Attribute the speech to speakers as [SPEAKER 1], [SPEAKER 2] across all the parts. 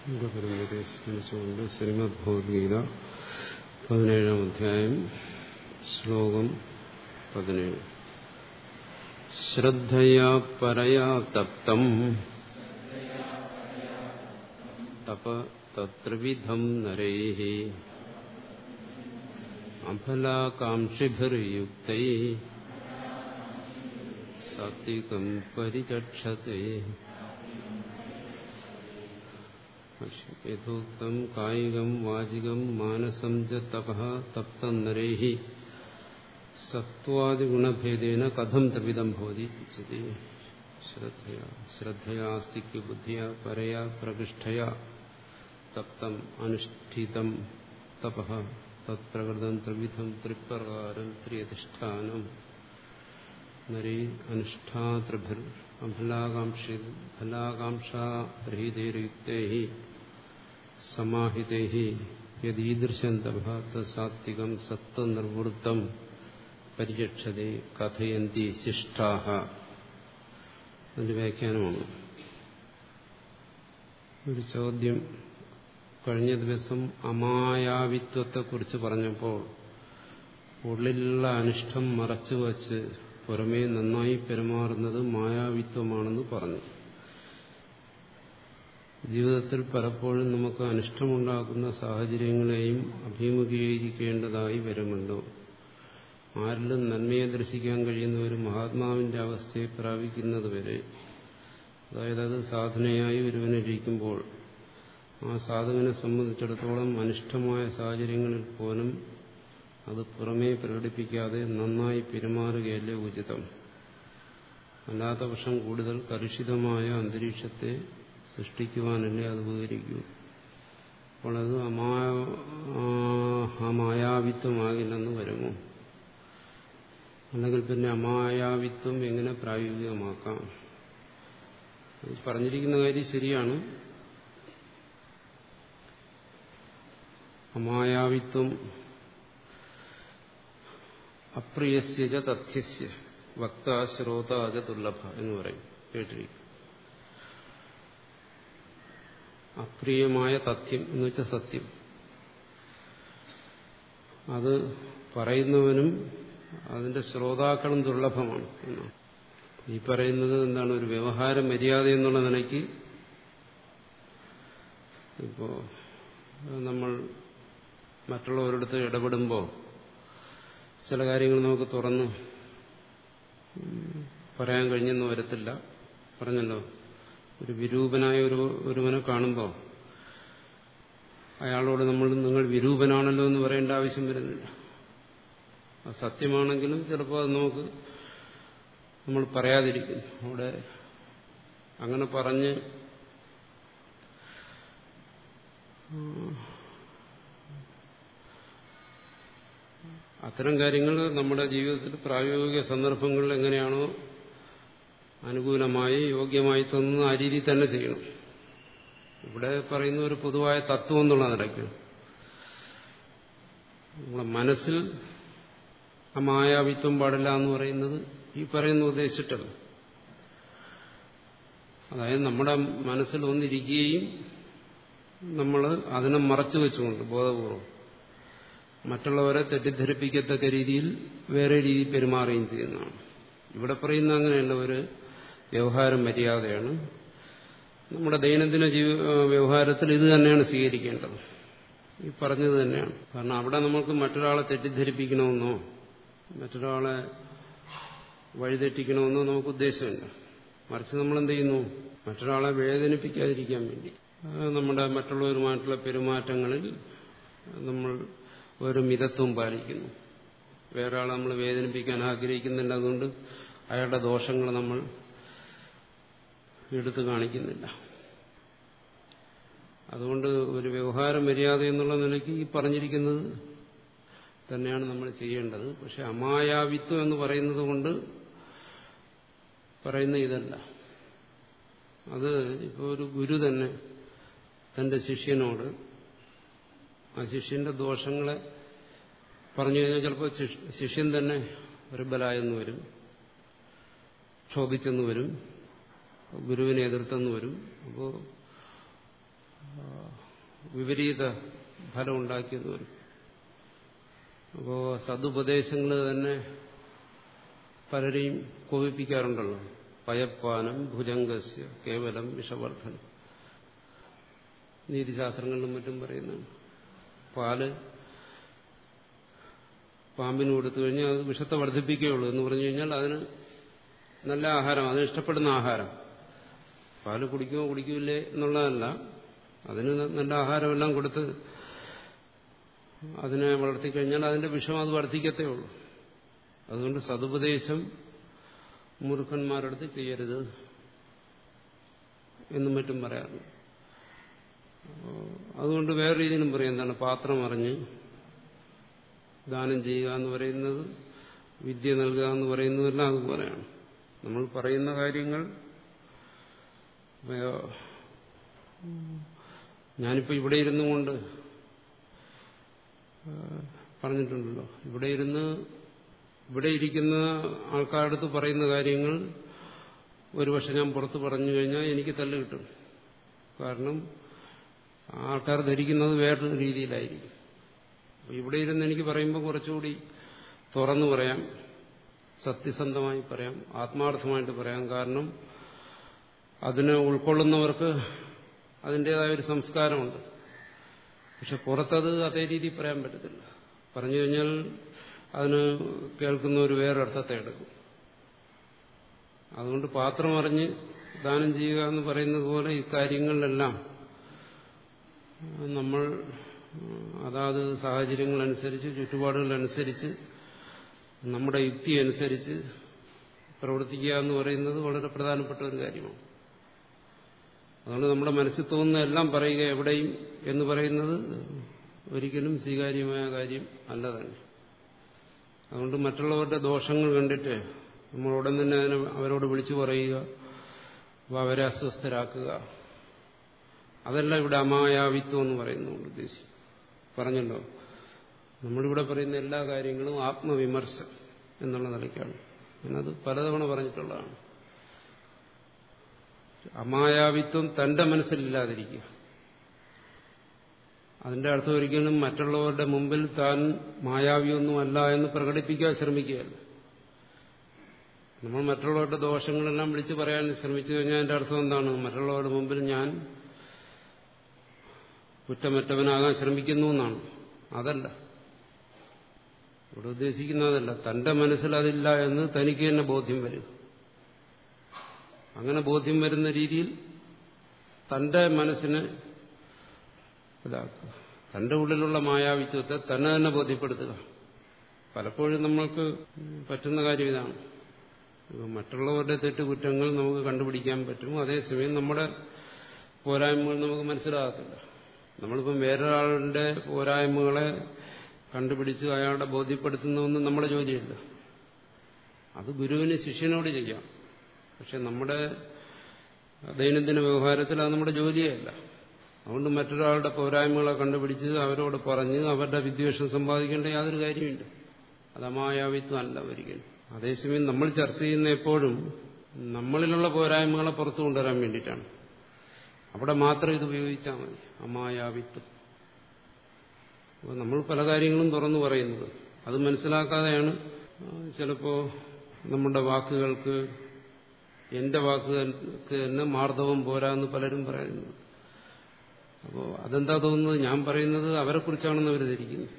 [SPEAKER 1] പരമ്പരയെ സ്മരിച്ചുകൊണ്ട് ശ്രീമദ് ഭഗവത്ഗീത പതിനേഴാം അധ്യായം ശ്ലോകം പതിനേഴ് ശ്രദ്ധയാ പരയാ തപ്തം തപ തത്രിവിധം നരൈ അഫലാകാംക്ഷിഭിർയുക്തൈ സാത്വികം പരിചക്ഷത്തെ യഥോക്തം കായികം വാചികം മാനസം ച തപ തപ്തം നരൈ സത്വാദിഗുണഭേദേന കഥം തപിതം ഭവതി ഉച്ചതി ശ്രദ്ധയാ ശ്രദ്ധയാസ്തിക്ക് ബുദ്ധിയ പരയാ പ്രകൃഷ്ടയാ തപ്തം അനുഷ്ഠിതം തപ തത്പ്രകൃതം ത്രിവിധം ത്രിപ്രകാരം ത്രിയധിഷ്ഠാനം നരേ അനുഷ്ഠാതൃഭിർ അഫലാകാംക്ഷി ഫലാകാംക്ഷാരഹിതേരുക്തൈ സമാഹിതൈ യദീദൃശം തപ സാത്വികം സത്വനിർവൃത്തം പരിചക്ഷതേ കഥയന്തി ശിഷ്ടാഹ അതിന്റെ വ്യാഖ്യാനമാണ് ഒരു ചോദ്യം കഴിഞ്ഞ ദിവസം അമായാവിത്വത്തെക്കുറിച്ച് പറഞ്ഞപ്പോൾ ഉള്ളിലുള്ള അനിഷ്ടം മറച്ചു വച്ച് പുറമേ നന്നായി പെരുമാറുന്നത് മായാവിത്വമാണെന്ന് പറഞ്ഞു ജീവിതത്തിൽ പലപ്പോഴും നമുക്ക് അനിഷ്ടമുണ്ടാക്കുന്ന സാഹചര്യങ്ങളെയും അഭിമുഖീകരിക്കേണ്ടതായി വരുമല്ലോ ആരിലും നന്മയെ ദർശിക്കാൻ കഴിയുന്ന ഒരു മഹാത്മാവിന്റെ അവസ്ഥയെ പ്രാപിക്കുന്നതുവരെ അതായത് അത് സാധനയായി ഒരുവനിരിക്കുമ്പോൾ ആ സാധകനെ സംബന്ധിച്ചിടത്തോളം അനിഷ്ടമായ സാഹചര്യങ്ങളിൽ പോലും അത് പുറമേ പ്രകടിപ്പിക്കാതെ നന്നായി പെരുമാറുകയല്ലേ ഉചിതം അല്ലാത്ത പക്ഷം കൂടുതൽ കലുഷിതമായ അന്തരീക്ഷത്തെ സൃഷ്ടിക്കുവാനല്ലേ അത് ഉപകരിക്കൂ അപ്പോൾ അത് അമായാവിത്വമാകില്ലെന്ന് വരുമോ അല്ലെങ്കിൽ പിന്നെ അമായാവിത്വം എങ്ങനെ പ്രായോഗികമാക്കാം പറഞ്ഞിരിക്കുന്ന കാര്യം ശരിയാണ് അമായാവിത്വം അപ്രിയസ്യജ തഥ്യസ്യ വക്ത ശ്രോത അജ ദുർലഭ എന്ന് പറയും കേട്ടിരിക്കും അപ്രിയമായ തഥ്യം എന്ന് വെച്ചാൽ സത്യം അത് പറയുന്നവനും അതിന്റെ ശ്രോതാക്കളും ദുർലഭമാണ് എന്നാണ് ഈ പറയുന്നത് എന്താണ് ഒരു വ്യവഹാര മര്യാദ എന്നുള്ള നിലയ്ക്ക് ഇപ്പോ നമ്മൾ മറ്റുള്ളവരടുത്ത് ഇടപെടുമ്പോൾ ചില കാര്യങ്ങൾ നമുക്ക് തുറന്ന് പറയാൻ കഴിഞ്ഞെന്ന് വരത്തില്ല പറഞ്ഞല്ലോ ഒരു വിരൂപനായ ഒരു ഒരുവനെ കാണുമ്പോൾ അയാളോട് നമ്മൾ നിങ്ങൾ വിരൂപനാണല്ലോ എന്ന് പറയേണ്ട ആവശ്യം വരുന്നില്ല അത് സത്യമാണെങ്കിലും ചിലപ്പോൾ അത് നമുക്ക് നമ്മൾ പറയാതിരിക്കുന്നു അവിടെ അങ്ങനെ പറഞ്ഞ് അത്തരം കാര്യങ്ങൾ നമ്മുടെ ജീവിതത്തിൽ പ്രായോഗിക സന്ദർഭങ്ങളിൽ എങ്ങനെയാണോ അനുകൂലമായി യോഗ്യമായി തോന്നുന്ന ആ രീതിയിൽ തന്നെ ചെയ്യണം ഇവിടെ പറയുന്ന ഒരു പൊതുവായ തത്വം എന്നുള്ള നിലയ്ക്ക് നമ്മുടെ മനസ്സിൽ അമായാവിത്വം പാടില്ല എന്ന് പറയുന്നത് ഈ പറയുന്ന ഉദ്ദേശിച്ചിട്ടല്ല അതായത് നമ്മുടെ മനസ്സിൽ ഒന്നിരിക്കുകയും നമ്മൾ അതിനെ മറച്ചു വെച്ചുകൊണ്ട് ബോധപൂർവം മറ്റുള്ളവരെ തെറ്റിദ്ധരിപ്പിക്കത്തക്ക രീതിയിൽ വേറെ രീതിയിൽ പെരുമാറുകയും ചെയ്യുന്നതാണ് ഇവിടെ പറയുന്ന അങ്ങനെയല്ല ഒരു വ്യവഹാര മര്യാദയാണ് നമ്മുടെ ദൈനംദിന ജീവ വ്യവഹാരത്തിൽ ഇത് തന്നെയാണ് സ്വീകരിക്കേണ്ടത് ഈ പറഞ്ഞത് തന്നെയാണ് കാരണം അവിടെ നമുക്ക് മറ്റൊരാളെ തെറ്റിദ്ധരിപ്പിക്കണമെന്നോ മറ്റൊരാളെ വഴിതെറ്റിക്കണമെന്നോ നമുക്ക് ഉദ്ദേശമില്ല മറിച്ച് നമ്മൾ എന്ത് ചെയ്യുന്നു മറ്റൊരാളെ വേദനിപ്പിക്കാതിരിക്കാൻ വേണ്ടി നമ്മുടെ മറ്റുള്ളവരുമായിട്ടുള്ള പെരുമാറ്റങ്ങളിൽ നമ്മൾ ഒരു മിതത്വം പാലിക്കുന്നു വേറെ ആളെ നമ്മൾ വേദനിപ്പിക്കാൻ ആഗ്രഹിക്കുന്നില്ല അതുകൊണ്ട് അയാളുടെ ദോഷങ്ങൾ നമ്മൾ എടുത്തു കാണിക്കുന്നില്ല അതുകൊണ്ട് ഒരു വ്യവഹാര മര്യാദ എന്നുള്ള നിലയ്ക്ക് ഈ പറഞ്ഞിരിക്കുന്നത് തന്നെയാണ് നമ്മൾ ചെയ്യേണ്ടത് പക്ഷെ അമായാവിത്വം എന്ന് പറയുന്നത് കൊണ്ട് പറയുന്ന ഇതല്ല അത് ഇപ്പോൾ ഒരു ഗുരു തന്നെ തന്റെ ശിഷ്യനോട് ആ ശിഷ്യന്റെ ദോഷങ്ങളെ പറഞ്ഞു കഴിഞ്ഞാൽ ചിലപ്പോൾ ശിഷ്യൻ തന്നെ ഒരു ബലായെന്ന് വരും ക്ഷോഭിച്ചെന്ന് വരും ഗുരുവിനെ എതിർത്തെന്ന് വരും അപ്പോൾ വിപരീത ഫലം ഉണ്ടാക്കിയെന്ന് വരും അപ്പോൾ സതുപദേശങ്ങൾ തന്നെ പലരെയും കോപിപ്പിക്കാറുണ്ടല്ലോ പയപ്പാനം ഭുജംഗസ്യ കേവലം വിഷവർദ്ധനം നീതിശാസ്ത്രങ്ങളിലും മറ്റും പറയുന്നതാണ് പാല് പാമ്പിന് കൊടുത്തു കഴിഞ്ഞാൽ അത് വിഷത്തെ വർദ്ധിപ്പിക്കുകയുള്ളൂ എന്ന് പറഞ്ഞു കഴിഞ്ഞാൽ അതിന് നല്ല ആഹാരം അതിന് ഇഷ്ടപ്പെടുന്ന ആഹാരം പാല് കുടിക്കുമോ കുടിക്കൂലേ എന്നുള്ളതല്ല അതിന് നല്ല ആഹാരമെല്ലാം കൊടുത്ത് അതിനെ വളർത്തിക്കഴിഞ്ഞാൽ അതിന്റെ വിഷം അത് വർദ്ധിക്കത്തേ ഉള്ളൂ അതുകൊണ്ട് സതുപദേശം മൂർഖന്മാരടുത്ത് ചെയ്യരുത് എന്നും മറ്റും പറയാറുണ്ട് അതുകൊണ്ട് വേറെ രീതിയിലും പറയും എന്താണ് പാത്രം അറിഞ്ഞ് ദാനം ചെയ്യുക എന്ന് പറയുന്നത് വിദ്യ നൽകുക എന്ന് പറയുന്നതെല്ലാം അതുപോലെയാണ് നമ്മൾ പറയുന്ന കാര്യങ്ങൾ ഞാനിപ്പോൾ ഇവിടെ ഇരുന്നു കൊണ്ട് പറഞ്ഞിട്ടുണ്ടല്ലോ ഇവിടെ ഇരുന്ന് ഇവിടെ ഇരിക്കുന്ന ആൾക്കാരുടെ അടുത്ത് പറയുന്ന കാര്യങ്ങൾ ഒരുപക്ഷെ ഞാൻ പുറത്ത് പറഞ്ഞു കഴിഞ്ഞാൽ എനിക്ക് തല്ല് കിട്ടും കാരണം ആൾക്കാർ ധരിക്കുന്നത് വേറൊരു രീതിയിലായിരിക്കും അപ്പോൾ ഇവിടെ ഇരുന്ന് എനിക്ക് പറയുമ്പോൾ കുറച്ചുകൂടി തുറന്നു പറയാം സത്യസന്ധമായി പറയാം ആത്മാർത്ഥമായിട്ട് പറയാം കാരണം അതിനെ ഉൾക്കൊള്ളുന്നവർക്ക് അതിൻ്റെതായ ഒരു സംസ്കാരമുണ്ട് പക്ഷെ പുറത്തത് അതേ രീതിയിൽ പറയാൻ പറ്റത്തില്ല പറഞ്ഞു കഴിഞ്ഞാൽ അതിന് കേൾക്കുന്നവർ വേറൊരർത്ഥത്തെ എടുക്കും അതുകൊണ്ട് പാത്രം അറിഞ്ഞ് ദാനം ചെയ്യുക എന്ന് പറയുന്നത് പോലെ ഇക്കാര്യങ്ങളിലെല്ലാം നമ്മൾ അതാത് സാഹചര്യങ്ങളനുസരിച്ച് ചുറ്റുപാടുകളനുസരിച്ച് നമ്മുടെ യുക്തി അനുസരിച്ച് പ്രവർത്തിക്കുക എന്ന് പറയുന്നത് വളരെ പ്രധാനപ്പെട്ട ഒരു കാര്യമാണ് അതുകൊണ്ട് നമ്മുടെ മനസ്സിൽ തോന്നുന്ന എല്ലാം പറയുക എവിടെയും എന്ന് പറയുന്നത് ഒരിക്കലും സ്വീകാര്യമായ കാര്യം അല്ല തന്നെ അതുകൊണ്ട് മറ്റുള്ളവരുടെ ദോഷങ്ങൾ കണ്ടിട്ട് നമ്മൾ ഉടൻ തന്നെ അതിനെ അവരോട് വിളിച്ചു പറയുക അപ്പോൾ അവരെ അസ്വസ്ഥരാക്കുക അതല്ല ഇവിടെ അമായാവിത്വം എന്ന് പറയുന്നുണ്ട് ഉദ്ദേശിക്കും പറഞ്ഞല്ലോ നമ്മളിവിടെ പറയുന്ന എല്ലാ കാര്യങ്ങളും ആത്മവിമർശം എന്നുള്ള നിലയ്ക്കാണ് ഞാനത് പലതവണ പറഞ്ഞിട്ടുള്ളതാണ് അമായാവിത്വം തന്റെ മനസ്സിലില്ലാതിരിക്കുക അതിന്റെ അർത്ഥം ഒരിക്കലും മറ്റുള്ളവരുടെ മുമ്പിൽ താൻ മായാവിയൊന്നുമല്ല എന്ന് പ്രകടിപ്പിക്കാൻ ശ്രമിക്കുകയല്ല നമ്മൾ മറ്റുള്ളവരുടെ ദോഷങ്ങളെല്ലാം വിളിച്ചു പറയാൻ ശ്രമിച്ചു കഴിഞ്ഞാൽ അതിന്റെ അർത്ഥം എന്താണ് മറ്റുള്ളവരുടെ മുമ്പിൽ ഞാൻ കുറ്റമറ്റവനാകാൻ ശ്രമിക്കുന്നു എന്നാണ് അതല്ല ഇവിടെ ഉദ്ദേശിക്കുന്നതല്ല തന്റെ മനസ്സിൽ അതില്ല എന്ന് തനിക്ക് തന്നെ ബോധ്യം വരും അങ്ങനെ ബോധ്യം വരുന്ന രീതിയിൽ തന്റെ മനസ്സിനെ ഇതാക്കുക തന്റെ ഉള്ളിലുള്ള മായാവിത്വത്തെ തന്നെ തന്നെ ബോധ്യപ്പെടുത്തുക പലപ്പോഴും നമ്മൾക്ക് പറ്റുന്ന കാര്യം ഇതാണ് മറ്റുള്ളവരുടെ തെറ്റുകുറ്റങ്ങൾ നമുക്ക് കണ്ടുപിടിക്കാൻ പറ്റും അതേസമയം നമ്മുടെ പോരായ്മകൾ നമുക്ക് മനസ്സിലാകത്തില്ല നമ്മളിപ്പം വേറൊരാളുടെ പോരായ്മകളെ കണ്ടുപിടിച്ച് അയാളുടെ ബോധ്യപ്പെടുത്തുന്നതൊന്നും നമ്മുടെ ജോലിയല്ല അത് ഗുരുവിന് ശിഷ്യനോട് ചെയ്യാം പക്ഷെ നമ്മുടെ ദൈനംദിന വ്യവഹാരത്തിൽ അത് നമ്മുടെ ജോലിയല്ല അതുകൊണ്ട് മറ്റൊരാളുടെ പോരായ്മകളെ കണ്ടുപിടിച്ച് അവരോട് പറഞ്ഞ് അവരുടെ വിദ്വേഷം സമ്പാദിക്കേണ്ട യാതൊരു കാര്യമില്ല അത് അമായാവിത്വം അല്ല ഒരിക്കലും അതേസമയം നമ്മൾ ചർച്ച ചെയ്യുന്ന എപ്പോഴും നമ്മളിലുള്ള പോരായ്മകളെ പുറത്തു കൊണ്ടുവരാൻ വേണ്ടിയിട്ടാണ് അവിടെ മാത്രം ഇത് ഉപയോഗിച്ചാൽ മതി അമായാവിത്വം അപ്പോൾ നമ്മൾ പല കാര്യങ്ങളും തുറന്നു പറയുന്നത് അത് മനസ്സിലാക്കാതെയാണ് ചിലപ്പോൾ നമ്മുടെ വാക്കുകൾക്ക് എന്റെ വാക്കുകൾക്ക് തന്നെ മാർദ്ദവം പോരാന്ന് പലരും പറയുന്നു അപ്പോൾ അതെന്താ തോന്നുന്നത് ഞാൻ പറയുന്നത് അവരെക്കുറിച്ചാണെന്ന് അവർ ധരിക്കുന്നു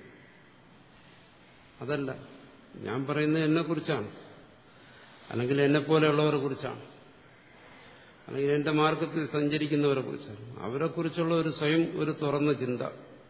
[SPEAKER 1] അതല്ല ഞാൻ പറയുന്നത് എന്നെക്കുറിച്ചാണ് അല്ലെങ്കിൽ എന്നെപ്പോലെയുള്ളവരെ കുറിച്ചാണ് അല്ലെങ്കിൽ എന്റെ മാർഗത്തിൽ സഞ്ചരിക്കുന്നവരെ കുറിച്ചാണ് അവരെക്കുറിച്ചുള്ള ഒരു സ്വയം ഒരു തുറന്ന ചിന്ത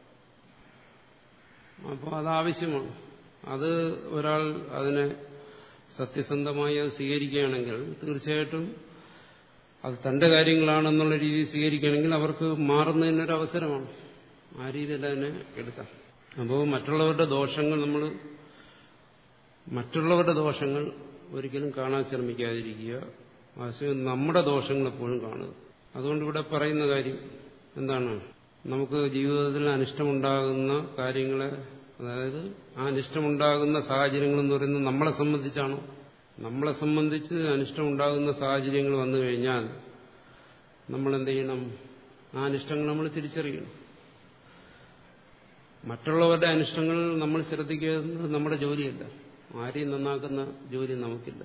[SPEAKER 1] അപ്പോൾ അതാവശ്യമാണ് അത് ഒരാൾ അതിനെ സത്യസന്ധമായി അത് സ്വീകരിക്കുകയാണെങ്കിൽ തീർച്ചയായിട്ടും അത് തന്റെ കാര്യങ്ങളാണെന്നുള്ള രീതിയിൽ സ്വീകരിക്കുകയാണെങ്കിൽ അവർക്ക് മാറുന്നതിനൊരു അവസരമാണ് ആ രീതിയിൽ അതിനെ എടുക്കാം അപ്പോൾ മറ്റുള്ളവരുടെ ദോഷങ്ങൾ നമ്മൾ മറ്റുള്ളവരുടെ ദോഷങ്ങൾ ഒരിക്കലും കാണാൻ ശ്രമിക്കാതിരിക്കുക ആശയം നമ്മുടെ ദോഷങ്ങൾ എപ്പോഴും കാണുക അതുകൊണ്ട് ഇവിടെ പറയുന്ന കാര്യം എന്താണ് നമുക്ക് ജീവിതത്തിൽ അനിഷ്ടമുണ്ടാകുന്ന കാര്യങ്ങളെ അതായത് ആ അനിഷ്ടമുണ്ടാകുന്ന സാഹചര്യങ്ങൾ എന്ന് പറയുന്നത് നമ്മളെ സംബന്ധിച്ചാണോ നമ്മളെ സംബന്ധിച്ച് അനിഷ്ടമുണ്ടാകുന്ന സാഹചര്യങ്ങൾ വന്നു കഴിഞ്ഞാൽ നമ്മൾ എന്ത് ചെയ്യണം ആ അനിഷ്ടങ്ങൾ നമ്മൾ തിരിച്ചറിയണം മറ്റുള്ളവരുടെ അനിഷ്ടങ്ങൾ നമ്മൾ ശ്രദ്ധിക്കുന്നത് നമ്മുടെ ജോലിയല്ല ആരെയും നന്നാക്കുന്ന ജോലി നമുക്കില്ല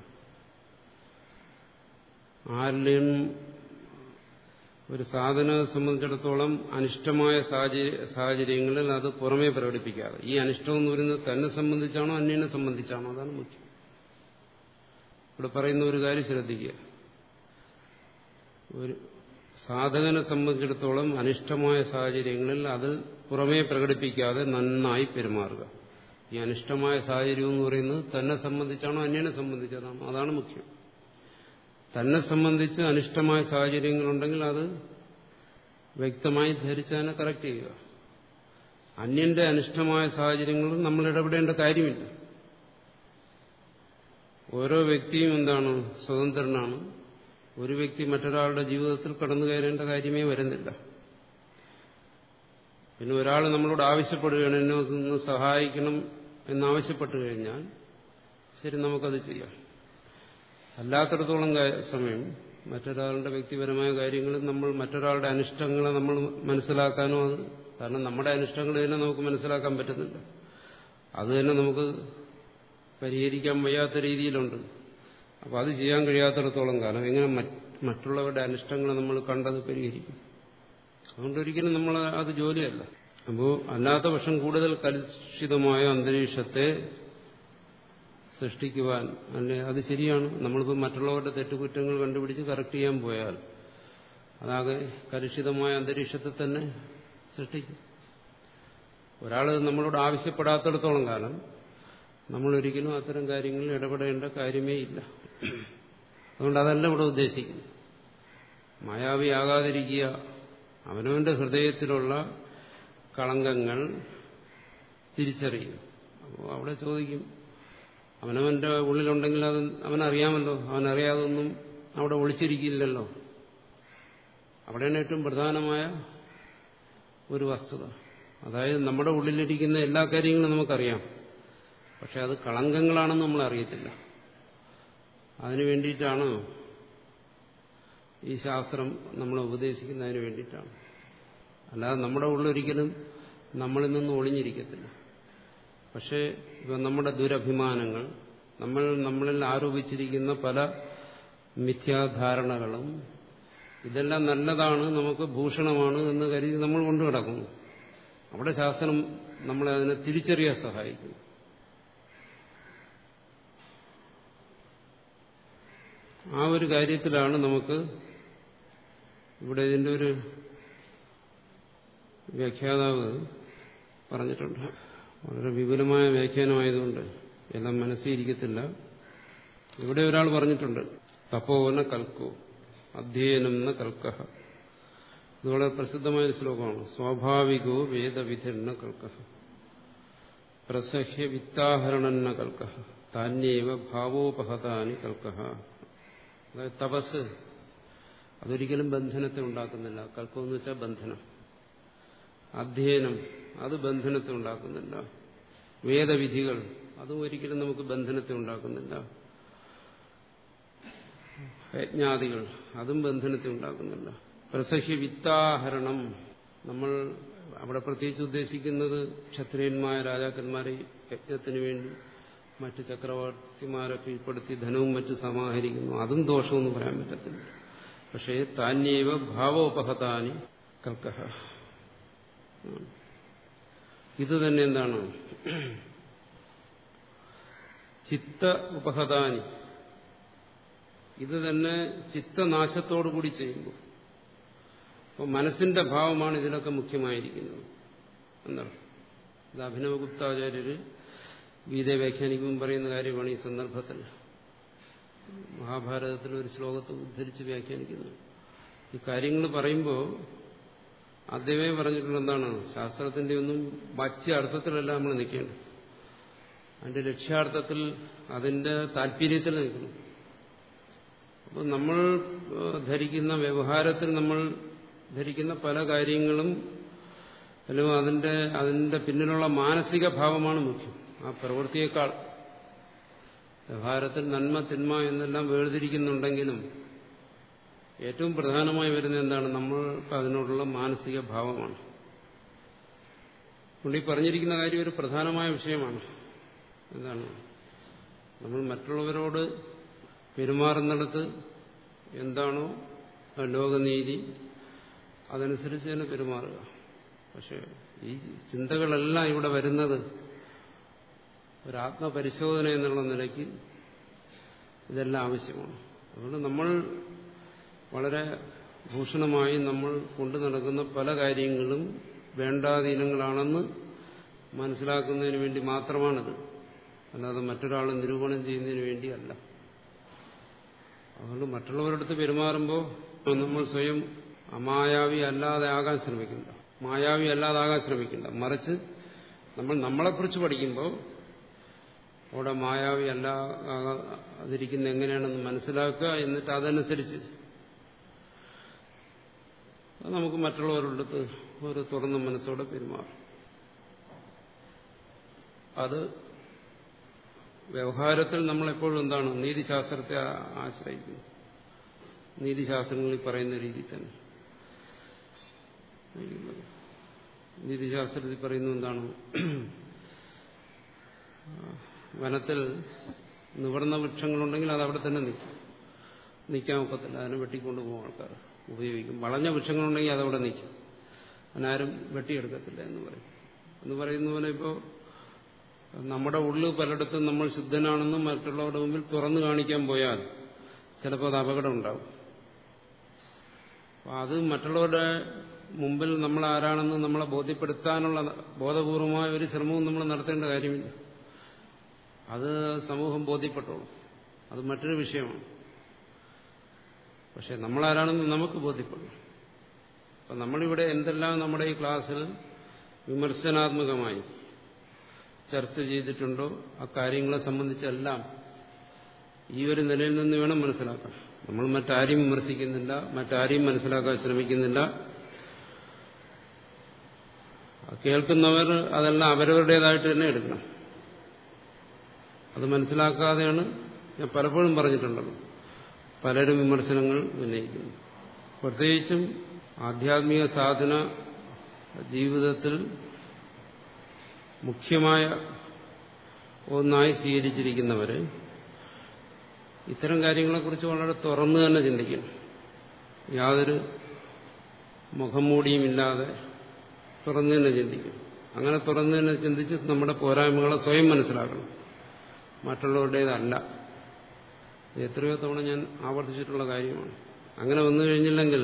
[SPEAKER 1] ആരുടെയും ഒരു സാധനത്തെ സംബന്ധിച്ചിടത്തോളം അനിഷ്ടമായ സാഹചര്യങ്ങളിൽ അത് പുറമേ പ്രകടിപ്പിക്കാതെ ഈ അനിഷ്ടം എന്ന് പറയുന്നത് തന്നെ സംബന്ധിച്ചാണോ അന്യനെ സംബന്ധിച്ചാണോ അതാണ് മുഖ്യം ഇവിടെ പറയുന്ന ഒരു കാര്യം ശ്രദ്ധിക്കുക ഒരു സാധകനെ സംബന്ധിച്ചിടത്തോളം അനിഷ്ടമായ സാഹചര്യങ്ങളിൽ അത് പുറമേ പ്രകടിപ്പിക്കാതെ നന്നായി പെരുമാറുക ഈ അനിഷ്ടമായ സാഹചര്യം എന്ന് പറയുന്നത് തന്നെ സംബന്ധിച്ചാണോ അന്യനെ സംബന്ധിച്ചതാണോ അതാണ് മുഖ്യം തന്നെ സംബന്ധിച്ച് അനിഷ്ടമായ സാഹചര്യങ്ങളുണ്ടെങ്കിൽ അത് വ്യക്തമായി ധരിച്ച് അതിനെ കറക്റ്റ് ചെയ്യുക അന്യന്റെ അനിഷ്ടമായ സാഹചര്യങ്ങളിൽ നമ്മൾ ഇടപെടേണ്ട കാര്യമില്ല ഓരോ വ്യക്തിയും എന്താണ് സ്വതന്ത്രനാണ് ഒരു വ്യക്തി മറ്റൊരാളുടെ ജീവിതത്തിൽ കടന്നു കയറേണ്ട കാര്യമേ വരുന്നില്ല പിന്നെ ഒരാൾ നമ്മളോട് ആവശ്യപ്പെടുകയാണ് എന്നെ ഒന്ന് സഹായിക്കണം എന്നാവശ്യപ്പെട്ടു കഴിഞ്ഞാൽ ശരി നമുക്കത് ചെയ്യാം അല്ലാത്തടത്തോളം സമയം മറ്റൊരാളുടെ വ്യക്തിപരമായ കാര്യങ്ങളിൽ നമ്മൾ മറ്റൊരാളുടെ അനിഷ്ടങ്ങളെ നമ്മൾ മനസ്സിലാക്കാനോ അത് കാരണം നമ്മുടെ അനിഷ്ടങ്ങൾ തന്നെ നമുക്ക് മനസ്സിലാക്കാൻ പറ്റുന്നില്ല അത് തന്നെ നമുക്ക് പരിഹരിക്കാൻ വയ്യാത്ത രീതിയിലുണ്ട് അപ്പോൾ അത് ചെയ്യാൻ കഴിയാത്തിടത്തോളം കാലം എങ്ങനെ മറ്റുള്ളവരുടെ അനിഷ്ടങ്ങളെ നമ്മൾ കണ്ടത് പരിഹരിക്കും അതുകൊണ്ട് ഒരിക്കലും നമ്മൾ അത് ജോലിയല്ല അപ്പോൾ അല്ലാത്ത പക്ഷം കൂടുതൽ കലുഷിതമായ അന്തരീക്ഷത്തെ സൃഷ്ടിക്കുവാൻ അല്ലെ അത് ശരിയാണ് നമ്മളിപ്പോൾ മറ്റുള്ളവരുടെ തെറ്റുകുറ്റങ്ങൾ കണ്ടുപിടിച്ച് കറക്റ്റ് ചെയ്യാൻ പോയാൽ അതാകെ കലുഷിതമായ അന്തരീക്ഷത്തെ തന്നെ സൃഷ്ടിക്കും ഒരാൾ നമ്മളോട് ആവശ്യപ്പെടാത്തിടത്തോളം കാലം നമ്മൾ ഒരിക്കലും അത്തരം കാര്യങ്ങളിൽ ഇടപെടേണ്ട കാര്യമേ ഇല്ല അതുകൊണ്ട് അതല്ല ഇവിടെ ഉദ്ദേശിക്കുന്നു മായാവിയാകാതിരിക്കുക അവനവന്റെ ഹൃദയത്തിലുള്ള കളങ്കങ്ങൾ തിരിച്ചറിയും അപ്പോൾ അവിടെ ചോദിക്കും അവനവന്റെ ഉള്ളിലുണ്ടെങ്കിൽ അത് അവനറിയാമല്ലോ അവനറിയാതൊന്നും അവിടെ ഒളിച്ചിരിക്കില്ലല്ലോ അവിടെയാണ് ഏറ്റവും പ്രധാനമായ ഒരു വസ്തുത അതായത് നമ്മുടെ ഉള്ളിലിരിക്കുന്ന എല്ലാ കാര്യങ്ങളും നമുക്കറിയാം പക്ഷെ അത് കളങ്കങ്ങളാണെന്ന് നമ്മൾ അറിയത്തില്ല അതിനു വേണ്ടിയിട്ടാണ് ഈ ശാസ്ത്രം നമ്മൾ ഉപദേശിക്കുന്നതിന് വേണ്ടിയിട്ടാണ് അല്ലാതെ നമ്മുടെ ഉള്ളൊരിക്കലും നമ്മളിൽ നിന്ന് ഒളിഞ്ഞിരിക്കത്തില്ല പക്ഷേ ഇപ്പം നമ്മുടെ ദുരഭിമാനങ്ങൾ നമ്മൾ നമ്മളിൽ ആരോപിച്ചിരിക്കുന്ന പല മിഥ്യാധാരണകളും ഇതെല്ലാം നല്ലതാണ് നമുക്ക് ഭൂഷണമാണ് എന്ന് കരുതി നമ്മൾ കൊണ്ടു കിടക്കുന്നു അവിടെ ശാസ്ത്രം നമ്മളെ അതിനെ തിരിച്ചറിയാൻ സഹായിക്കുന്നു ആ ഒരു കാര്യത്തിലാണ് നമുക്ക് ഇവിടെ ഇതിന്റെ ഒരു വ്യാഖ്യാതാവ് പറഞ്ഞിട്ടുണ്ട് വളരെ വിപുലമായ വ്യാഖ്യാനമായതുകൊണ്ട് എല്ലാം മനസ്സിരിക്കത്തില്ല ഇവിടെ ഒരാൾ പറഞ്ഞിട്ടുണ്ട് തപോന കൽക്കോ അധ്യയനം എന്ന കൽക്കഹ ഇത് വളരെ പ്രസിദ്ധമായ ശ്ലോകമാണ് സ്വാഭാവികോ വേദവിധിർണ കൽക്കഹ പ്രസഹ്യ വിത്താഹരണന്ന കൽക്കഹ താന്യേവ ഭാവോപഹതാനി കൽക്കഹ അതായത് തപസ് അതൊരിക്കലും ബന്ധനത്തെ ഉണ്ടാക്കുന്നില്ല കൽക്കം എന്ന് വെച്ചാൽ ബന്ധനം അധ്യയനം അത് ബന്ധനത്തെ ഉണ്ടാക്കുന്നില്ല വേദവിധികൾ അതും ഒരിക്കലും നമുക്ക് ബന്ധനത്തെ ഉണ്ടാക്കുന്നില്ല യജ്ഞാദികൾ അതും ബന്ധനത്തെ ഉണ്ടാക്കുന്നില്ല പ്രസഹ്യ വിത്താഹരണം നമ്മൾ അവിടെ പ്രത്യേകിച്ച് ഉദ്ദേശിക്കുന്നത് ക്ഷത്രിയന്മാരെ രാജാക്കന്മാരെ യജ്ഞത്തിന് വേണ്ടി മറ്റ് ചക്രവർത്തിമാരെ കീഴ്പ്പെടുത്തി ധനവും മറ്റും സമാഹരിക്കുന്നു അതും ദോഷമൊന്നും പറയാൻ പറ്റത്തില്ല പക്ഷേ താന്യവ ഭാവോപഹതാനി കൽക്കഹ ഇത് തന്നെ എന്താണ് ചിത്ത ഉപഹതാനി ഇത് തന്നെ ചിത്തനാശത്തോടുകൂടി ചെയ്യുമ്പോൾ അപ്പോൾ മനസ്സിന്റെ ഭാവമാണ് ഇതിലൊക്കെ മുഖ്യമായിരിക്കുന്നത് എന്നർത്ഥം ഇത് അഭിനവഗുപ്താചാര്യര് ഗീതയെ വ്യാഖ്യാനിക്കുമ്പോൾ പറയുന്ന കാര്യമാണ് ഈ സന്ദർഭത്തിൽ മഹാഭാരതത്തിൽ ഒരു ശ്ലോകത്തെ ഉദ്ധരിച്ച് വ്യാഖ്യാനിക്കുന്നു ഈ കാര്യങ്ങൾ പറയുമ്പോൾ ആദ്യമേ പറഞ്ഞിട്ടുള്ള എന്താണ് ശാസ്ത്രത്തിന്റെ ഒന്നും വാച്യ അർത്ഥത്തിലല്ല നമ്മൾ നിൽക്കേണ്ടത് അതിന്റെ ലക്ഷ്യാർത്ഥത്തിൽ അതിന്റെ താല്പര്യത്തിൽ നിൽക്കണം അപ്പോൾ നമ്മൾ ധരിക്കുന്ന വ്യവഹാരത്തിൽ നമ്മൾ ധരിക്കുന്ന പല കാര്യങ്ങളും അല്ലെങ്കിൽ അതിന്റെ അതിന്റെ പിന്നിലുള്ള മാനസിക ഭാവമാണ് മുഖ്യം ആ പ്രവൃത്തിയേക്കാൾ വ്യവഹാരത്തിൽ നന്മ തിന്മ എന്നെല്ലാം വേർതിരിക്കുന്നുണ്ടെങ്കിലും ഏറ്റവും പ്രധാനമായി വരുന്ന എന്താണ് നമ്മൾക്ക് അതിനോടുള്ള മാനസിക ഭാവമാണ് പുള്ളി പറഞ്ഞിരിക്കുന്ന കാര്യം ഒരു പ്രധാനമായ വിഷയമാണ് എന്താണ് നമ്മൾ മറ്റുള്ളവരോട് പെരുമാറുന്നിടത്ത് എന്താണോ ലോകനീതി അതനുസരിച്ച് തന്നെ പെരുമാറുക പക്ഷെ ഈ ചിന്തകളെല്ലാം ഇവിടെ വരുന്നത് ഒരു ആത്മപരിശോധന എന്നുള്ള നിലയ്ക്ക് ഇതെല്ലാം ആവശ്യമാണ് അതുകൊണ്ട് നമ്മൾ വളരെ ഭൂഷണമായി നമ്മൾ കൊണ്ടു നടക്കുന്ന പല കാര്യങ്ങളും വേണ്ടാധീനങ്ങളാണെന്ന് മനസ്സിലാക്കുന്നതിന് വേണ്ടി മാത്രമാണിത് അല്ലാതെ മറ്റൊരാൾ നിരൂപണം ചെയ്യുന്നതിന് വേണ്ടിയല്ല അതുകൊണ്ട് മറ്റുള്ളവരടുത്ത് പെരുമാറുമ്പോൾ നമ്മൾ സ്വയം അമായാവി അല്ലാതെ ആകാൻ ശ്രമിക്കണ്ട മായാവി അല്ലാതാകാൻ ശ്രമിക്കണ്ട മറിച്ച് നമ്മൾ നമ്മളെക്കുറിച്ച് പഠിക്കുമ്പോൾ അവിടെ മായാവി അല്ലാതിരിക്കുന്ന എങ്ങനെയാണെന്ന് മനസ്സിലാക്കുക എന്നിട്ട് അതനുസരിച്ച് നമുക്ക് മറ്റുള്ളവരുടെ അടുത്ത് ഒരു തുറന്ന മനസ്സോടെ പെരുമാറും അത് വ്യവഹാരത്തിൽ നമ്മളെപ്പോഴും എന്താണ് നീതിശാസ്ത്രത്തെ ആശ്രയിക്കുന്നു നീതിശാസ്ത്രങ്ങളിൽ പറയുന്ന രീതി തന്നെ നീതിശാസ്ത്രത്തിൽ പറയുന്നത് എന്താണ് വനത്തിൽ നിവർന്ന വൃക്ഷങ്ങളുണ്ടെങ്കിൽ അത് അവിടെ തന്നെ നിൽക്കും നിൽക്കാൻ ഒക്കത്തില്ല അതിനെ വെട്ടിക്കൊണ്ട് പോകും ആൾക്കാർ ഉപയോഗിക്കും വളഞ്ഞ വൃക്ഷങ്ങളുണ്ടെങ്കിൽ അതവിടെ നിൽക്കും അതിനാരും വെട്ടിയെടുക്കത്തില്ല എന്ന് പറയും എന്ന് പറയുന്ന പോലെ ഇപ്പോൾ നമ്മുടെ ഉള്ളിൽ പലയിടത്തും നമ്മൾ ശുദ്ധനാണെന്നും മറ്റുള്ളവരുടെ മുമ്പിൽ തുറന്നു കാണിക്കാൻ പോയാൽ ചിലപ്പോൾ അത് അപകടം ഉണ്ടാവും അപ്പം അത് മറ്റുള്ളവരുടെ മുമ്പിൽ നമ്മൾ ആരാണെന്ന് നമ്മളെ ബോധ്യപ്പെടുത്താനുള്ള ബോധപൂർവമായ ഒരു ശ്രമവും നമ്മൾ നടത്തേണ്ട കാര്യമില്ല അത് സമൂഹം ബോധ്യപ്പെട്ടോളും അത് മറ്റൊരു വിഷയമാണ് പക്ഷെ നമ്മളാരാണെന്ന് നമുക്ക് ബോധ്യപ്പെടും അപ്പം നമ്മളിവിടെ എന്തെല്ലാം നമ്മുടെ ഈ ക്ലാസ്സിൽ വിമർശനാത്മകമായി ചർച്ച ചെയ്തിട്ടുണ്ടോ ആ കാര്യങ്ങളെ സംബന്ധിച്ചെല്ലാം ഈ ഒരു നിലയിൽ നിന്ന് വേണം മനസ്സിലാക്കാൻ നമ്മൾ മറ്റാരെയും വിമർശിക്കുന്നില്ല മറ്റാരെയും മനസ്സിലാക്കാൻ ശ്രമിക്കുന്നില്ല കേൾക്കുന്നവർ അതെല്ലാം അവരവരുടേതായിട്ട് തന്നെ എടുക്കണം അത് മനസ്സിലാക്കാതെയാണ് ഞാൻ പലപ്പോഴും പറഞ്ഞിട്ടുണ്ടല്ലോ പലരും വിമർശനങ്ങൾ ഉന്നയിക്കുന്നു പ്രത്യേകിച്ചും ആധ്യാത്മിക സാധന ജീവിതത്തിൽ മുഖ്യമായ ഒന്നായി സ്വീകരിച്ചിരിക്കുന്നവര് ഇത്തരം കാര്യങ്ങളെക്കുറിച്ച് വളരെ തുറന്നു തന്നെ ചിന്തിക്കണം യാതൊരു മുഖം മൂടിയുമില്ലാതെ തുറന്നു തന്നെ ചിന്തിക്കും അങ്ങനെ തുറന്നു തന്നെ ചിന്തിച്ച് നമ്മുടെ പോരായ്മകളെ സ്വയം മനസ്സിലാക്കണം മറ്റുള്ളവരുടേതല്ല എത്രയോ തവണ ഞാൻ ആവർത്തിച്ചിട്ടുള്ള കാര്യമാണ് അങ്ങനെ വന്നു കഴിഞ്ഞില്ലെങ്കിൽ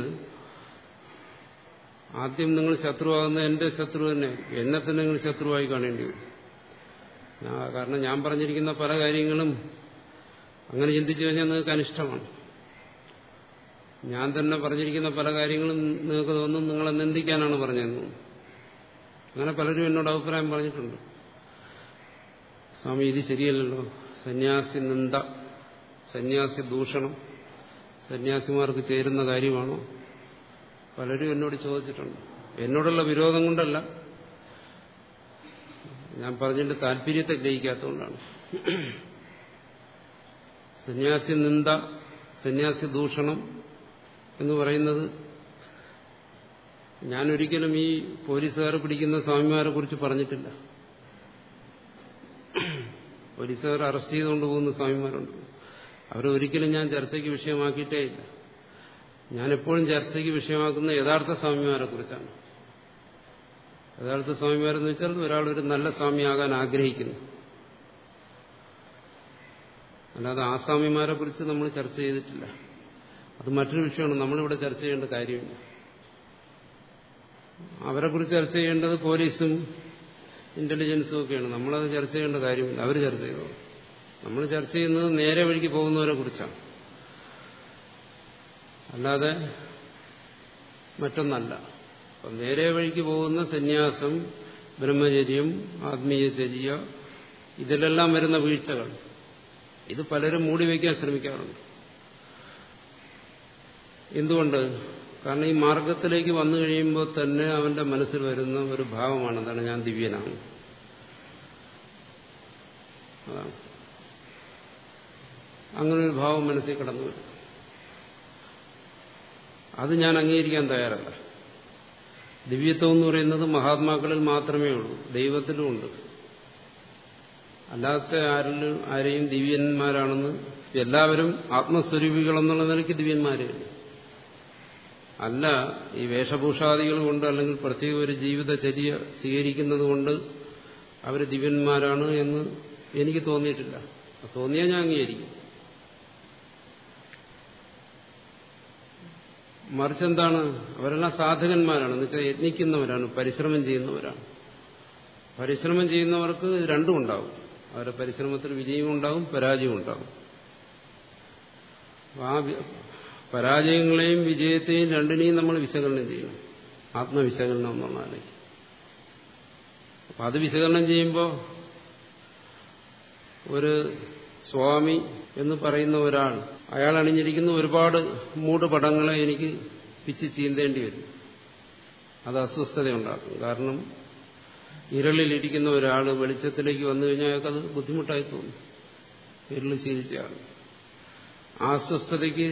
[SPEAKER 1] ആദ്യം നിങ്ങൾ ശത്രുവാകുന്ന എന്റെ ശത്രു തന്നെ എന്നെ തന്നെ നിങ്ങൾ ശത്രുവായി കാണേണ്ടി വരും കാരണം ഞാൻ പറഞ്ഞിരിക്കുന്ന പല കാര്യങ്ങളും അങ്ങനെ ചിന്തിച്ചു കഴിഞ്ഞാൽ നിങ്ങൾക്ക് അനിഷ്ടമാണ് ഞാൻ തന്നെ പറഞ്ഞിരിക്കുന്ന പല കാര്യങ്ങളും നിങ്ങൾക്ക് തോന്നും നിങ്ങളെ നിന്ദിക്കാനാണ് പറഞ്ഞതെന്ന് അങ്ങനെ പലരും എന്നോട് അഭിപ്രായം പറഞ്ഞിട്ടുണ്ട് സ്വാമി ഇത് ശരിയല്ലല്ലോ സന്യാസി നിന്ദ സന്യാസി ദൂഷണം സന്യാസിമാർക്ക് ചേരുന്ന കാര്യമാണോ പലരും എന്നോട് ചോദിച്ചിട്ടുണ്ട് എന്നോടുള്ള വിരോധം കൊണ്ടല്ല ഞാൻ പറഞ്ഞതിന്റെ താല്പര്യത്തെ ഗ്രഹിക്കാത്തതുകൊണ്ടാണ് സന്യാസി നിന്ദ സന്യാസി ദൂഷണം എന്ന് പറയുന്നത് ഞാനൊരിക്കലും ഈ പോലീസുകാർ പിടിക്കുന്ന സ്വാമിമാരെ കുറിച്ച് പറഞ്ഞിട്ടില്ല പോലീസുകാർ അറസ്റ്റ് ചെയ്തുകൊണ്ട് പോകുന്ന സ്വാമിമാരുണ്ട് അവരൊരിക്കലും ഞാൻ ചർച്ചയ്ക്ക് വിഷയമാക്കിയിട്ടേ ഇല്ല ഞാൻ എപ്പോഴും ചർച്ചയ്ക്ക് വിഷയമാക്കുന്ന യഥാർത്ഥ സ്വാമിമാരെ കുറിച്ചാണ് യഥാർത്ഥ സ്വാമിമാരെന്ന് വെച്ചാൽ ഒരാൾ ഒരു നല്ല സ്വാമിയാകാൻ ആഗ്രഹിക്കുന്നു അല്ലാതെ ആ സ്വാമിമാരെ കുറിച്ച് നമ്മൾ ചർച്ച ചെയ്തിട്ടില്ല അത് മറ്റൊരു വിഷയമാണ് നമ്മളിവിടെ ചർച്ച ചെയ്യേണ്ട കാര്യമില്ല അവരെ കുറിച്ച് ചർച്ച ചെയ്യേണ്ടത് പോലീസും ഇന്റലിജൻസും ഒക്കെയാണ് നമ്മളത് ചർച്ച ചെയ്യേണ്ട കാര്യമില്ല അവർ ചർച്ച ചെയ്തോ നമ്മൾ ചർച്ച ചെയ്യുന്നത് നേരെ വഴിക്ക് പോകുന്നവരെ കുറിച്ചാണ് അല്ലാതെ മറ്റൊന്നല്ല അപ്പം നേരെ വഴിക്ക് പോകുന്ന സന്യാസം ബ്രഹ്മചര്യം ആത്മീയചര്യ ഇതിലെല്ലാം വരുന്ന വീഴ്ചകൾ ഇത് പലരും മൂടി വയ്ക്കാൻ ശ്രമിക്കാറുണ്ട് എന്തുകൊണ്ട് കാരണം ഈ മാർഗത്തിലേക്ക് വന്നു കഴിയുമ്പോൾ തന്നെ അവന്റെ മനസ്സിൽ വരുന്ന ഒരു ഭാവമാണ് എന്താണ് ഞാൻ ദിവ്യനാണ് അതാണ് അങ്ങനെ ഒരു ഭാവം മനസ്സിൽ കടന്നു വരും അത് ഞാൻ അംഗീകരിക്കാൻ തയ്യാറല്ല ദിവ്യത്വം എന്ന് പറയുന്നത് മഹാത്മാക്കളിൽ മാത്രമേ ഉള്ളൂ ദൈവത്തിലും ഉണ്ട് അല്ലാത്ത ആരിലും ആരെയും ദിവ്യന്മാരാണെന്ന് എല്ലാവരും ആത്മസ്വരൂപികളെന്നുള്ള നിലയ്ക്ക് ദിവ്യന്മാരെയാണ് അല്ല ഈ വേഷഭൂഷാദികൾ കൊണ്ട് അല്ലെങ്കിൽ പ്രത്യേക ഒരു ജീവിതചര്യ സ്വീകരിക്കുന്നത് കൊണ്ട് അവർ ദിവ്യന്മാരാണ് എന്ന് എനിക്ക് തോന്നിയിട്ടില്ല തോന്നിയാൽ ഞാൻ അംഗീകരിക്കും മറിച്ച് എന്താണ് അവരെല്ലാം സാധകന്മാരാണ് എന്ന് വെച്ചാൽ യത്നിക്കുന്നവരാണ് പരിശ്രമം ചെയ്യുന്നവരാണ് പരിശ്രമം ചെയ്യുന്നവർക്ക് രണ്ടും ഉണ്ടാവും അവരുടെ പരിശ്രമത്തിൽ വിജയവും ഉണ്ടാവും പരാജയവും ഉണ്ടാവും ആ പരാജയങ്ങളെയും വിജയത്തെയും രണ്ടിനെയും നമ്മൾ വിശകലനം ചെയ്യണം ആത്മവിശകലനം എന്നുള്ളതാണ് അപ്പം അത് വിശകലനം ചെയ്യുമ്പോൾ ഒരു സ്വാമി എന്ന് പറയുന്ന ഒരാൾ അയാൾ അണിഞ്ഞിരിക്കുന്ന ഒരുപാട് മൂടുപടങ്ങളെ എനിക്ക് പിച്ച് ചീന്തേണ്ടി വരും അത് അസ്വസ്ഥതയുണ്ടാക്കും കാരണം ഇരളിലിരിക്കുന്ന ഒരാൾ വെളിച്ചത്തിലേക്ക് വന്നു കഴിഞ്ഞാൽ അയാൾക്കത് ബുദ്ധിമുട്ടായി തോന്നും ഇരുൾ ശീലിച്ചയാൾ ആ അസ്വസ്ഥതയ്ക്ക്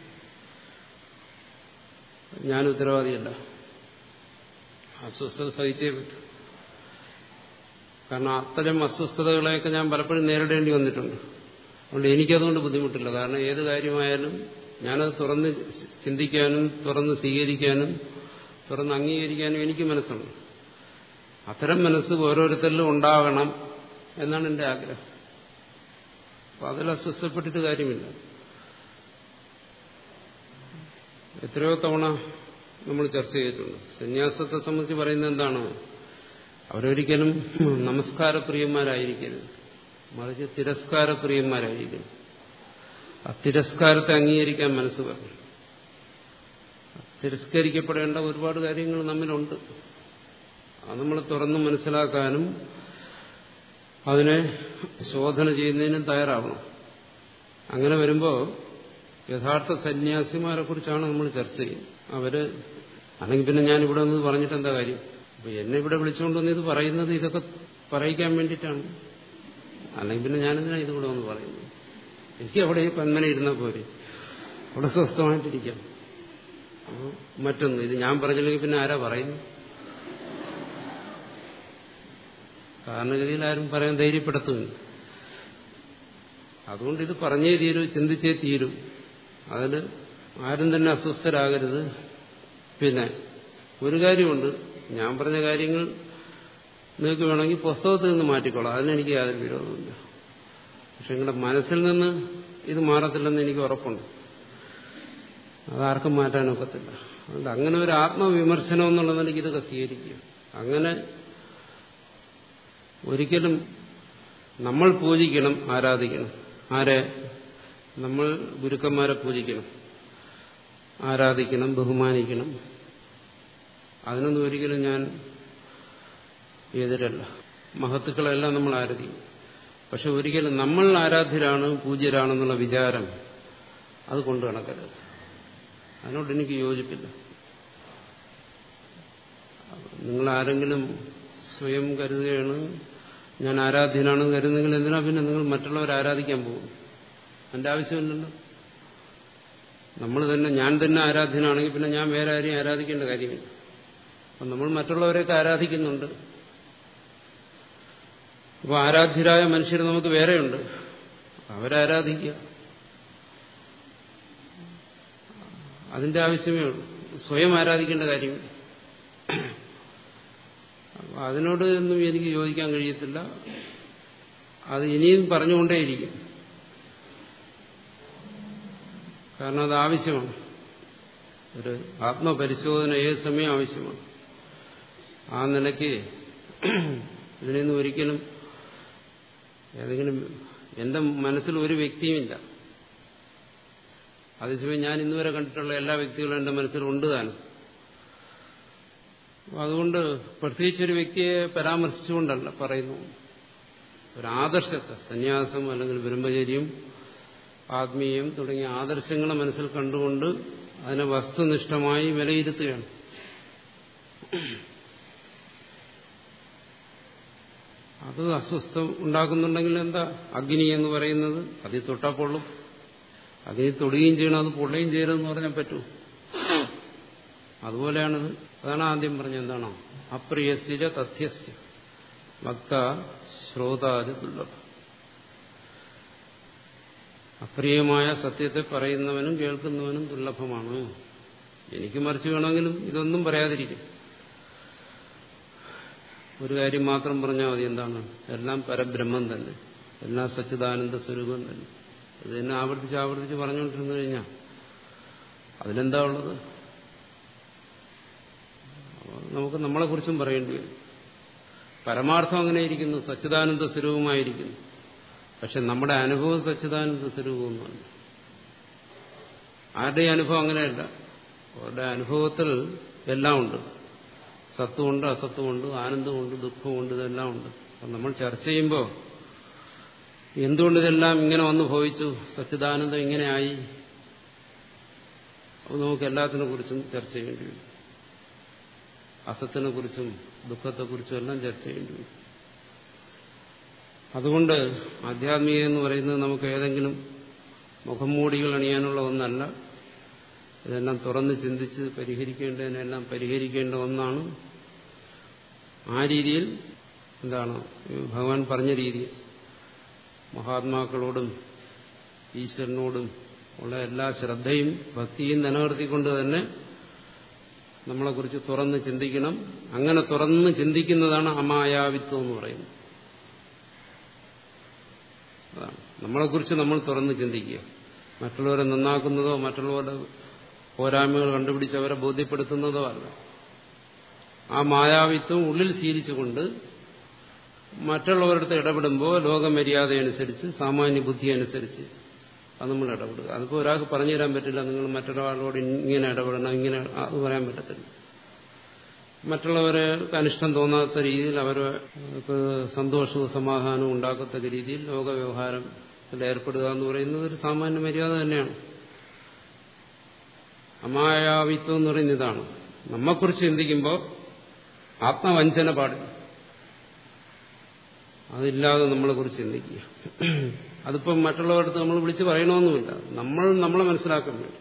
[SPEAKER 1] ഞാൻ ഉത്തരവാദിയല്ല അസ്വസ്ഥത സഹിച്ചേ പറ്റും കാരണം അത്തരം അസ്വസ്ഥതകളെയൊക്കെ ഞാൻ പലപ്പോഴും നേരിടേണ്ടി വന്നിട്ടുണ്ട് അതുകൊണ്ട് എനിക്കതുകൊണ്ട് ബുദ്ധിമുട്ടില്ല കാരണം ഏത് കാര്യമായാലും ഞാനത് തുറന്ന് ചിന്തിക്കാനും തുറന്ന് സ്വീകരിക്കാനും തുറന്ന് അംഗീകരിക്കാനും എനിക്ക് മനസ്സുണ്ട് അത്തരം മനസ്സ് ഓരോരുത്തരിലും ഉണ്ടാകണം എന്നാണ് എൻ്റെ ആഗ്രഹം അപ്പം അതിൽ അസ്വസ്ഥപ്പെട്ടിട്ട് കാര്യമില്ല എത്രയോ തവണ നമ്മൾ ചർച്ച ചെയ്തിട്ടുണ്ട് സന്യാസത്തെ സംബന്ധിച്ച് പറയുന്നത് എന്താണ് അവരൊരിക്കലും നമസ്കാരപ്രിയന്മാരായിരിക്കരുത് മറിച്ച് തിരസ്കാരപ്രിയന്മാരായിരിക്കും ആ തിരസ്കാരത്തെ അംഗീകരിക്കാൻ മനസ്സ് പറഞ്ഞു തിരസ്കരിക്കപ്പെടേണ്ട ഒരുപാട് കാര്യങ്ങൾ നമ്മിലുണ്ട് അത് നമ്മൾ തുറന്ന് മനസ്സിലാക്കാനും അതിനെ ശോധന ചെയ്യുന്നതിനും തയ്യാറാവണം അങ്ങനെ വരുമ്പോൾ യഥാർത്ഥ സന്യാസിമാരെ കുറിച്ചാണ് നമ്മൾ ചർച്ച ചെയ്യുന്നത് അവര് അല്ലെങ്കിൽ പിന്നെ ഞാൻ ഇവിടെ നിന്ന് പറഞ്ഞിട്ട് എന്താ കാര്യം അപ്പൊ എന്നെ ഇവിടെ വിളിച്ചുകൊണ്ട് വന്ന് ഇത് പറയുന്നത് ഇതൊക്കെ പറയിക്കാൻ വേണ്ടിയിട്ടാണ് അല്ലെങ്കിൽ പിന്നെ ഞാനെന്തിനാ ഇത് കൂടെ വന്ന് പറയുന്നത് എനിക്ക് അവിടെ ഈ പന്മന ഇരുന്നാൽ പോരെ അവിടെ സ്വസ്ഥമായിട്ടിരിക്കാം അപ്പോൾ മറ്റൊന്ന് ഇത് ഞാൻ പറഞ്ഞില്ലെങ്കിൽ പിന്നെ ആരാ പറയുന്നു കാരണഗതിയിൽ ആരും പറയാൻ ധൈര്യപ്പെടുത്തുന്നു അതുകൊണ്ട് ഇത് പറഞ്ഞേ തീരൂ ചിന്തിച്ചേ തീരൂ അതിന് ആരും തന്നെ അസ്വസ്ഥരാകരുത് പിന്നെ ഒരു കാര്യമുണ്ട് ഞാൻ പറഞ്ഞ കാര്യങ്ങൾ നിങ്ങൾക്ക് വേണമെങ്കിൽ പുസ്തകത്തിൽ നിന്ന് മാറ്റിക്കോളാം അതിനെനിക്ക് യാതൊരു വിരോധമില്ല പക്ഷെ നിങ്ങളുടെ മനസ്സിൽ നിന്ന് ഇത് മാറത്തില്ലെന്ന് എനിക്ക് ഉറപ്പുണ്ട് അതാർക്കും മാറ്റാനൊക്കത്തില്ല അതുകൊണ്ട് അങ്ങനെ ഒരു ആത്മവിമർശനം എന്നുള്ള നിലയ്ക്ക് ഇതൊക്കെ സ്വീകരിക്കുക അങ്ങനെ ഒരിക്കലും നമ്മൾ പൂജിക്കണം ആരാധിക്കണം ആരെ നമ്മൾ ഗുരുക്കന്മാരെ പൂജിക്കണം ആരാധിക്കണം ബഹുമാനിക്കണം അതിനൊന്നും ഒരിക്കലും ഞാൻ എതിരല്ല മഹത്തുക്കളെല്ലാം നമ്മൾ ആരാധിക്കും പക്ഷെ ഒരിക്കലും നമ്മൾ ആരാധ്യരാണ് പൂജ്യരാണെന്നുള്ള വിചാരം അത് കൊണ്ടു നടക്കരുത് അതിനോട് എനിക്ക് യോജിപ്പില്ല നിങ്ങൾ ആരെങ്കിലും സ്വയം കരുതുകയാണ് ഞാൻ ആരാധ്യനാണെന്ന് കരുതുന്നെങ്കിൽ എന്തിനാ പിന്നെ നിങ്ങൾ മറ്റുള്ളവരെ ആരാധിക്കാൻ പോകും എൻ്റെ ആവശ്യമില്ലല്ലോ നമ്മൾ തന്നെ ഞാൻ തന്നെ ആരാധ്യനാണെങ്കിൽ പിന്നെ ഞാൻ വേറെ ആരെയും ആരാധിക്കേണ്ട കാര്യമില്ല അപ്പം നമ്മൾ മറ്റുള്ളവരെയൊക്കെ ആരാധിക്കുന്നുണ്ട് അപ്പോൾ ആരാധ്യരായ മനുഷ്യർ നമുക്ക് വേറെയുണ്ട് അവരാരാധിക്കുക അതിന്റെ ആവശ്യമേ ഉള്ളൂ സ്വയം ആരാധിക്കേണ്ട കാര്യമില്ല അപ്പോൾ അതിനോട് ഒന്നും എനിക്ക് യോജിക്കാൻ കഴിയത്തില്ല അത് ഇനിയും പറഞ്ഞുകൊണ്ടേയിരിക്കും കാരണം അത് ആവശ്യമാണ് ഒരു ആത്മപരിശോധന ഏത് സമയം ആവശ്യമാണ് ആ നിലയ്ക്ക് ഇതിനൊന്നും ഒരിക്കലും ഏതെങ്കിലും എന്റെ മനസ്സിൽ ഒരു വ്യക്തിയുമില്ല അതേസമയം ഞാൻ ഇന്നുവരെ കണ്ടിട്ടുള്ള എല്ലാ വ്യക്തികളും എന്റെ മനസ്സിൽ ഉണ്ട് താനും അതുകൊണ്ട് പ്രത്യേകിച്ച് ഒരു വ്യക്തിയെ പരാമർശിച്ചുകൊണ്ടല്ല പറയുന്നു ഒരു ആദർശത്തെ സന്യാസം അല്ലെങ്കിൽ ബ്രഹ്മചര്യം ആത്മീയം തുടങ്ങിയ ആദർശങ്ങളെ മനസ്സിൽ കണ്ടുകൊണ്ട് അതിനെ വസ്തുനിഷ്ഠമായി വിലയിരുത്തുകയാണ് അത് അസ്വസ്ഥം ഉണ്ടാക്കുന്നുണ്ടെങ്കിൽ എന്താ അഗ്നി എന്ന് പറയുന്നത് അതിൽ തൊട്ടാ പൊള്ളും അതിൽ തൊടുകയും ചെയ്യണം അത് പൊള്ളുകയും ചെയ്യണമെന്ന് പറഞ്ഞാൽ പറ്റൂ അതുപോലെയാണിത് അതാണ് ആദ്യം പറഞ്ഞത് എന്താണോ അപ്രിയസ്യ തഥ്യസ്യ ഭക്ത ശ്രോതാതി ദുർലഭം അപ്രിയമായ സത്യത്തെ പറയുന്നവനും കേൾക്കുന്നവനും ദുർലഭമാണ് എനിക്ക് മറിച്ച് വേണമെങ്കിലും ഇതൊന്നും പറയാതിരിക്കും ഒരു കാര്യം മാത്രം പറഞ്ഞാൽ മതി എന്താണ് എല്ലാം പരബ്രഹ്മം തന്നെ എല്ലാം സച്ചിദാനന്ദ സ്വരൂപം തന്നെ ഇത് തന്നെ ആവർത്തിച്ച് ആവർത്തിച്ച് പറഞ്ഞുകൊണ്ടിരുന്നു കഴിഞ്ഞാൽ അതിലെന്താ ഉള്ളത് നമുക്ക് നമ്മളെക്കുറിച്ചും പറയേണ്ടി വരും പരമാർത്ഥം അങ്ങനെ ഇരിക്കുന്നു സച്ചിദാനന്ദ സ്വരൂപമായിരിക്കുന്നു പക്ഷെ നമ്മുടെ അനുഭവം സച്ചിദാനന്ദ സ്വരൂപമൊന്നുമല്ല ആരുടെയും അനുഭവം അങ്ങനെയല്ല അവരുടെ അനുഭവത്തിൽ എല്ലാം ഉണ്ട് സത്വമുണ്ട് അസത്വമുണ്ട് ആനന്ദമുണ്ട് ദുഃഖമുണ്ട് ഇതെല്ലാം ഉണ്ട് അപ്പം നമ്മൾ ചർച്ച ചെയ്യുമ്പോൾ എന്തുകൊണ്ട് ഇതെല്ലാം ഇങ്ങനെ വന്നു ഭവിച്ചു സച്ചിദാനന്ദം ഇങ്ങനെയായി അപ്പോൾ നമുക്ക് എല്ലാത്തിനെ കുറിച്ചും ചർച്ച ചെയ്യേണ്ടി വരും അസത്തിനെ കുറിച്ചും ദുഃഖത്തെക്കുറിച്ചും എല്ലാം ചർച്ച ചെയ്യേണ്ടി വരും അതുകൊണ്ട് ആധ്യാത്മിക എന്ന് പറയുന്നത് നമുക്ക് ഏതെങ്കിലും മുഖംമൂടികൾ അണിയാനുള്ള ഒന്നല്ല ഇതെല്ലാം തുറന്ന് ചിന്തിച്ച് പരിഹരിക്കേണ്ടതിനെല്ലാം പരിഹരിക്കേണ്ട ഒന്നാണ് ആ രീതിയിൽ എന്താണ് ഭഗവാൻ പറഞ്ഞ രീതിയിൽ മഹാത്മാക്കളോടും ഈശ്വരനോടും ഉള്ള എല്ലാ ശ്രദ്ധയും ഭക്തിയും നിലനിർത്തിക്കൊണ്ട് തന്നെ നമ്മളെക്കുറിച്ച് തുറന്ന് ചിന്തിക്കണം അങ്ങനെ തുറന്ന് ചിന്തിക്കുന്നതാണ് അമായാവിത്വം എന്ന് പറയുന്നത് അതാണ് നമ്മളെക്കുറിച്ച് നമ്മൾ തുറന്ന് ചിന്തിക്കുക മറ്റുള്ളവരെ നന്നാക്കുന്നതോ മറ്റുള്ളവരുടെ പോരായ്മകൾ കണ്ടുപിടിച്ച് അവരെ ബോധ്യപ്പെടുത്തുന്നതോ അല്ല ആ മായാവിത്വം ഉള്ളിൽ ശീലിച്ചുകൊണ്ട് മറ്റുള്ളവരുടെ ഇടപെടുമ്പോൾ ലോകമര്യാദയനുസരിച്ച് സാമാന്യ ബുദ്ധി അനുസരിച്ച് അത് നമ്മൾ ഇടപെടുക അതിപ്പോൾ ഒരാൾക്ക് പറഞ്ഞു തരാൻ പറ്റില്ല നിങ്ങൾ മറ്റൊരാളോട് ഇങ്ങനെ ഇടപെടണം ഇങ്ങനെ അത് പറയാൻ പറ്റത്തില്ല മറ്റുള്ളവർക്ക് അനിഷ്ടം തോന്നാത്ത രീതിയിൽ അവർക്ക് സന്തോഷവും സമാധാനവും ഉണ്ടാക്കത്തക്ക രീതിയിൽ ലോകവ്യവഹാരത്തിൽ ഏർപ്പെടുക എന്ന് പറയുന്നത് ഒരു സാമാന്യ മര്യാദ തന്നെയാണ് അമായാവിത്വം എന്ന് പറയുന്നത് ഇതാണ് നമ്മെക്കുറിച്ച് ചിന്തിക്കുമ്പോൾ ആത്മവഞ്ചന പാടില്ല അതില്ലാതെ നമ്മളെക്കുറിച്ച് ചിന്തിക്കുക അതിപ്പം മറ്റുള്ളവരടുത്ത് നമ്മൾ വിളിച്ച് പറയണമെന്നുമില്ല നമ്മൾ നമ്മളെ മനസ്സിലാക്കാൻ വേണ്ടി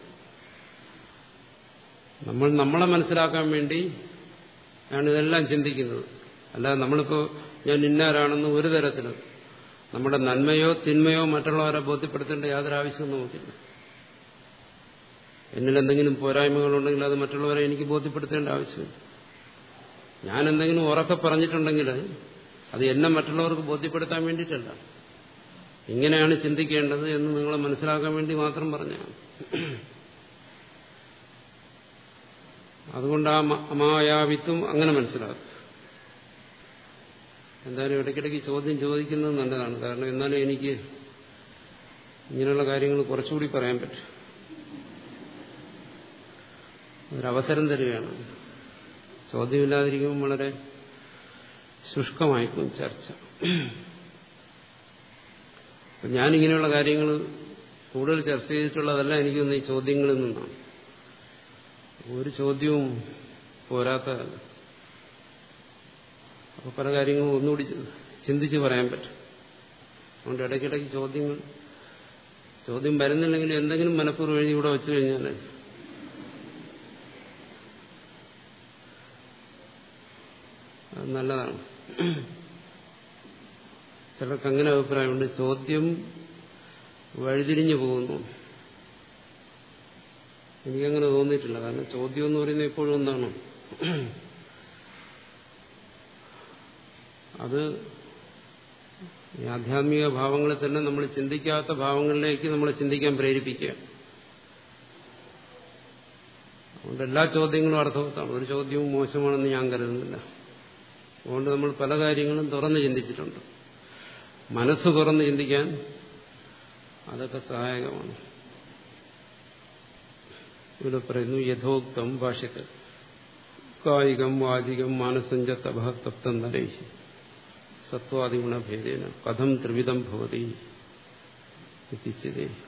[SPEAKER 1] നമ്മൾ നമ്മളെ മനസ്സിലാക്കാൻ വേണ്ടി ആണ് ഇതെല്ലാം ചിന്തിക്കുന്നത് അല്ലാതെ നമ്മളിപ്പോൾ ഞാൻ ഇന്നാരാണെന്ന് ഒരു തരത്തിലും നമ്മുടെ നന്മയോ തിന്മയോ മറ്റുള്ളവരെ ബോധ്യപ്പെടുത്തേണ്ട യാതൊരു ആവശ്യവും നമുക്കില്ല എന്നിൽ എന്തെങ്കിലും പോരായ്മകളുണ്ടെങ്കിൽ അത് മറ്റുള്ളവരെ എനിക്ക് ബോധ്യപ്പെടുത്തേണ്ട ആവശ്യമില്ല ഞാൻ എന്തെങ്കിലും ഉറക്കെ പറഞ്ഞിട്ടുണ്ടെങ്കിൽ അത് എന്നെ മറ്റുള്ളവർക്ക് ബോധ്യപ്പെടുത്താൻ വേണ്ടിയിട്ടല്ല ഇങ്ങനെയാണ് ചിന്തിക്കേണ്ടത് എന്ന് നിങ്ങളെ മനസ്സിലാക്കാൻ വേണ്ടി മാത്രം പറഞ്ഞാണ് അതുകൊണ്ട് ആ അമായാവിത്വം അങ്ങനെ മനസ്സിലാക്കും എന്തായാലും ഇടയ്ക്കിടയ്ക്ക് ചോദ്യം ചോദിക്കുന്നത് നല്ലതാണ് കാരണം എന്നാലും എനിക്ക് ഇങ്ങനെയുള്ള കാര്യങ്ങൾ കുറച്ചുകൂടി പറയാൻ പറ്റും ഒരവസരം തരികയാണ് ചോദ്യമില്ലാതിരിക്കുമ്പോൾ വളരെ ശുഷ്കമായിക്കും ചർച്ച ഞാനിങ്ങനെയുള്ള കാര്യങ്ങൾ കൂടുതൽ ചർച്ച ചെയ്തിട്ടുള്ളതല്ല എനിക്ക് തോന്നുന്നു ഈ ചോദ്യങ്ങളിൽ നിന്നാണ് ഒരു ചോദ്യവും പോരാത്തതല്ല അപ്പോൾ പല കാര്യങ്ങളും ഒന്നുകൂടി ചിന്തിച്ച് പറയാൻ പറ്റും അതുകൊണ്ട് ഇടയ്ക്കിടയ്ക്ക് ചോദ്യങ്ങൾ ചോദ്യം വരുന്നില്ലെങ്കിൽ എന്തെങ്കിലും മനഃപൂർവ്വം എഴുതി ഇവിടെ വെച്ചു കഴിഞ്ഞാൽ അത് നല്ലതാണ് ചിലർക്ക് അങ്ങനെ അഭിപ്രായമുണ്ട് ചോദ്യം വഴിതിരിഞ്ഞു പോകുന്നു എനിക്കങ്ങനെ തോന്നിയിട്ടില്ല കാരണം ചോദ്യം എന്ന് പറയുന്നത് എപ്പോഴും എന്താണ് അത് ഈ ആധ്യാത്മിക ഭാവങ്ങളിൽ തന്നെ നമ്മൾ ചിന്തിക്കാത്ത ഭാവങ്ങളിലേക്ക് നമ്മളെ ചിന്തിക്കാൻ പ്രേരിപ്പിക്കുക അതുകൊണ്ട് എല്ലാ ചോദ്യങ്ങളും അർത്ഥവത്താണ് ഒരു ചോദ്യവും മോശമാണെന്ന് ഞാൻ കരുതുന്നില്ല അതുകൊണ്ട് നമ്മൾ പല കാര്യങ്ങളും തുറന്ന് ചിന്തിച്ചിട്ടുണ്ട് മനസ്സ് തുറന്ന് ചിന്തിക്കാൻ അതൊക്കെ സഹായകമാണ് ഇവിടെ പറയുന്നു യഥോക്തം ഭാഷ്യത്തിൽ കായികം വാചികം മാനസഞ്ച തപതപ്തം നരൈഹി സത്വാദിഗുണഭേദേന കഥം ത്രിവിധം ഭവതി എത്തിച്ചതേ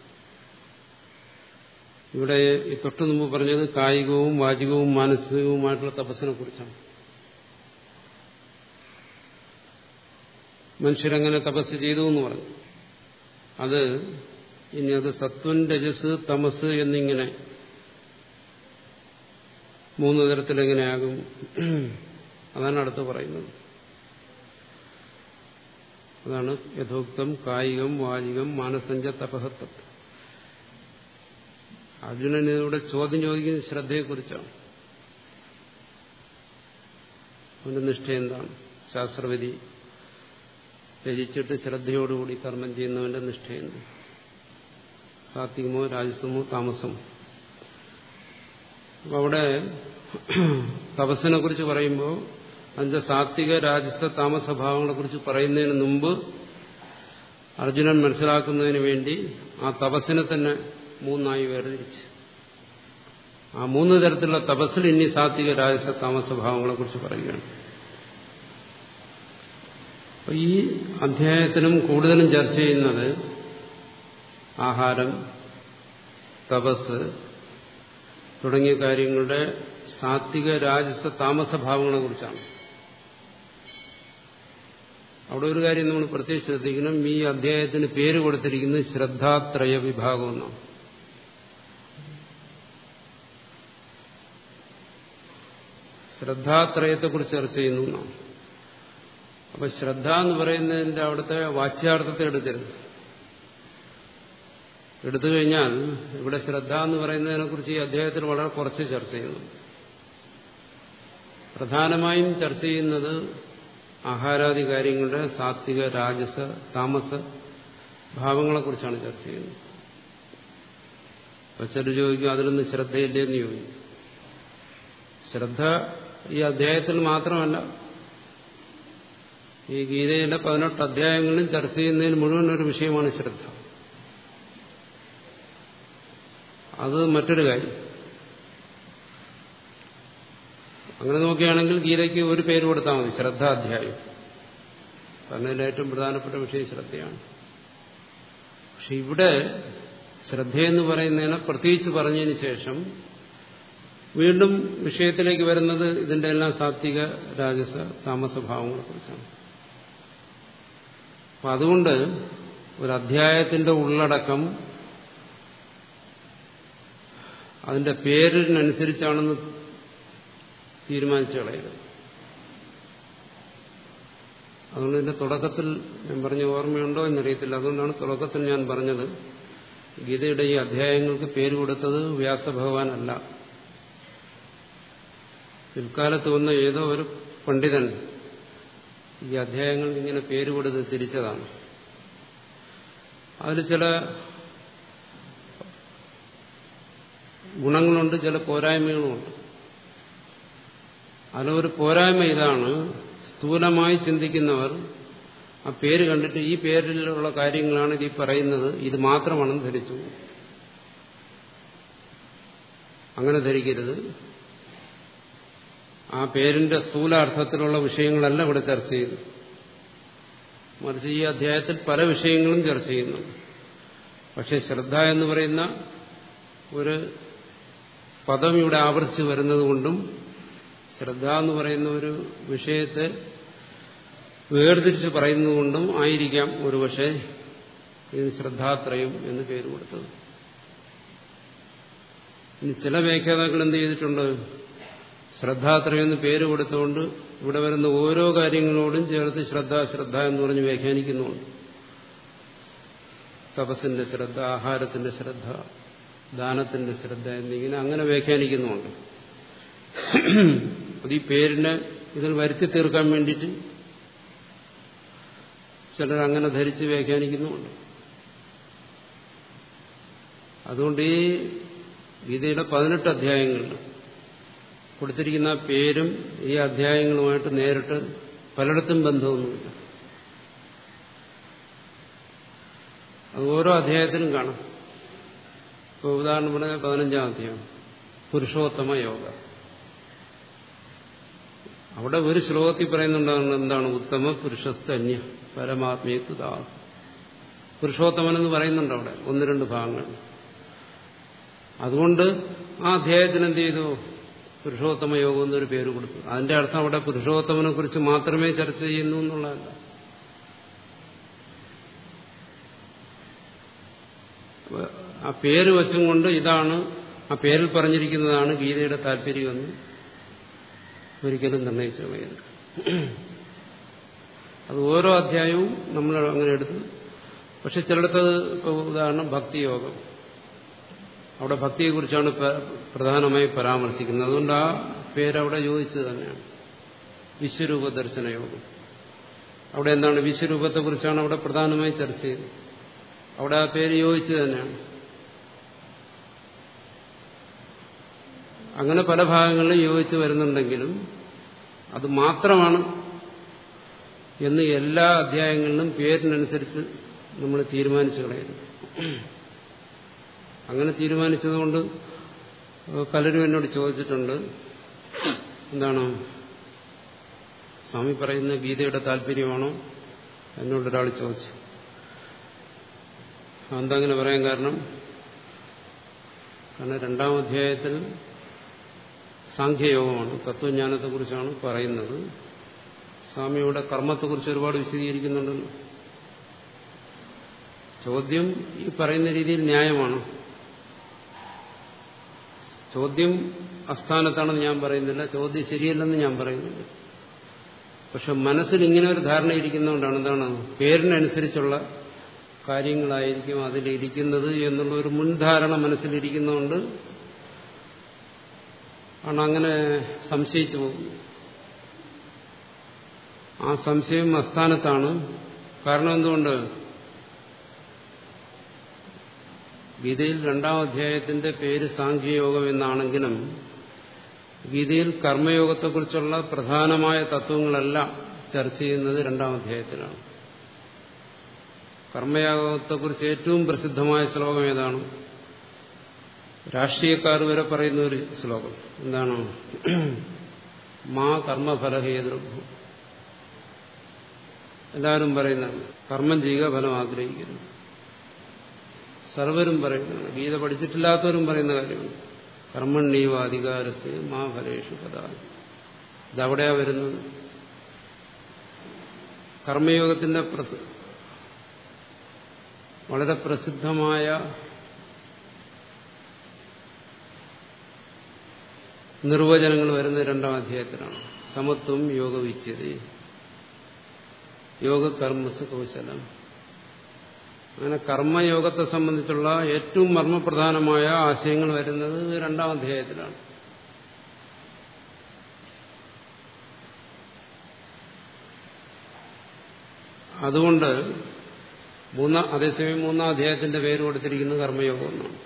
[SPEAKER 1] ഇവിടെ ഈ തൊട്ടു മുമ്പ് പറഞ്ഞത് കായികവും വാചികവും മാനസികവുമായിട്ടുള്ള തപസ്സിനെ കുറിച്ചാണ് മനുഷ്യരങ്ങനെ തപസ് ചെയ്തു എന്ന് പറഞ്ഞു അത് ഇനി അത് സത്വൻ രജസ് തമസ് എന്നിങ്ങനെ മൂന്ന് തരത്തിലെങ്ങനെയാകും അതാണ് അടുത്ത് പറയുന്നത് അതാണ് യഥോക്തം കായികം വാചികം മാനസഞ്ച തപഹത്വം അർജുനൻ ഇതിലൂടെ ചോദ്യം ചോദിക്കുന്നത് ശ്രദ്ധയെക്കുറിച്ചാണ് അവന്റെ നിഷ്ഠ എന്താണ് ശാസ്ത്രവിധി രചിച്ചിട്ട് ശ്രദ്ധയോടുകൂടി കർമ്മം ചെയ്യുന്നവന്റെ നിഷ്ഠയെന്ത് സാത്വികമോ രാജസമോ താമസമോ അപ്പൊ അവിടെ തപസ്സിനെ കുറിച്ച് പറയുമ്പോൾ അതിന്റെ സാത്വിക രാജസ താമസ ഭാവങ്ങളെ കുറിച്ച് പറയുന്നതിന് മുമ്പ് അർജുനൻ മനസ്സിലാക്കുന്നതിന് വേണ്ടി ആ തപസ്സിനെ തന്നെ മൂന്നായി വേർതിരിച്ച് ആ മൂന്ന് തരത്തിലുള്ള തപസ്സിൽ ഇനി സാത്വിക രാജസ താമസ ഭാവങ്ങളെ കുറിച്ച് പറയുകയാണ് അപ്പൊ ഈ അധ്യായത്തിനും കൂടുതലും ചർച്ച ചെയ്യുന്നത് ആഹാരം തപസ് തുടങ്ങിയ കാര്യങ്ങളുടെ സാത്വിക രാജസ താമസ ഭാവങ്ങളെ കുറിച്ചാണ് അവിടെ ഒരു കാര്യം നമ്മൾ പ്രത്യേകിച്ച് ശ്രദ്ധിക്കണം ഈ അധ്യായത്തിന് പേര് കൊടുത്തിരിക്കുന്നത് ശ്രദ്ധാത്രയ വിഭാഗം എന്നാണ് ശ്രദ്ധാത്രയത്തെക്കുറിച്ച് ചർച്ച ചെയ്യുന്നു എന്നാണ് അപ്പൊ ശ്രദ്ധ എന്ന് പറയുന്നതിന്റെ അവിടുത്തെ വാച്യാർത്ഥത്തെ എടുക്കരുത് എടുത്തു കഴിഞ്ഞാൽ ഇവിടെ ശ്രദ്ധ എന്ന് പറയുന്നതിനെ കുറിച്ച് ഈ അധ്യായത്തിൽ വളരെ കുറച്ച് ചർച്ച ചെയ്യുന്നു പ്രധാനമായും ചർച്ച ചെയ്യുന്നത് ആഹാരാദി കാര്യങ്ങളുടെ സാത്വിക രാജസ താമസ ഭാവങ്ങളെക്കുറിച്ചാണ് ചർച്ച ചെയ്യുന്നത് അപ്പൊ ചില ചോദിക്കും അതിലൊന്നും ശ്രദ്ധയില്ലേ എന്ന് ചോദിക്കും ശ്രദ്ധ ഈ അധ്യായത്തിൽ മാത്രമല്ല ഈ ഗീതയിലെ പതിനെട്ട് അധ്യായങ്ങളിലും ചർച്ച ചെയ്യുന്നതിന് മുഴുവൻ ഒരു വിഷയമാണ് ശ്രദ്ധ അത് മറ്റൊരു കാര്യം അങ്ങനെ നോക്കുകയാണെങ്കിൽ ഗീതയ്ക്ക് ഒരു പേര് കൊടുത്താൽ മതി ശ്രദ്ധാധ്യായം കാരണം ഇതിൽ ഏറ്റവും പ്രധാനപ്പെട്ട വിഷയം ശ്രദ്ധയാണ് പക്ഷെ ഇവിടെ ശ്രദ്ധയെന്ന് പറയുന്നതിനെ പ്രത്യേകിച്ച് പറഞ്ഞതിന് ശേഷം വീണ്ടും വിഷയത്തിലേക്ക് വരുന്നത് ഇതിന്റെ എല്ലാം സാത്വിക രാജസ താമസ ഭാവങ്ങളെ കുറിച്ചാണ് അപ്പൊ അതുകൊണ്ട് ഒരു അധ്യായത്തിന്റെ ഉള്ളടക്കം അതിന്റെ പേരിനനുസരിച്ചാണെന്ന് തീരുമാനിച്ചു കളയരുത് അതുകൊണ്ട് ഇതിന്റെ തുടക്കത്തിൽ ഞാൻ പറഞ്ഞ ഓർമ്മയുണ്ടോ എന്നറിയത്തില്ല അതുകൊണ്ടാണ് തുടക്കത്തിൽ ഞാൻ പറഞ്ഞത് ഗീതയുടെ ഈ അധ്യായങ്ങൾക്ക് പേര് കൊടുത്തത് വ്യാസഭഗവാനല്ല പിൽക്കാലത്ത് വന്ന ഏതോ ഒരു പണ്ഡിതൻ ഈ അധ്യായങ്ങൾക്ക് ഇങ്ങനെ പേര് കൊടുത്ത് തിരിച്ചതാണ് അതിൽ ചില ഗുണങ്ങളുണ്ട് ചില പോരായ്മകളുമുണ്ട് അതിലൊരു പോരായ്മ ഇതാണ് സ്ഥൂലമായി ചിന്തിക്കുന്നവർ ആ പേര് കണ്ടിട്ട് ഈ പേരിലുള്ള കാര്യങ്ങളാണ് ഇത് ഈ പറയുന്നത് ഇത് മാത്രമാണെന്ന് ധരിച്ചു അങ്ങനെ ധരിക്കരുത് ആ പേരിന്റെ സ്ഥൂലാർത്ഥത്തിലുള്ള വിഷയങ്ങളല്ല ഇവിടെ ചർച്ച ചെയ്യുന്നു മറിച്ച് ഈ അധ്യായത്തിൽ പല വിഷയങ്ങളും ചർച്ച ചെയ്യുന്നു പക്ഷെ ശ്രദ്ധ എന്ന് പറയുന്ന ഒരു പദം ഇവിടെ ആവർത്തിച്ച് വരുന്നത് കൊണ്ടും ശ്രദ്ധ എന്ന് പറയുന്ന ഒരു വിഷയത്തെ വേർതിരിച്ച് പറയുന്നതുകൊണ്ടും ആയിരിക്കാം ഒരുപക്ഷെ ഇതിന് ശ്രദ്ധാത്രയം എന്ന് പേര് കൊടുത്തത് ഇനി ചില വ്യാഖ്യാതാക്കൾ എന്ത് ചെയ്തിട്ടുണ്ട് ശ്രദ്ധാത്രയം എന്ന് പേര് കൊടുത്തുകൊണ്ട് ഇവിടെ വരുന്ന ഓരോ കാര്യങ്ങളോടും ചേർത്ത് ശ്രദ്ധ ശ്രദ്ധ എന്ന് പറഞ്ഞ് വ്യാഖ്യാനിക്കുന്നുണ്ട് തപസ്സിന്റെ ശ്രദ്ധ ആഹാരത്തിന്റെ ശ്രദ്ധ ദാനത്തിന്റെ ശ്രദ്ധ എന്നിങ്ങനെ അങ്ങനെ വ്യാഖ്യാനിക്കുന്നുണ്ട് അത് ഈ പേരിനെ ഇതിൽ വരുത്തി തീർക്കാൻ വേണ്ടിയിട്ട് ചിലർ അങ്ങനെ ധരിച്ച് വ്യാഖ്യാനിക്കുന്നുമുണ്ട് അതുകൊണ്ട് ഈ ഗീതയുടെ പതിനെട്ട് അധ്യായങ്ങളിൽ കൊടുത്തിരിക്കുന്ന പേരും ഈ അധ്യായങ്ങളുമായിട്ട് നേരിട്ട് പലയിടത്തും ബന്ധമൊന്നുമില്ല അത് ഓരോ അധ്യായത്തിലും കാണാം ഇപ്പോൾ ഉദാഹരണം പറഞ്ഞാൽ പതിനഞ്ചാം അധ്യായം പുരുഷോത്തമ യോഗ അവിടെ ഒരു ശ്ലോകത്തിൽ പറയുന്നുണ്ടാകുന്നത് എന്താണ് ഉത്തമ പുരുഷസ്തന്യ പരമാത്മീയത്വ പുരുഷോത്തമൻ എന്ന് പറയുന്നുണ്ട് അവിടെ ഒന്ന് രണ്ട് ഭാഗങ്ങൾ അതുകൊണ്ട് ആ അധ്യായത്തിന് എന്ത് ചെയ്തു പുരുഷോത്തമ യോഗം എന്നൊരു പേര് കൊടുത്തു അതിന്റെ അർത്ഥം അവിടെ പുരുഷോത്തമനെ കുറിച്ച് മാത്രമേ ചർച്ച ചെയ്യുന്നു എന്നുള്ളതല്ല ആ പേര് വെച്ചും കൊണ്ട് ഇതാണ് ആ പേരിൽ പറഞ്ഞിരിക്കുന്നതാണ് ഗീതയുടെ താല്പര്യമെന്ന് ഒരിക്കലും നിർണയിച്ചു കളയരുത് അത് ഓരോ അധ്യായവും നമ്മൾ അങ്ങനെ എടുത്ത് പക്ഷെ ചിലയിടത്ത് ഇപ്പോൾ ഉദാഹരണം ഭക്തിയോഗം അവിടെ ഭക്തിയെക്കുറിച്ചാണ് പ്രധാനമായി പരാമർശിക്കുന്നത് അതുകൊണ്ട് ആ പേരവിടെ യോജിച്ചത് തന്നെയാണ് വിശ്വരൂപ ദർശന യോഗം അവിടെ എന്താണ് വിശ്വരൂപത്തെക്കുറിച്ചാണ് അവിടെ പ്രധാനമായി ചർച്ച ചെയ്തത് അവിടെ ആ പേര് യോജിച്ചത് തന്നെയാണ് അങ്ങനെ പല ഭാഗങ്ങളിലും യോജിച്ച് വരുന്നുണ്ടെങ്കിലും അത് മാത്രമാണ് എന്ന് എല്ലാ അധ്യായങ്ങളിലും പേരിനനുസരിച്ച് നമ്മൾ തീരുമാനിച്ചു കളയരുത് അങ്ങനെ തീരുമാനിച്ചതുകൊണ്ട് പലരും എന്നോട് ചോദിച്ചിട്ടുണ്ട് എന്താണ് സ്വാമി പറയുന്ന ഗീതയുടെ താല്പര്യമാണോ എന്നോടൊരാൾ ചോദിച്ചു എന്താ അങ്ങനെ പറയാൻ കാരണം കാരണം രണ്ടാം അധ്യായത്തിൽ സാഖ്യയോഗമാണ് തത്വജ്ഞാനത്തെക്കുറിച്ചാണ് പറയുന്നത് സ്വാമിയുടെ കർമ്മത്തെക്കുറിച്ച് ഒരുപാട് വിശദീകരിക്കുന്നുണ്ടല്ലോ ചോദ്യം ഈ പറയുന്ന രീതിയിൽ ന്യായമാണ് ചോദ്യം അസ്ഥാനത്താണെന്ന് ഞാൻ പറയുന്നില്ല ചോദ്യം ശരിയല്ലെന്ന് ഞാൻ പറയുന്നില്ല പക്ഷെ മനസ്സിൽ ഇങ്ങനെ ഒരു ധാരണ ഇരിക്കുന്നതുകൊണ്ടാണ് എന്താണ് പേരിനനുസരിച്ചുള്ള കാര്യങ്ങളായിരിക്കും അതിലിരിക്കുന്നത് എന്നുള്ള ഒരു മുൻധാരണ മനസ്സിലിരിക്കുന്നതുകൊണ്ട് ആണ് അങ്ങനെ സംശയിച്ചു പോകുന്നത് ആ സംശയം അസ്ഥാനത്താണ് കാരണം എന്തുകൊണ്ട് ഗീതയിൽ രണ്ടാം അധ്യായത്തിന്റെ പേര് സാഖ്യയോഗം എന്നാണെങ്കിലും ഗീതയിൽ കർമ്മയോഗത്തെക്കുറിച്ചുള്ള പ്രധാനമായ തത്വങ്ങളെല്ലാം ചർച്ച ചെയ്യുന്നത് രണ്ടാം അധ്യായത്തിലാണ് കർമ്മയോഗത്തെക്കുറിച്ച് ഏറ്റവും പ്രസിദ്ധമായ ശ്ലോകം ഏതാണ് രാഷ്ട്രീയക്കാർ വരെ പറയുന്ന ഒരു ശ്ലോകം എന്താണ് മാ കർമ്മഫലഹേതൃഭു എല്ലാവരും പറയുന്നതാണ് കർമ്മം ചെയ്യുക ഫലം ആഗ്രഹിക്കുന്നു സർവരും പറയുന്നതാണ് ഗീത പഠിച്ചിട്ടില്ലാത്തവരും പറയുന്ന കാര്യമാണ് കർമ്മണ്ണീവ അധികാരസ് മാ ഫലേഷു പദാ ഇതവിടെയാ വരുന്നത് കർമ്മയോഗത്തിന്റെ വളരെ പ്രസിദ്ധമായ നിർവചനങ്ങൾ വരുന്നത് രണ്ടാം അധ്യായത്തിലാണ് സമത്വം യോഗവിച്ഛത യോഗ കർമ്മസ് കൗശലം അങ്ങനെ കർമ്മയോഗത്തെ സംബന്ധിച്ചുള്ള ഏറ്റവും മർമ്മപ്രധാനമായ ആശയങ്ങൾ വരുന്നത് രണ്ടാം അധ്യായത്തിലാണ് അതുകൊണ്ട് മൂന്നാം അതേസമയം മൂന്നാം അധ്യായത്തിന്റെ പേര് കൊടുത്തിരിക്കുന്നത് കർമ്മയോഗം എന്നാണ്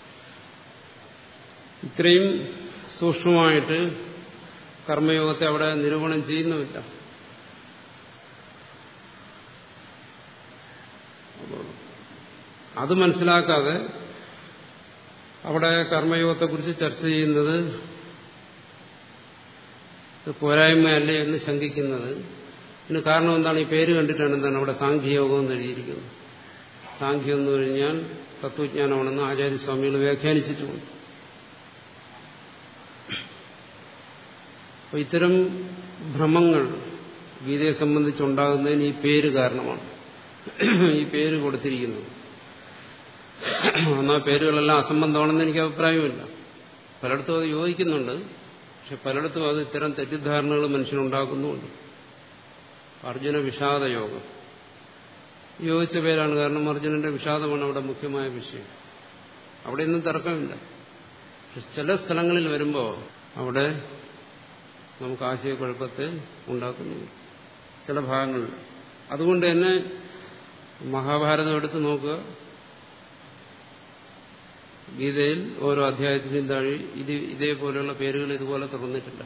[SPEAKER 1] ഇത്രയും സൂക്ഷ്മമായിട്ട് കർമ്മയോഗത്തെ അവിടെ നിരൂപണം ചെയ്യുന്നുമില്ല അത് മനസ്സിലാക്കാതെ അവിടെ കർമ്മയോഗത്തെക്കുറിച്ച് ചർച്ച ചെയ്യുന്നത് പോരായ്മയല്ലേ എന്ന് ശങ്കിക്കുന്നത് ഇതിന് കാരണം എന്താണ് ഈ പേര് കണ്ടിട്ടാണ് എന്താണ് അവിടെ സാഖ്യയോഗം എന്ന് എഴുതിയിരിക്കുന്നത് സാഖ്യം എന്ന് കഴിഞ്ഞാൽ തത്വജ്ഞാനമാണെന്ന് ആചാര്യസ്വാമികൾ വ്യാഖ്യാനിച്ചിട്ടുമുണ്ട് അപ്പോൾ ഇത്തരം ഭ്രമങ്ങൾ ഗീതയെ സംബന്ധിച്ചുണ്ടാകുന്നതിന് ഈ പേര് കാരണമാണ് ഈ പേര് കൊടുത്തിരിക്കുന്നത് എന്നാൽ പേരുകളെല്ലാം അസംബന്ധമാണെന്ന് എനിക്ക് അഭിപ്രായമില്ല പലയിടത്തും അത് യോജിക്കുന്നുണ്ട് പക്ഷെ പലയിടത്തും അത് ഇത്തരം തെറ്റിദ്ധാരണകൾ മനുഷ്യനുണ്ടാക്കുന്നുമുണ്ട് അർജുന വിഷാദയോഗം യോജിച്ച പേരാണ് കാരണം അർജുനന്റെ വിഷാദമാണ് അവിടെ മുഖ്യമായ വിഷയം അവിടെ ഒന്നും തർക്കമില്ല പക്ഷെ ചില സ്ഥലങ്ങളിൽ വരുമ്പോൾ അവിടെ നമുക്ക് ആശയക്കുഴപ്പത്തെ ഉണ്ടാക്കുന്നുണ്ട് ചില ഭാഗങ്ങളിൽ അതുകൊണ്ട് തന്നെ മഹാഭാരതം എടുത്ത് നോക്കുക ഗീതയിൽ ഓരോ അധ്യായത്തിനും താഴെ ഇത് ഇതേപോലെയുള്ള പേരുകൾ ഇതുപോലെ തുറന്നിട്ടില്ല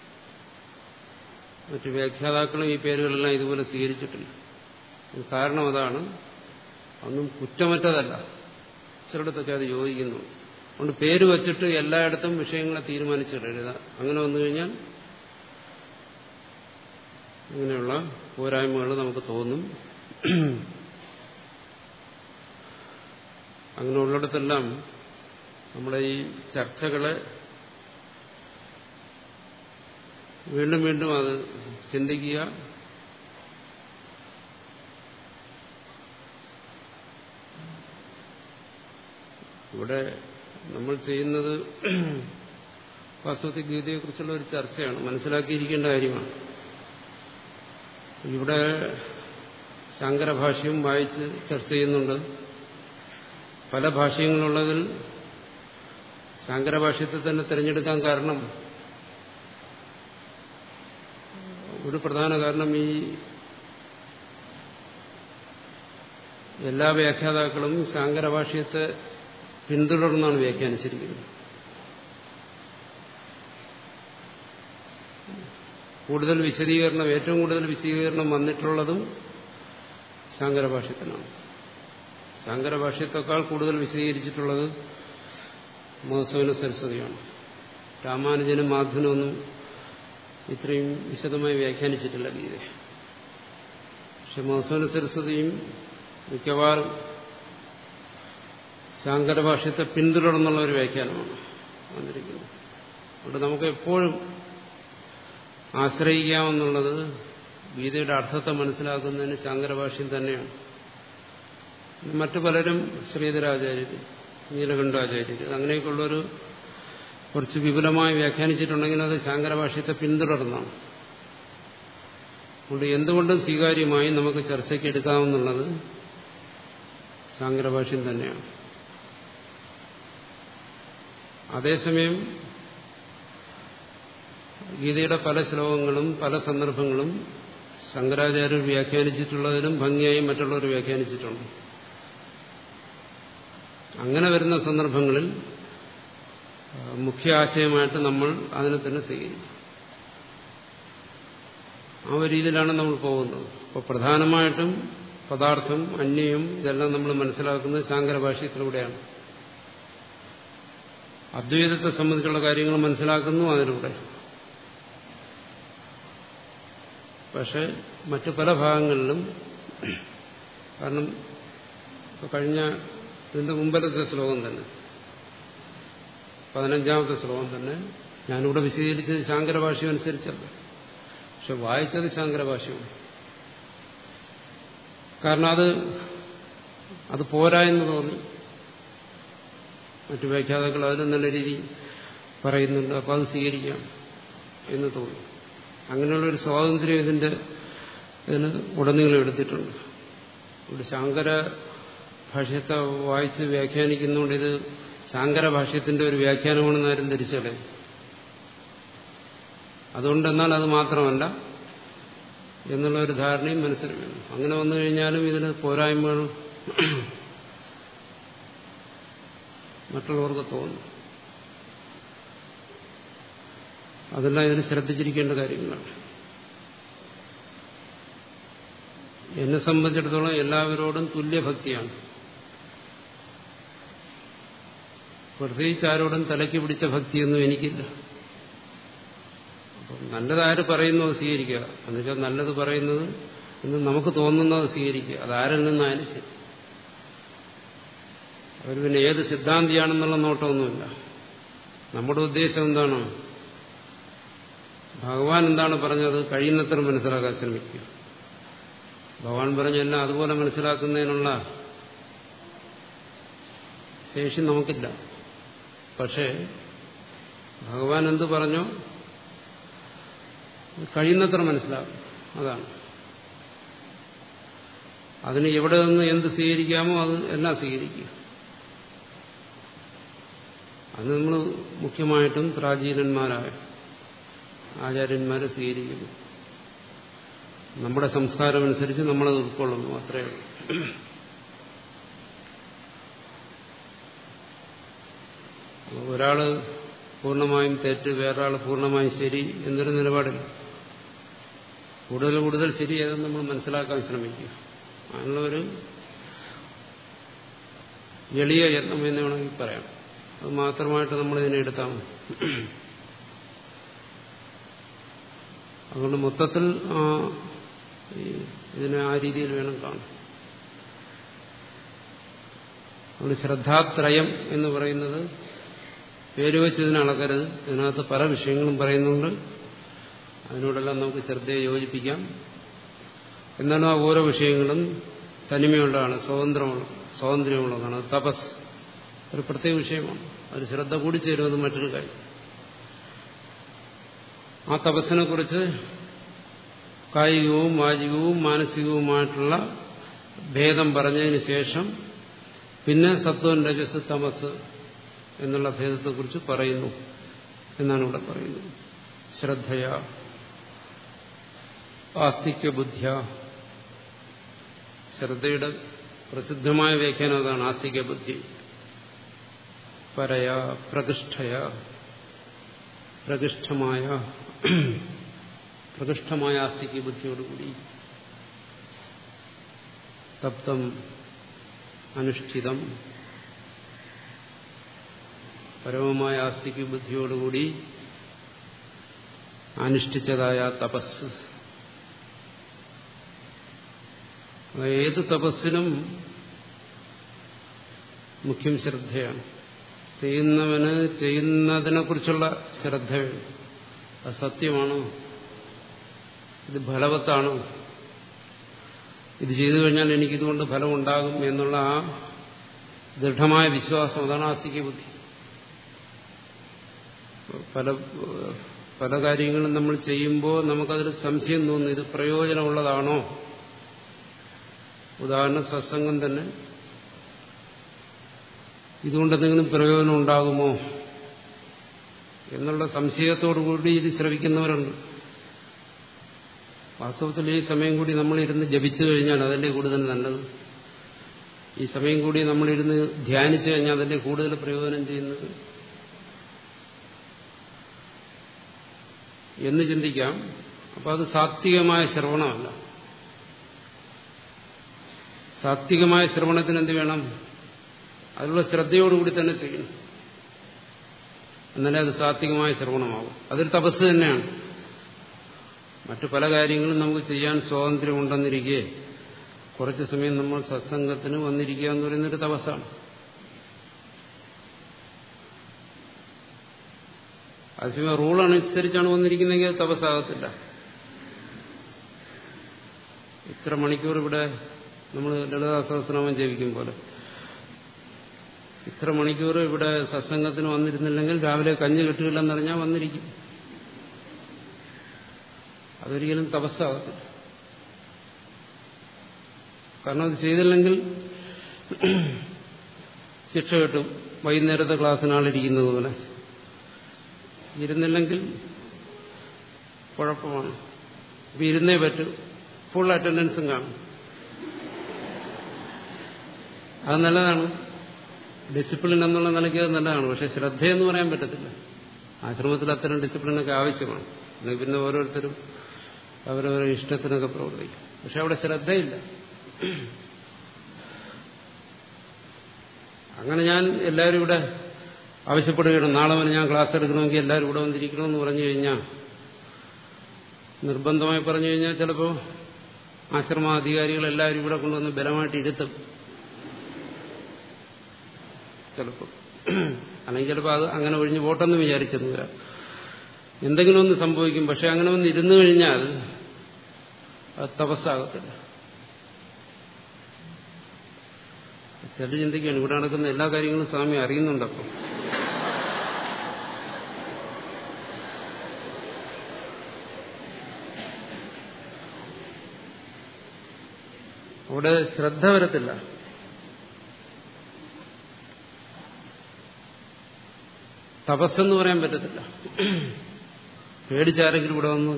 [SPEAKER 1] മറ്റു വ്യാഖ്യാതാക്കളും ഈ പേരുകളെല്ലാം ഇതുപോലെ സ്വീകരിച്ചിട്ടില്ല കാരണം അതാണ് ഒന്നും കുറ്റമറ്റതല്ല ചിലയിടത്തൊക്കെ അത് യോജിക്കുന്നു അതുകൊണ്ട് പേര് വച്ചിട്ട് എല്ലായിടത്തും വിഷയങ്ങളെ തീരുമാനിച്ചിടരുത് അങ്ങനെ വന്നു കഴിഞ്ഞാൽ ഇങ്ങനെയുള്ള പോരായ്മകൾ നമുക്ക് തോന്നും അങ്ങനെ ഉള്ളിടത്തെല്ലാം നമ്മുടെ ഈ ചർച്ചകളെ വീണ്ടും വീണ്ടും അത് ചിന്തിക്കുക ഇവിടെ നമ്മൾ ചെയ്യുന്നത് വാസ്തവത്തിൽ ഗീതയെക്കുറിച്ചുള്ള ഒരു ചർച്ചയാണ് മനസ്സിലാക്കിയിരിക്കേണ്ട കാര്യമാണ് ഇവിടെ ശങ്കരഭാഷ്യവും വായിച്ച് ചർച്ച ചെയ്യുന്നുണ്ട് പല ഭാഷ്യങ്ങളുള്ളതിൽ ശങ്കരഭാഷ്യത്തെ തന്നെ തിരഞ്ഞെടുക്കാൻ കാരണം ഒരു പ്രധാന കാരണം ഈ എല്ലാ വ്യാഖ്യാതാക്കളും ശാങ്കരഭാഷ്യത്തെ പിന്തുടർന്നാണ് വ്യാഖ്യാനിച്ചിരിക്കുന്നത് കൂടുതൽ വിശദീകരണം ഏറ്റവും കൂടുതൽ വിശദീകരണം വന്നിട്ടുള്ളതും ശാങ്കരഭാഷ്യത്തിനാണ് ശാങ്കരഭാഷ്യത്തെക്കാൾ കൂടുതൽ വിശദീകരിച്ചിട്ടുള്ളത് മധുസൂന സരസ്വതിയാണ് രാമാനുജനും മാധവനൊന്നും ഇത്രയും വിശദമായി വ്യാഖ്യാനിച്ചിട്ടില്ല ഗീത പക്ഷെ മധുസൂന സരസ്വതിയും മിക്കവാറും ശാങ്കരഭാഷ്യത്തെ പിന്തുടർന്നുള്ള ഒരു വ്യാഖ്യാനമാണ് വന്നിരിക്കുന്നത് അതുകൊണ്ട് നമുക്ക് എപ്പോഴും ആശ്രയിക്കാമെന്നുള്ളത് ഗീതയുടെ അർത്ഥത്തെ മനസ്സിലാക്കുന്നതിന് ശാങ്കരഭാഷ്യം തന്നെയാണ് മറ്റു പലരും ശ്രീധരാചാര്യർ നീലകണ്ഠാചാര്യർ അങ്ങനെയൊക്കെയുള്ളൊരു കുറച്ച് വിപുലമായി വ്യാഖ്യാനിച്ചിട്ടുണ്ടെങ്കിൽ അത് ശാങ്കരഭാഷ്യത്തെ പിന്തുടർന്നാണ് അതുകൊണ്ട് എന്തുകൊണ്ടും സ്വീകാര്യമായി നമുക്ക് ചർച്ചയ്ക്ക് എടുക്കാമെന്നുള്ളത് ശാങ്കരഭാഷ്യം തന്നെയാണ് അതേസമയം ഗീതയുടെ പല ശ്ലോകങ്ങളും പല സന്ദർഭങ്ങളും ശങ്കരാചാര്യർ വ്യാഖ്യാനിച്ചിട്ടുള്ളതിനും ഭംഗിയായി മറ്റുള്ളവർ വ്യാഖ്യാനിച്ചിട്ടുണ്ട് അങ്ങനെ വരുന്ന സന്ദർഭങ്ങളിൽ മുഖ്യ ആശയമായിട്ട് നമ്മൾ അതിനെ തന്നെ സ്വീകരിക്കും ആ ഒരു രീതിയിലാണ് നമ്മൾ പോകുന്നത് അപ്പോൾ പ്രധാനമായിട്ടും പദാർത്ഥം അന്യം ഇതെല്ലാം നമ്മൾ മനസ്സിലാക്കുന്നത് ശാങ്കര ഭാഷ്യത്തിലൂടെയാണ് അദ്വൈതത്തെ സംബന്ധിച്ചുള്ള കാര്യങ്ങൾ മനസ്സിലാക്കുന്നു അതിലൂടെ പക്ഷെ മറ്റു പല ഭാഗങ്ങളിലും കാരണം കഴിഞ്ഞ ഇതിന്റെ മുമ്പലത്തെ ശ്ലോകം തന്നെ പതിനഞ്ചാമത്തെ ശ്ലോകം തന്നെ ഞാനിവിടെ വിശദീകരിച്ചത് ശാങ്കരഭാഷ്യം അനുസരിച്ചല്ല പക്ഷെ വായിച്ചത് ശാങ്കരഭാഷ്യമാണ് കാരണം അത് അത് പോരാ എന്ന് തോന്നി മറ്റു വ്യാഖ്യാതാക്കൾ അതിന് നല്ല രീതി പറയുന്നുണ്ട് അപ്പോൾ അത് സ്വീകരിക്കാം എന്ന് തോന്നി അങ്ങനെയുള്ളൊരു സ്വാതന്ത്ര്യം ഇതിന്റെ ഇതിന് ഉടനീളം എടുത്തിട്ടുണ്ട് ഇവിടെ ശാങ്കര ഭാഷ്യത്തെ വായിച്ച് വ്യാഖ്യാനിക്കുന്നതുകൊണ്ട് ഇത് ശാങ്കര ഭാഷ്യത്തിന്റെ ഒരു വ്യാഖ്യാനമാണെന്ന് ആരും ധരിച്ചല്ലേ അതുകൊണ്ടെന്നാൽ അത് മാത്രമല്ല എന്നുള്ള ഒരു ധാരണയും മനസ്സിൽ വേണം അങ്ങനെ വന്നു കഴിഞ്ഞാലും ഇതിന് പോരായ്മകൾ മറ്റുള്ളവർക്ക് തോന്നും അതെല്ലാം ഇതിന് ശ്രദ്ധിച്ചിരിക്കേണ്ട കാര്യങ്ങളാണ് എന്നെ സംബന്ധിച്ചിടത്തോളം എല്ലാവരോടും തുല്യഭക്തിയാണ് പ്രത്യേകിച്ച് ആരോടും തലയ്ക്ക് പിടിച്ച ഭക്തിയൊന്നും എനിക്കില്ല അപ്പം നല്ലതാര് പറയുന്നു അത് സ്വീകരിക്കുക എന്നുവെച്ചാൽ നല്ലത് പറയുന്നത് എന്ന് നമുക്ക് തോന്നുന്നത് സ്വീകരിക്കുക അതാരിൽ നിന്നായാലും ശരി അവർ പിന്നെ ഏത് സിദ്ധാന്തിയാണെന്നുള്ള നോട്ടമൊന്നുമില്ല നമ്മുടെ ഉദ്ദേശം എന്താണ് ഭഗവാൻ എന്താണ് പറഞ്ഞത് കഴിയുന്നത്ര മനസ്സിലാക്കാൻ ശ്രമിക്കുക ഭഗവാൻ പറഞ്ഞെല്ലാം അതുപോലെ മനസ്സിലാക്കുന്നതിനുള്ള ശേഷി നമുക്കില്ല പക്ഷേ ഭഗവാൻ എന്ത് പറഞ്ഞോ കഴിയുന്നത്ര മനസ്സിലാക്കും അതാണ് അതിന് എവിടെ നിന്ന് എന്ത് സ്വീകരിക്കാമോ അത് എല്ലാം സ്വീകരിക്കുക അത് നമ്മൾ മുഖ്യമായിട്ടും പ്രാചീനന്മാരായ ആചാര്യന്മാരെ സ്വീകരിക്കുന്നു നമ്മുടെ സംസ്കാരമനുസരിച്ച് നമ്മളത് ഉൾക്കൊള്ളുന്നു അത്രയേ ഒരാള് പൂർണ്ണമായും തെറ്റ് വേറൊരാൾ പൂർണ്ണമായും ശരി എന്നൊരു നിലപാടില്ല കൂടുതൽ കൂടുതൽ ശരി ഏതെന്ന് നമ്മൾ മനസ്സിലാക്കാൻ ശ്രമിക്കുക അതിനുള്ള ഒരു എളിയ യത്നം എന്ന് വേണമെങ്കിൽ പറയാം അത് മാത്രമായിട്ട് നമ്മൾ ഇതിനെ എടുത്താൽ മതി അതുകൊണ്ട് മൊത്തത്തിൽ ഇതിനെ ആ രീതിയിൽ വേണം കാണാം അതുകൊണ്ട് ശ്രദ്ധാത്രയം എന്ന് പറയുന്നത് പേര് വെച്ച് ഇതിനെ അളക്കരുത് ഇതിനകത്ത് പല വിഷയങ്ങളും പറയുന്നുണ്ട് അതിനോടെല്ലാം നമുക്ക് ശ്രദ്ധയെ യോജിപ്പിക്കാം എന്നാലും ആ ഓരോ വിഷയങ്ങളും തനിമയുള്ളതാണ് സ്വതന്ത്രമുള്ള സ്വാതന്ത്ര്യമുള്ളതാണ് തപസ് ഒരു പ്രത്യേക വിഷയമാണ് ഒരു ശ്രദ്ധ കൂടി ചേരുന്നത് മറ്റൊരു കാര്യം ആ തപസ്സിനെ കുറിച്ച് കായികവും വാചികവും മാനസികവുമായിട്ടുള്ള ഭേദം പറഞ്ഞതിന് ശേഷം പിന്നെ സത്വം രജസ് തമസ് എന്നുള്ള ഭേദത്തെക്കുറിച്ച് പറയുന്നു എന്നാണ് ഇവിടെ പറയുന്നത് ശ്രദ്ധയ ആസ്തിക്യ ബുദ്ധ്യ ശ്രദ്ധയുടെ പ്രസിദ്ധമായ വ്യാഖ്യാനം അതാണ് ആസ്തിക ബുദ്ധി പരയ പ്രകൃഷ്ഠയ പ്രകൃഷ്ടമായ പ്രകൃഷ്ടമായ ആസ്തിക ബുദ്ധിയോടുകൂടി തപ്തം അനുഷ്ഠിതം പരമമായ ആസ്തിക ബുദ്ധിയോടുകൂടി അനുഷ്ഠിച്ചതായ തപസ് ഏത് തപസ്സിനും മുഖ്യം ശ്രദ്ധയാണ് ചെയ്യുന്നവന് ചെയ്യുന്നതിനെക്കുറിച്ചുള്ള ശ്രദ്ധ വേണം അത് സത്യമാണോ ഇത് ഫലവത്താണോ ഇത് ചെയ്തു കഴിഞ്ഞാൽ എനിക്കിതുകൊണ്ട് ഫലമുണ്ടാകും എന്നുള്ള ആ ദൃഢമായ വിശ്വാസം അതാണ് ആസ്തിക ബുദ്ധി പല പല കാര്യങ്ങളും നമ്മൾ ചെയ്യുമ്പോൾ നമുക്കതിൽ സംശയം തോന്നുന്നു ഇത് പ്രയോജനമുള്ളതാണോ ഉദാഹരണം സത്സംഗം തന്നെ ഇതുകൊണ്ട് എന്തെങ്കിലും പ്രയോജനം ഉണ്ടാകുമോ എന്നുള്ള സംശയത്തോടുകൂടി ഇത് ശ്രവിക്കുന്നവരുണ്ട് വാസ്തവത്തിൽ ഈ സമയം കൂടി നമ്മളിരുന്ന് ജപിച്ചു കഴിഞ്ഞാൽ അതല്ലേ കൂടുതൽ നല്ലത് ഈ സമയം കൂടി നമ്മളിരുന്ന് ധ്യാനിച്ചു കഴിഞ്ഞാൽ അതല്ലേ കൂടുതൽ പ്രയോജനം ചെയ്യുന്നത് എന്ന് ചിന്തിക്കാം അപ്പൊ അത് സാത്വികമായ ശ്രവണമല്ല സാത്വികമായ ശ്രവണത്തിന് എന്ത് വേണം അതിലുള്ള ശ്രദ്ധയോടുകൂടി തന്നെ ചെയ്യണം എന്നാലേ അത് സാത്വികമായ ശ്രവണമാകും അതൊരു തപസ് തന്നെയാണ് മറ്റു പല കാര്യങ്ങളും നമുക്ക് ചെയ്യാൻ സ്വാതന്ത്ര്യമുണ്ടെന്നിരിക്കെ കുറച്ചു സമയം നമ്മൾ സത്സംഗത്തിന് വന്നിരിക്കുക എന്ന് പറയുന്നൊരു തപസ്സാണ് അതേസമയം റൂൾ അനുസരിച്ചാണ് വന്നിരിക്കുന്നതെങ്കിൽ അത് തപസ്സാകത്തില്ല ഇത്ര മണിക്കൂർ ഇവിടെ നമ്മൾ ലളിതാ സഹസ്രനാമം ജപിക്കും പോലെ ഇത്ര മണിക്കൂർ ഇവിടെ സത്സംഗത്തിന് വന്നിരുന്നില്ലെങ്കിൽ രാവിലെ കഞ്ഞി കിട്ടുകയില്ലെന്നറിഞ്ഞാൽ വന്നിരിക്കും അതൊരിക്കലും തപസ്സാകത്തില്ല കാരണം അത് ചെയ്തില്ലെങ്കിൽ ശിക്ഷ കിട്ടും വൈകുന്നേരത്തെ ക്ലാസ്സിനാളിരിക്കുന്നത് പോലെ ഇരുന്നില്ലെങ്കിൽ കുഴപ്പമാണ് ഇപ്പം ഇരുന്നേ പറ്റും ഫുൾ അറ്റൻഡൻസും കാണും അത് നല്ലതാണ് ഡിസിപ്ലിൻ എന്നുള്ള നിലയ്ക്ക് അത് നല്ലതാണ് പക്ഷെ ശ്രദ്ധയെന്ന് പറയാൻ പറ്റത്തില്ല ആശ്രമത്തിൽ അത്തരം ഡിസിപ്ലിനൊക്കെ ആവശ്യമാണ് അല്ലെങ്കിൽ പിന്നെ ഓരോരുത്തരും അവരവരുടെ ഇഷ്ടത്തിനൊക്കെ പ്രവർത്തിക്കും പക്ഷെ അവിടെ ശ്രദ്ധയില്ല അങ്ങനെ ഞാൻ എല്ലാവരും ഇവിടെ ആവശ്യപ്പെടുകയാണ് നാളെ വരെ ഞാൻ ക്ലാസ് എടുക്കണമെങ്കിൽ എല്ലാവരും ഇവിടെ വന്നിരിക്കണമെന്ന് പറഞ്ഞു കഴിഞ്ഞാൽ നിർബന്ധമായി പറഞ്ഞു കഴിഞ്ഞാൽ ചിലപ്പോൾ ആശ്രമാധികാരികൾ എല്ലാവരും ഇവിടെ കൊണ്ടുവന്ന് ബലമായിട്ട് ഇരുത്തും ചിലപ്പോൾ അല്ലെങ്കിൽ ചിലപ്പോൾ അത് അങ്ങനെ ഒഴിഞ്ഞു പോട്ടെന്ന് വിചാരിച്ചെന്ന് വരാം എന്തെങ്കിലും ഒന്ന് സംഭവിക്കും പക്ഷെ അങ്ങനെ ഒന്ന് ഇരുന്നു കഴിഞ്ഞാൽ അത് തപസ്സാകത്തില്ല ചില ചിന്തിക്കുകയാണ് ഇവിടെ നടക്കുന്ന എല്ലാ കാര്യങ്ങളും സ്വാമി അറിയുന്നുണ്ടപ്പം അവിടെ ശ്രദ്ധ വരത്തില്ല തപസ്സെന്ന് പറയാൻ പറ്റത്തില്ല പേടിച്ചാരെങ്കിലും ഇവിടെ വന്ന്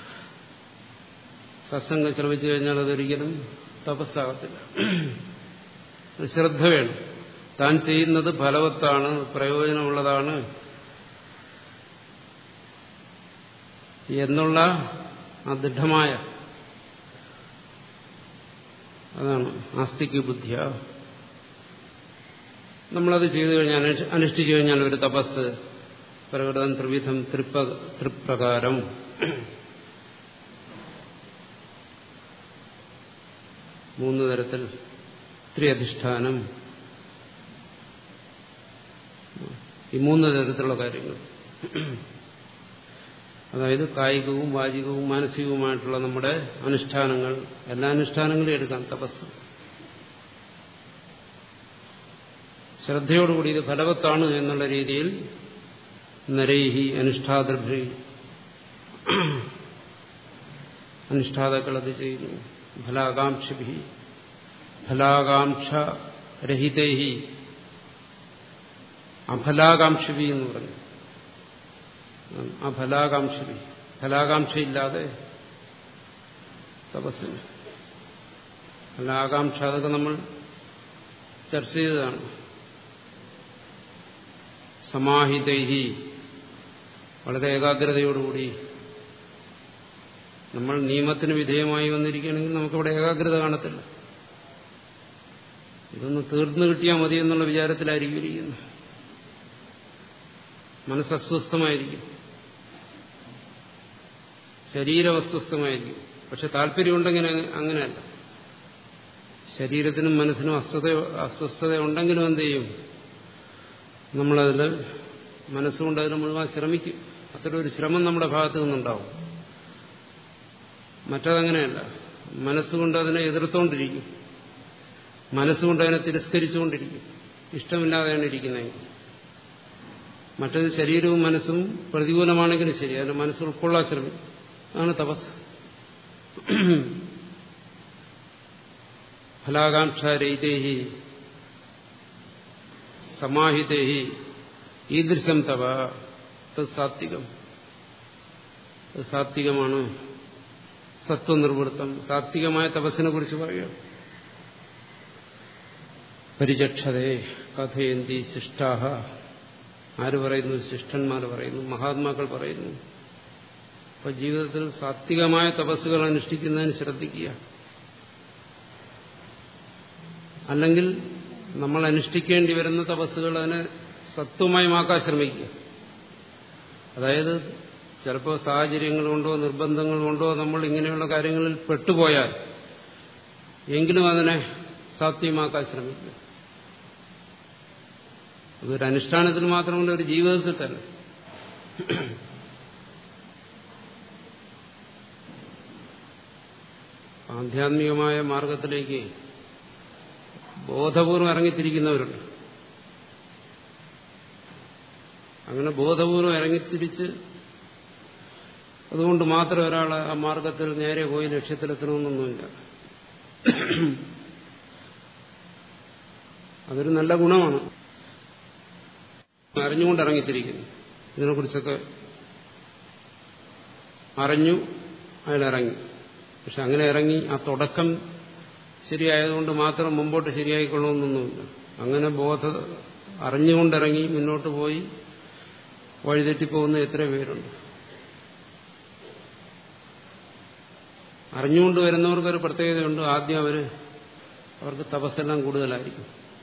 [SPEAKER 1] സത്സംഗം ശ്രമിച്ചു കഴിഞ്ഞാൽ അതൊരിക്കലും തപസ്സാകത്തില്ല ശ്രദ്ധ വേണം താൻ ചെയ്യുന്നത് ഫലവത്താണ് പ്രയോജനമുള്ളതാണ് എന്നുള്ള ആ ദൃഢമായ അതാണ് ആസ്തിക്ക് ബുദ്ധിയ നമ്മളത് ചെയ്തു കഴിഞ്ഞാൽ അനുഷ്ഠിച്ചു കഴിഞ്ഞാൽ ഒരു തപസ് പ്രകടനം ത്രിവിധം തൃപ്പ തൃപ്രകാരം മൂന്ന് തരത്തിൽ ത്രിയധിഷ്ഠാനം ഈ മൂന്ന് തരത്തിലുള്ള കാര്യങ്ങൾ അതായത് കായികവും വാചികവും മാനസികവുമായിട്ടുള്ള നമ്മുടെ അനുഷ്ഠാനങ്ങൾ എല്ലാ അനുഷ്ഠാനങ്ങളും എടുക്കാം തപസ് ശ്രദ്ധയോടുകൂടി ഇത് ഫലവത്താണ് എന്നുള്ള രീതിയിൽ നരൈഹി അനുഷ്ഠാതൃഭ്രി അനുഷ്ഠാതാക്കൾ അത് ചെയ്യുന്നു ഫലാകാംക്ഷഭി ഫലാകാംക്ഷ രഹിതേഹി അഫലാകാംക്ഷഭി എന്ന് പറഞ്ഞു അഫലാകാംക്ഷഭി ഫലാകാംക്ഷയില്ലാതെ തപസ്സിന് ഫലാകാംക്ഷ അതൊക്കെ നമ്മൾ ചർച്ച ചെയ്തതാണ് സമാഹിതൈഹി വളരെ ഏകാഗ്രതയോടുകൂടി നമ്മൾ നിയമത്തിന് വിധേയമായി വന്നിരിക്കുകയാണെങ്കിൽ നമുക്കവിടെ ഏകാഗ്രത കാണത്തില്ല ഇതൊന്ന് തീർന്നു കിട്ടിയാൽ മതി എന്നുള്ള വിചാരത്തിലായിരിക്കും ഇരിക്കുന്നത് മനസ്സസ്വസ്ഥമായിരിക്കും ശരീരം അസ്വസ്ഥമായിരിക്കും പക്ഷെ താല്പര്യമുണ്ടെങ്കിൽ അങ്ങനെയല്ല ശരീരത്തിനും മനസ്സിനും അസ്വസ്ഥ അസ്വസ്ഥത ഉണ്ടെങ്കിലും എന്ത് ചെയ്യും നമ്മളതിൽ മനസ്സുകൊണ്ട് അതിന് മുഴുവൻ ശ്രമിക്കും അത്തരം ഒരു ശ്രമം നമ്മുടെ ഭാഗത്തു നിന്നുണ്ടാവും മറ്റതങ്ങനെയല്ല മനസ്സുകൊണ്ട് അതിനെ എതിർത്തുകൊണ്ടിരിക്കും മനസ്സുകൊണ്ട് അതിനെ തിരസ്കരിച്ചുകൊണ്ടിരിക്കും ഇഷ്ടമില്ലാതെയാണ് ഇരിക്കുന്നതെങ്കിൽ മറ്റത് ശരീരവും മനസ്സും പ്രതികൂലമാണെങ്കിലും ശരി അതിന്റെ മനസ്സ് ഉൾക്കൊള്ളാൻ ശ്രമിക്കും അതാണ് തപസ് ഫലാകാംക്ഷരഹിതേഹി സമാഹിതേഹി ഈദൃശം തവ തത് സാത്വികം സാത്വികമാണ് സത്വനിർവൃത്തം സാത്വികമായ തപസ്സിനെ കുറിച്ച് പറയുക പരിചക്ഷതേ കഥയന്തി ശിഷ്ടാഹ ആര് പറയുന്നു ശിഷ്ടന്മാർ പറയുന്നു മഹാത്മാക്കൾ പറയുന്നു അപ്പൊ ജീവിതത്തിൽ സാത്വികമായ തപസ്സുകൾ അനുഷ്ഠിക്കുന്നതിന് ശ്രദ്ധിക്കുക അല്ലെങ്കിൽ നമ്മൾ അനുഷ്ഠിക്കേണ്ടി വരുന്ന തപസ്സുകൾ അതിനെ സത്വമയമാക്കാൻ ശ്രമിക്കുക അതായത് ചിലപ്പോൾ സാഹചര്യങ്ങൾ കൊണ്ടോ നിർബന്ധങ്ങൾ കൊണ്ടോ നമ്മൾ ഇങ്ങനെയുള്ള കാര്യങ്ങളിൽ പെട്ടുപോയാൽ എങ്കിലും അതിനെ സാത്വമാക്കാൻ ശ്രമിക്കുക അതൊരു അനുഷ്ഠാനത്തിൽ മാത്രമല്ല ഒരു ജീവിതത്തിൽ തന്നെ ആധ്യാത്മികമായ മാർഗത്തിലേക്ക് ബോധപൂർവം ഇറങ്ങിത്തിരിക്കുന്നവരുണ്ട് അങ്ങനെ ബോധപൂർവം ഇറങ്ങിത്തിരിച്ച് അതുകൊണ്ട് മാത്രം ഒരാൾ ആ മാർഗത്തിൽ നേരെ പോയി ലക്ഷ്യത്തിലെത്തണമെന്നൊന്നുമില്ല അതൊരു നല്ല ഗുണമാണ് അറിഞ്ഞുകൊണ്ട് ഇറങ്ങിത്തിരിക്കുന്നു ഇതിനെക്കുറിച്ചൊക്കെ അറിഞ്ഞു അയാൾ ഇറങ്ങി പക്ഷെ അങ്ങനെ ഇറങ്ങി ആ തുടക്കം ശരിയായതുകൊണ്ട് മാത്രം മുമ്പോട്ട് ശരിയായിക്കൊള്ളണമെന്നൊന്നുമില്ല അങ്ങനെ ബോധ അറിഞ്ഞുകൊണ്ടിറങ്ങി മുന്നോട്ട് പോയി വഴിതെറ്റിപ്പോകുന്ന എത്ര പേരുണ്ട് അറിഞ്ഞുകൊണ്ട് വരുന്നവർക്കൊരു പ്രത്യേകതയുണ്ട് ആദ്യം അവർ അവർക്ക് തപസ്സെല്ലാം കൂടുതലായിരിക്കും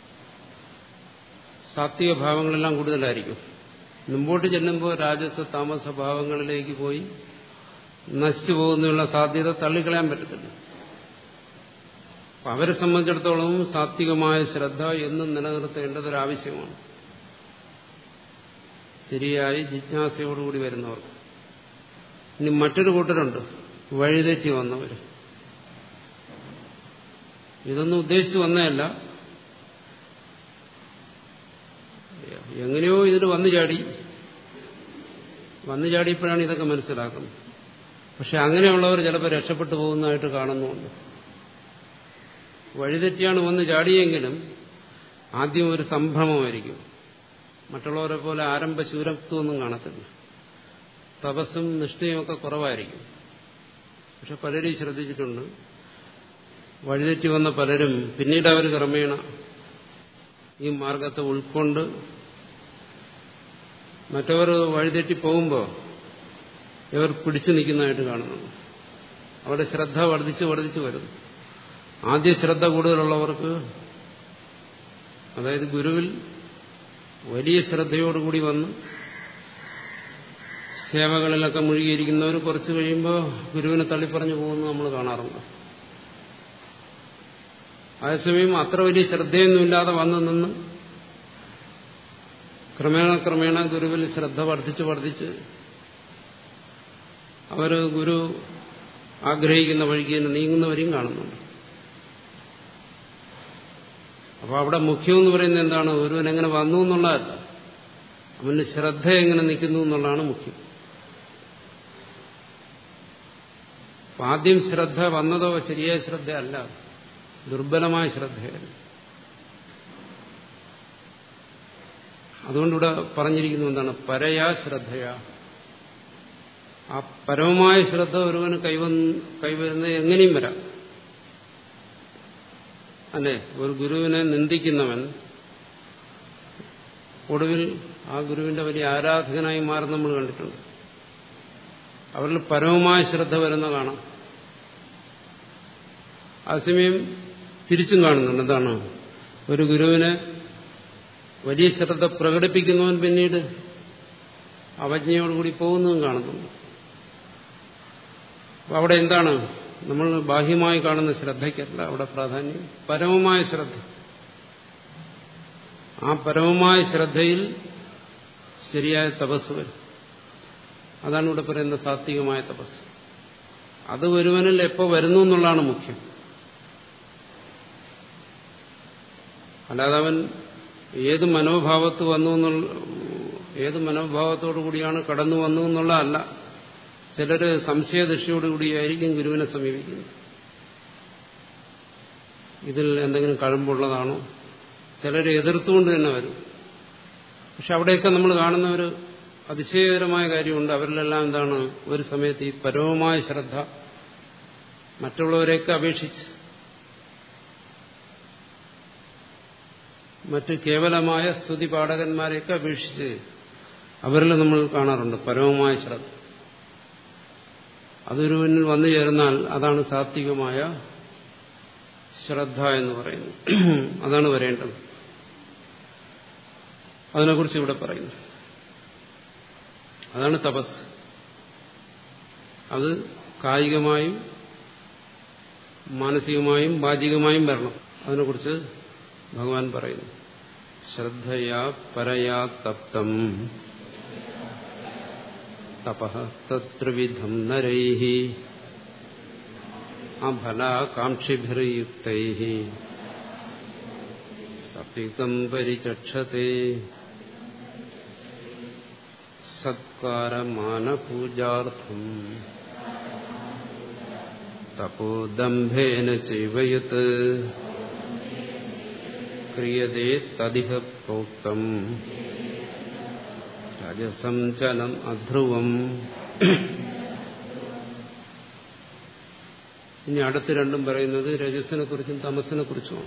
[SPEAKER 1] സാത്വിക ഭാവങ്ങളെല്ലാം കൂടുതലായിരിക്കും മുമ്പോട്ട് ചെല്ലുമ്പോൾ രാജസ താമസ ഭാവങ്ങളിലേക്ക് പോയി നശിച്ചു പോകുന്നതിനുള്ള സാധ്യത തള്ളിക്കളയാൻ പറ്റത്തില്ല അവരെ സംബന്ധിച്ചിടത്തോളം സാത്വികമായ ശ്രദ്ധ എന്നും നിലനിർത്തേണ്ടത് ഒരാവശ്യമാണ് ശരിയായി ജിജ്ഞാസയോടുകൂടി വരുന്നവർക്ക് ഇനി മറ്റൊരു കൂട്ടരുണ്ട് വഴിതെറ്റി വന്നവർ ഇതൊന്നും ഉദ്ദേശിച്ചു വന്നതല്ല എങ്ങനെയോ ഇതിൽ വന്നു ചാടി വന്നു ചാടിയപ്പോഴാണ് ഇതൊക്കെ മനസ്സിലാക്കുന്നത് പക്ഷെ അങ്ങനെയുള്ളവർ ചിലപ്പോൾ രക്ഷപ്പെട്ടു പോകുന്നതായിട്ട് കാണുന്നുണ്ട് വഴിതെറ്റിയാണ് വന്ന് ചാടിയെങ്കിലും ആദ്യം ഒരു സംഭ്രമമായിരിക്കും മറ്റുള്ളവരെ പോലെ ആരംഭ ശൂരത്വമൊന്നും കാണത്തില്ല തപസ്സും നിഷ്ഠയുമൊക്കെ കുറവായിരിക്കും പക്ഷെ പലരും ശ്രദ്ധിച്ചിട്ടുണ്ട് വഴിതെറ്റി വന്ന പലരും പിന്നീട് അവർ ക്രമേണ ഈ മാർഗത്തെ ഉൾക്കൊണ്ട് മറ്റവർ വഴിതെറ്റി പോകുമ്പോൾ ഇവർ പിടിച്ചു നിൽക്കുന്നതായിട്ട് കാണുന്നു അവരുടെ ശ്രദ്ധ വർദ്ധിച്ച് വർദ്ധിച്ചു വരുന്നു ആദ്യ ശ്രദ്ധ കൂടുതലുള്ളവർക്ക് അതായത് ഗുരുവിൽ വലിയ ശ്രദ്ധയോടുകൂടി വന്ന് സേവകളിലൊക്കെ മുഴുകിയിരിക്കുന്നവർ കുറച്ച് കഴിയുമ്പോൾ ഗുരുവിനെ തള്ളിപ്പറഞ്ഞു പോകുന്നത് നമ്മൾ കാണാറുണ്ട് അതേസമയം അത്ര വലിയ ശ്രദ്ധയൊന്നുമില്ലാതെ വന്നു നിന്ന് ക്രമേണ ക്രമേണ ഗുരുവിൽ ശ്രദ്ധ വർദ്ധിച്ച് വർദ്ധിച്ച് അവർ ഗുരു ആഗ്രഹിക്കുന്ന വഴിക്ക് തന്നെ നീങ്ങുന്നവരെയും കാണുന്നുണ്ട് അപ്പോൾ അവിടെ മുഖ്യം എന്ന് പറയുന്നത് എന്താണ് ഒരുവൻ എങ്ങനെ വന്നു എന്നുള്ളതല്ല അവന് ശ്രദ്ധ എങ്ങനെ നിൽക്കുന്നു എന്നുള്ളതാണ് മുഖ്യം അപ്പൊ ആദ്യം ശ്രദ്ധ വന്നതോ ശരിയായ ശ്രദ്ധ അല്ല ദുർബലമായ ശ്രദ്ധയായിരുന്നു അതുകൊണ്ടിവിടെ പറഞ്ഞിരിക്കുന്നു എന്താണ് പരയാ ശ്രദ്ധയാ ആ പരമമായ ശ്രദ്ധ ഒരുവന് കൈവന്ന് കൈവരുന്നത് എങ്ങനെയും വരാം അല്ലെ ഒരു ഗുരുവിനെ നിന്ദിക്കുന്നവൻ ഒടുവിൽ ആ ഗുരുവിന്റെ വലിയ ആരാധകനായി മാറി നമ്മൾ കണ്ടിട്ടുണ്ട് അവരിൽ പരമമായ ശ്രദ്ധ വരുന്ന കാണാം അതേസമയം തിരിച്ചും കാണുന്നുണ്ട് എന്താണ് ഒരു ഗുരുവിനെ വലിയ ശ്രദ്ധ പ്രകടിപ്പിക്കുന്നവൻ പിന്നീട് അവജ്ഞയോടുകൂടി പോകുന്നതും കാണുന്നുണ്ട് അപ്പൊ അവിടെ എന്താണ് നമ്മൾ ബാഹ്യമായി കാണുന്ന ശ്രദ്ധയ്ക്കല്ല അവിടെ പ്രാധാന്യം പരമമായ ശ്രദ്ധ ആ പരമമായ ശ്രദ്ധയിൽ ശരിയായ തപസ് വരും അതാണ് ഇവിടെ പറയുന്ന സാത്വികമായ തപസ് അത് ഒരുവനിൽ എപ്പോ വരുന്നു എന്നുള്ളതാണ് മുഖ്യം അല്ലാതെ അവൻ ഏത് മനോഭാവത്ത് വന്നു എന്നുള്ള ഏത് മനോഭാവത്തോടു കൂടിയാണ് കടന്നു വന്നു എന്നുള്ളതല്ല ചിലര് സംശയദൃഷ്ടിയോടുകൂടിയായിരിക്കും ഗുരുവിനെ സമീപിക്കുന്നത് ഇതിൽ എന്തെങ്കിലും കഴമ്പുള്ളതാണോ ചിലർ എതിർത്തുകൊണ്ട് തന്നെ വരും പക്ഷെ അവിടെയൊക്കെ നമ്മൾ കാണുന്ന ഒരു അതിശയകരമായ കാര്യമുണ്ട് അവരിലെല്ലാം എന്താണ് ഒരു സമയത്ത് ഈ പരമമായ ശ്രദ്ധ മറ്റുള്ളവരെയൊക്കെ അപേക്ഷിച്ച് മറ്റ് കേവലമായ സ്തുതി പാഠകന്മാരെയൊക്കെ അപേക്ഷിച്ച് അവരിൽ നമ്മൾ കാണാറുണ്ട് പരമമായ ശ്രദ്ധ അതൊരുവനിൽ വന്നു ചേർന്നാൽ അതാണ് സാത്വികമായ ശ്രദ്ധ എന്ന് പറയുന്നത് അതാണ് വരേണ്ടത് അതിനെക്കുറിച്ച് ഇവിടെ പറയുന്നു അതാണ് തപസ് അത് കായികമായും മാനസികമായും ബാഹ്യമായും വരണം അതിനെക്കുറിച്ച് ഭഗവാൻ പറയുന്നു ശ്രദ്ധയാ പരയാ തപ്തം തപ തത്രിവിധം നരൈ അഫലാകാംക്ഷിഭിർയുക്തൈ സപികം പരിചക്ഷത്തെ സത്കാരമാനപൂജാർത്ഥം തപോദംഭേന ചൈവയത് ക്രിയതേ തദിഹ പ്രോക്തം രജസം ചലം അധ്രുവം ഇനി അടുത്ത് രണ്ടും പറയുന്നത് രജസിനെ കുറിച്ചും തമസിനെ കുറിച്ചുമാണ്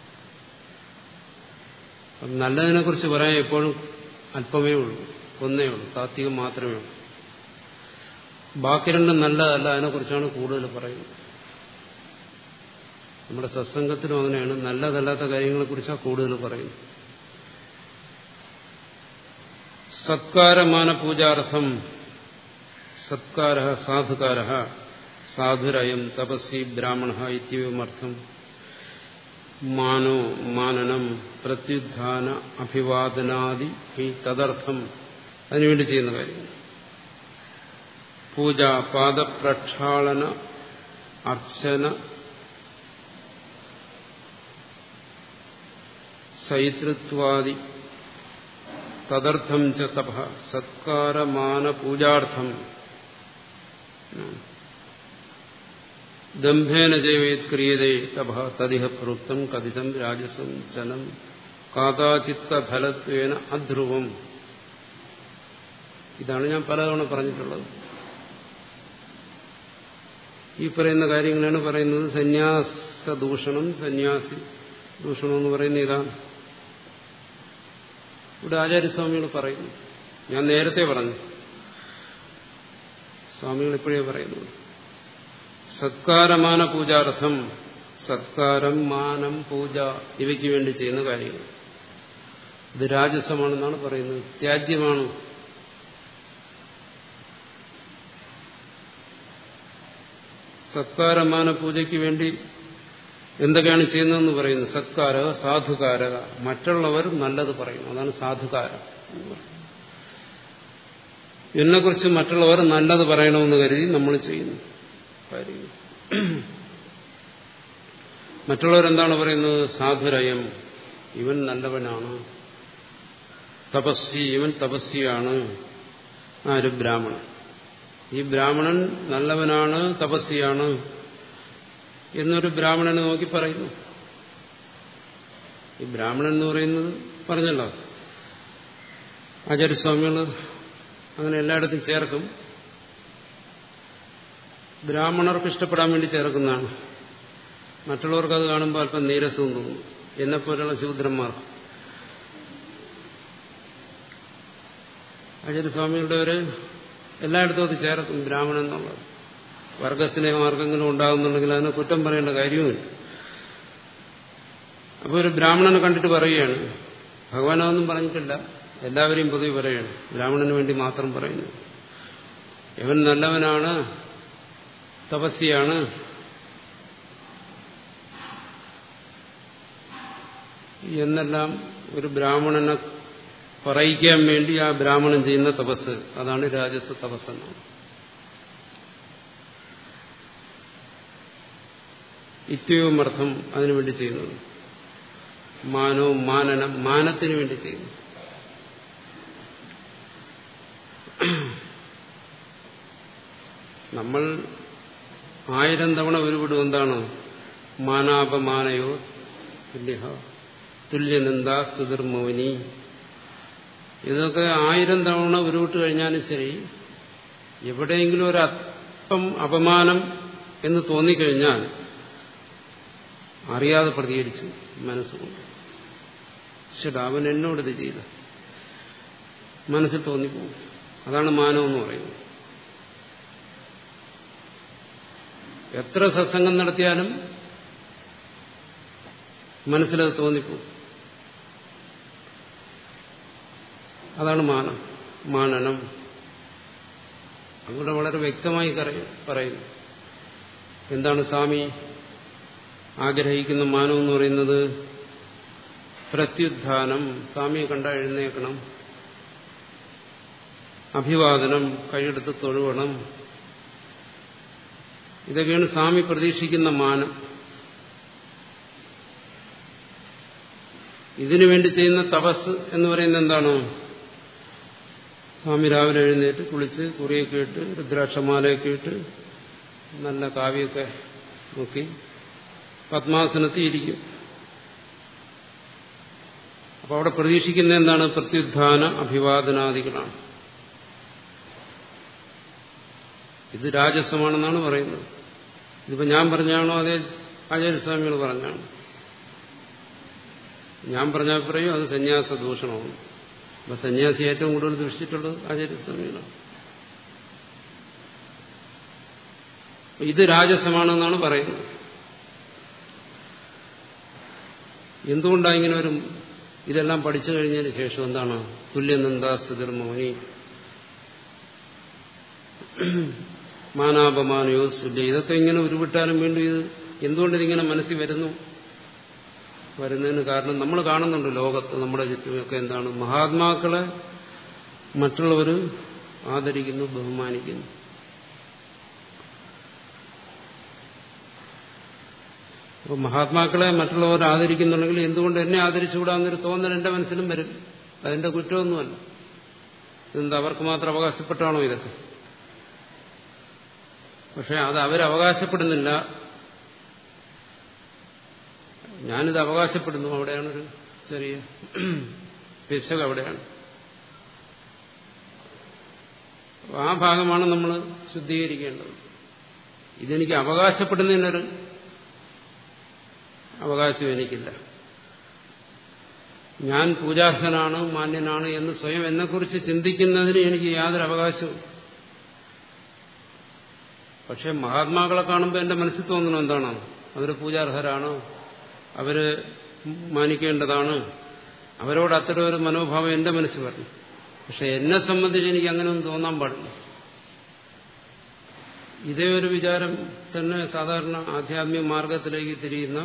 [SPEAKER 1] നല്ലതിനെ കുറിച്ച് പറയാൻ എപ്പോഴും അല്പമേ ഉള്ളൂ ഒന്നേ ഉള്ളൂ സാത്വികം മാത്രമേ ഉള്ളൂ ബാക്കി രണ്ടും നല്ലതല്ല അതിനെക്കുറിച്ചാണ് കൂടുതൽ പറയുന്നത് നമ്മുടെ സത്സംഗത്തിലും അങ്ങനെയാണ് നല്ലതല്ലാത്ത കാര്യങ്ങളെക്കുറിച്ചാണ് കൂടുതൽ പറയുന്നത് സത്കാരമാന പൂജാർത്ഥം സത്കാര സാധുകാര സാധുരയം തപസ്സി ബ്രാഹ്മണ ഇത്യവുമർത്ഥം മാനോ മാനനം പ്രത്യുത്ഥാന അഭിവാദനാദി തദർത്ഥം അതിനുവേണ്ടി ചെയ്യുന്ന കാര്യം പൂജ പാദപ്രക്ഷാളന അർച്ചന സൈതൃത്വാദി തദർത്ഥം ച തപ സത്കാരമാന പൂജാർത്ഥം ദംഭേന ജൈവേത് ക്രിയതേ തപ തദിഹ പ്രോക്തം കഥിതം രാജസം ചലം കാതാചിത്തഫലത്വേന അധ്രുവം ഇതാണ് ഞാൻ പലതവണ പറഞ്ഞിട്ടുള്ളത് ഈ പറയുന്ന കാര്യങ്ങളാണ് പറയുന്നത് സന്യാസ ദൂഷണം സന്യാസി ദൂഷണം എന്ന് പറയുന്ന ഇതാണ് ഇവിടെ ആചാര്യസ്വാമികൾ പറയുന്നു ഞാൻ നേരത്തെ പറഞ്ഞു സ്വാമികൾ ഇപ്പോഴേ പറയുന്നു സത്കാരമാന പൂജാർത്ഥം സത്കാരം മാനം പൂജ ഇവയ്ക്ക് വേണ്ടി ചെയ്യുന്ന കാര്യങ്ങൾ ഇത് രാജസമാണെന്നാണ് പറയുന്നത് ത്യാജ്യമാണ് സത്കാരമാന പൂജയ്ക്ക് വേണ്ടി എന്തൊക്കെയാണ് ചെയ്യുന്നതെന്ന് പറയുന്നു സത്കാര സാധുകാരക മറ്റുള്ളവർ നല്ലത് പറയുന്നു അതാണ് സാധുകാരം എന്നെക്കുറിച്ച് മറ്റുള്ളവർ നല്ലത് പറയണമെന്ന് കരുതി നമ്മൾ ചെയ്യുന്നു കാര്യങ്ങൾ മറ്റുള്ളവരെന്താണ് പറയുന്നത് സാധുരയം ഇവൻ നല്ലവനാണ് തപസ്സി ഇവൻ തപസ്സിയാണ് ആര് ബ്രാഹ്മണൻ ഈ ബ്രാഹ്മണൻ നല്ലവനാണ് തപസ്വിയാണ് എന്നൊരു ബ്രാഹ്മണനെ നോക്കി പറയുന്നു ഈ ബ്രാഹ്മണൻ എന്ന് പറയുന്നത് പറഞ്ഞല്ലോ ആചാര്യസ്വാമികൾ അങ്ങനെ എല്ലായിടത്തും ചേർക്കും ബ്രാഹ്മണർക്ക് ഇഷ്ടപ്പെടാൻ വേണ്ടി ചേർക്കുന്നതാണ് മറ്റുള്ളവർക്ക് അത് കാണുമ്പോൾ അല്പം നീരസവും തോന്നും എന്നെപ്പോലുള്ള ശൂദ്രന്മാർ ആചാര്യസ്വാമികളുടെ ഒരു എല്ലായിടത്തും അത് ചേർക്കും ബ്രാഹ്മണൻ എന്നുള്ളത് വർഗസ്നേഹം ആർക്കെങ്കിലും ഉണ്ടാകുന്നുണ്ടെങ്കിൽ അതിനെ കുറ്റം പറയേണ്ട കാര്യവുമില്ല അപ്പോൾ ഒരു ബ്രാഹ്മണനെ കണ്ടിട്ട് പറയുകയാണ് ഭഗവാൻ അതൊന്നും പറഞ്ഞിട്ടില്ല എല്ലാവരെയും പൊതുവെ പറയുകയാണ് ബ്രാഹ്മണന് വേണ്ടി മാത്രം പറയുന്നു ഇവൻ നല്ലവനാണ് തപസ്യാണ് എന്നെല്ലാം ഒരു ബ്രാഹ്മണനെ പറയിക്കാൻ വേണ്ടി ആ ബ്രാഹ്മണൻ ചെയ്യുന്ന തപസ് അതാണ് രാജസ തപസ് എന്നാണ് ഇത്യവുമർത്ഥം അതിനുവേണ്ടി ചെയ്യുന്നത് മാനോ മാനനം മാനത്തിന് വേണ്ടി ചെയ്യുന്നു നമ്മൾ ആയിരം തവണ ഉരുവിടും എന്താണ് മാനാപമാനയോ തുല്യ തുല്യനന്ദ സ്തുതിർമൗനി ഇതൊക്കെ ആയിരം തവണ ഉരുവിട്ട് കഴിഞ്ഞാലും ശരി എവിടെയെങ്കിലും ഒരു അല്പം അപമാനം എന്ന് തോന്നിക്കഴിഞ്ഞാൽ അറിയാതെ പ്രതികരിച്ചു മനസ്സുകൊണ്ട് ശരി അവൻ എന്നോട് ഇത് ചെയ്ത മനസ്സിൽ തോന്നിപ്പോകും അതാണ് മാനം എന്ന് പറയുന്നത് എത്ര സത്സംഗം നടത്തിയാലും മനസ്സിലത് തോന്നിപ്പോകും അതാണ് മാനം മാനനം അവിടെ വളരെ വ്യക്തമായി പറയുന്നു എന്താണ് സ്വാമി ആഗ്രഹിക്കുന്ന മാനം എന്ന് പറയുന്നത് പ്രത്യുത്ഥാനം സ്വാമിയെ കണ്ട എഴുന്നേക്കണം അഭിവാദനം കൈയെടുത്ത് തൊഴുവണം ഇതൊക്കെയാണ് സ്വാമി പ്രതീക്ഷിക്കുന്ന മാനം ഇതിനു വേണ്ടി ചെയ്യുന്ന തപസ് എന്ന് പറയുന്നത് എന്താണ് സ്വാമി രാവിലെ എഴുന്നേറ്റ് കുളിച്ച് കുറിയൊക്കെ ഇട്ട് രുദ്രാക്ഷമാലയൊക്കെ ഇട്ട് നല്ല കാവ്യമൊക്കെ നോക്കി പത്മാസനത്തിൽ ഇരിക്കും അപ്പൊ അവിടെ പ്രതീക്ഷിക്കുന്ന എന്താണ് പ്രത്യുത്ഥാന അഭിവാദനാദികളാണ് ഇത് രാജസമാണെന്നാണ് പറയുന്നത് ഇതിപ്പോ ഞാൻ പറഞ്ഞാണോ അതേ ആചാര്യസ്വാമികൾ പറഞ്ഞാണ് ഞാൻ പറഞ്ഞാൽ പറയും അത് സന്യാസ ദൂഷണമാണ് അപ്പൊ സന്യാസി ഏറ്റവും കൂടുതൽ ദൃഷ്ടിച്ചിട്ടുള്ളത് ആചാര്യസ്വാമികളാണ് ഇത് രാജസമാണെന്നാണ് പറയുന്നത് എന്തുകൊണ്ടാണ് ഇങ്ങനെ ഒരു ഇതെല്ലാം പഠിച്ചു കഴിഞ്ഞതിന് ശേഷം എന്താണ് തുല്യനന്ദാസ്തുതിർമോനി മാനാപമാനയോ സുല്യ ഇതൊക്കെ ഇങ്ങനെ ഉരുവിട്ടാലും വീണ്ടും ഇത് എന്തുകൊണ്ട് ഇതിങ്ങനെ മനസ്സിൽ വരുന്നു വരുന്നതിന് കാരണം നമ്മൾ കാണുന്നുണ്ട് ലോകത്ത് നമ്മുടെ ചുറ്റുമൊക്കെ എന്താണ് മഹാത്മാക്കളെ മറ്റുള്ളവർ ആദരിക്കുന്നു ബഹുമാനിക്കുന്നു അപ്പോൾ മഹാത്മാക്കളെ മറ്റുള്ളവർ ആദരിക്കുന്നുണ്ടെങ്കിൽ എന്തുകൊണ്ട് എന്നെ ആദരിച്ചുകൂടാന്നൊരു തോന്നൽ എന്റെ മനസ്സിലും വരും അതിന്റെ കുറ്റമൊന്നുമല്ല ഇതെന്താ അവർക്ക് മാത്രം അവകാശപ്പെട്ടാണോ ഇതൊക്കെ പക്ഷെ അത് അവരവകാശപ്പെടുന്നില്ല ഞാനിത് അവകാശപ്പെടുന്നു അവിടെയാണൊരു ചെറിയ പിശക് അവിടെയാണ് ആ ഭാഗമാണ് നമ്മൾ ശുദ്ധീകരിക്കേണ്ടത് ഇതെനിക്ക് അവകാശപ്പെടുന്നതിനൊരു അവകാശം എനിക്കില്ല ഞാൻ പൂജാർഹനാണ് മാന്യനാണ് എന്ന് സ്വയം എന്നെക്കുറിച്ച് ചിന്തിക്കുന്നതിന് എനിക്ക് യാതൊരു അവകാശവും പക്ഷെ മഹാത്മാക്കളെ കാണുമ്പോൾ എന്റെ മനസ്സിൽ തോന്നണം എന്താണ് അവർ പൂജാർഹരാണ് അവര് മാനിക്കേണ്ടതാണ് അവരോട് അത്തരം ഒരു മനോഭാവം എന്റെ മനസ്സിൽ വരണം പക്ഷെ എന്നെ സംബന്ധിച്ച് എനിക്ക് അങ്ങനെയൊന്നും തോന്നാൻ പാടില്ല ഇതേ ഒരു വിചാരം തന്നെ സാധാരണ ആധ്യാത്മിക മാർഗത്തിലേക്ക് തിരിയുന്ന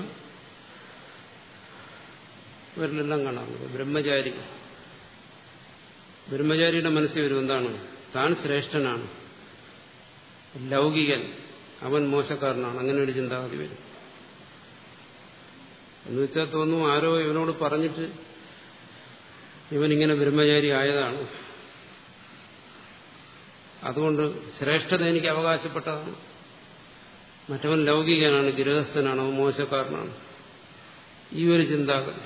[SPEAKER 1] ഇവരിലെല്ലാം കാണാറുണ്ട് ബ്രഹ്മചാരി ബ്രഹ്മചാരിയുടെ മനസ്സിൽ വരും എന്താണ് താൻ ശ്രേഷ്ഠനാണ് ലൗകികൻ അവൻ മോശക്കാരനാണ് അങ്ങനെ ഒരു ചിന്താഗതി വരും എന്ന് വെച്ചാൽ തോന്നും ആരോ ഇവനോട് പറഞ്ഞിട്ട് ഇവനിങ്ങനെ ബ്രഹ്മചാരി ആയതാണ് അതുകൊണ്ട് ശ്രേഷ്ഠത എനിക്ക് അവകാശപ്പെട്ടതാണ് മറ്റവൻ ലൗകികനാണ് ഗൃഹസ്ഥനാണ് അവൻ മോശക്കാരനാണ് ഈ ഒരു ചിന്താഗതി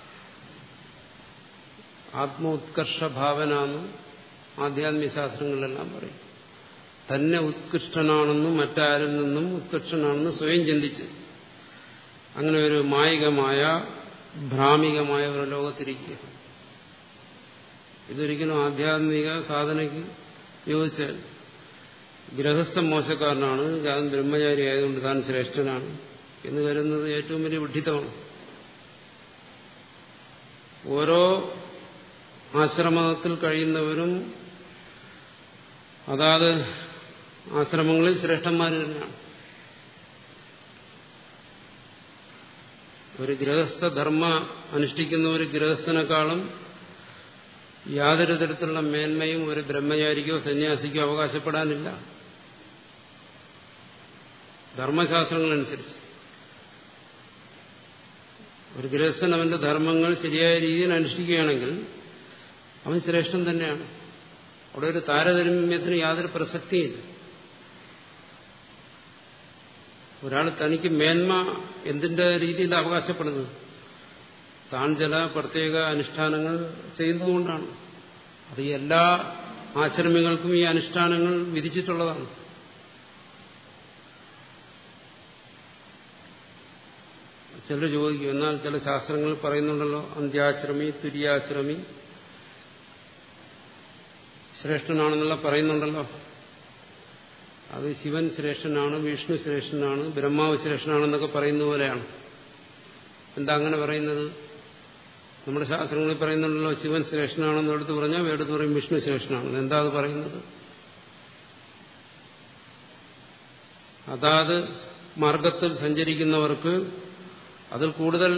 [SPEAKER 1] ആത്മോത്കർഷ ഭാവന എന്ന് ആധ്യാത്മിക ശാസ്ത്രങ്ങളിലെല്ലാം പറയും തന്നെ ഉത്കൃഷ്ടനാണെന്നും മറ്റാരിൽ നിന്നും ഉത്കൃഷ്ടനാണെന്ന് സ്വയം ചിന്തിച്ച് അങ്ങനെ ഒരു മായികമായ ഭ്രാമികമായ ഒരു ലോകത്തിരിക്കുക ഇതൊരിക്കലും ആധ്യാത്മിക സാധനയ്ക്ക് യോജിച്ചാൽ ഗൃഹസ്ഥ മോശക്കാരനാണ് താൻ ബ്രഹ്മചാരി ആയതുകൊണ്ട് താൻ ശ്രേഷ്ഠനാണ് എന്ന് കരുതുന്നത് ഏറ്റവും വലിയ വിഡ്ഢിത്തമാണ് ഓരോ ആശ്രമത്തിൽ കഴിയുന്നവരും അതാത് ആശ്രമങ്ങളിൽ ശ്രേഷ്ഠന്മാർ തന്നെയാണ് ഒരു ഗൃഹസ്ഥ ധർമ്മ അനുഷ്ഠിക്കുന്ന ഒരു ഗൃഹസ്ഥനെക്കാളും യാതൊരു തരത്തിലുള്ള മേന്മയും ഒരു ബ്രഹ്മചാരിക്കോ സന്യാസിക്കോ അവകാശപ്പെടാനില്ല ധർമ്മശാസ്ത്രങ്ങളനുസരിച്ച് ഒരു ഗൃഹസ്ഥൻ അവന്റെ ധർമ്മങ്ങൾ ശരിയായ രീതിയിൽ അനുഷ്ഠിക്കുകയാണെങ്കിൽ അവൻ ശ്രേഷ്ഠൻ തന്നെയാണ് അവിടെ ഒരു താരതമ്യത്തിന് യാതൊരു പ്രസക്തിയില്ല ഒരാൾ തനിക്ക് മേന്മ എന്തിന്റെ രീതിയിൽ അവകാശപ്പെടുന്നത് താൻ ചില പ്രത്യേക അനുഷ്ഠാനങ്ങൾ ചെയ്യുന്നതുകൊണ്ടാണ് അത് എല്ലാ ആശ്രമികൾക്കും ഈ അനുഷ്ഠാനങ്ങൾ വിധിച്ചിട്ടുള്ളതാണ് ചിലർ ചോദിക്കും എന്നാൽ ചില ശാസ്ത്രങ്ങൾ പറയുന്നുണ്ടല്ലോ അന്ത്യാശ്രമി തുര്യാശ്രമി ശ്രേഷ്ഠനാണെന്നുള്ള പറയുന്നുണ്ടല്ലോ അത് ശിവൻ ശ്രേഷ്ഠനാണ് വിഷ്ണു ശ്രേഷ്ഠനാണ് ബ്രഹ്മാവ് ശ്രേഷ്ഠനാണെന്നൊക്കെ പറയുന്ന പോലെയാണ് എന്താ അങ്ങനെ പറയുന്നത് നമ്മുടെ ശാസ്ത്രങ്ങളിൽ പറയുന്നുണ്ടല്ലോ ശിവൻ ശ്രേഷ്ഠനാണെന്ന് എടുത്ത് പറഞ്ഞാൽ എടുത്ത് പറയും വിഷ്ണു ശ്രേഷ്ഠനാണെന്ന് എന്താ അത് പറയുന്നത് അതാത് മാർഗത്തിൽ സഞ്ചരിക്കുന്നവർക്ക് അതിൽ കൂടുതൽ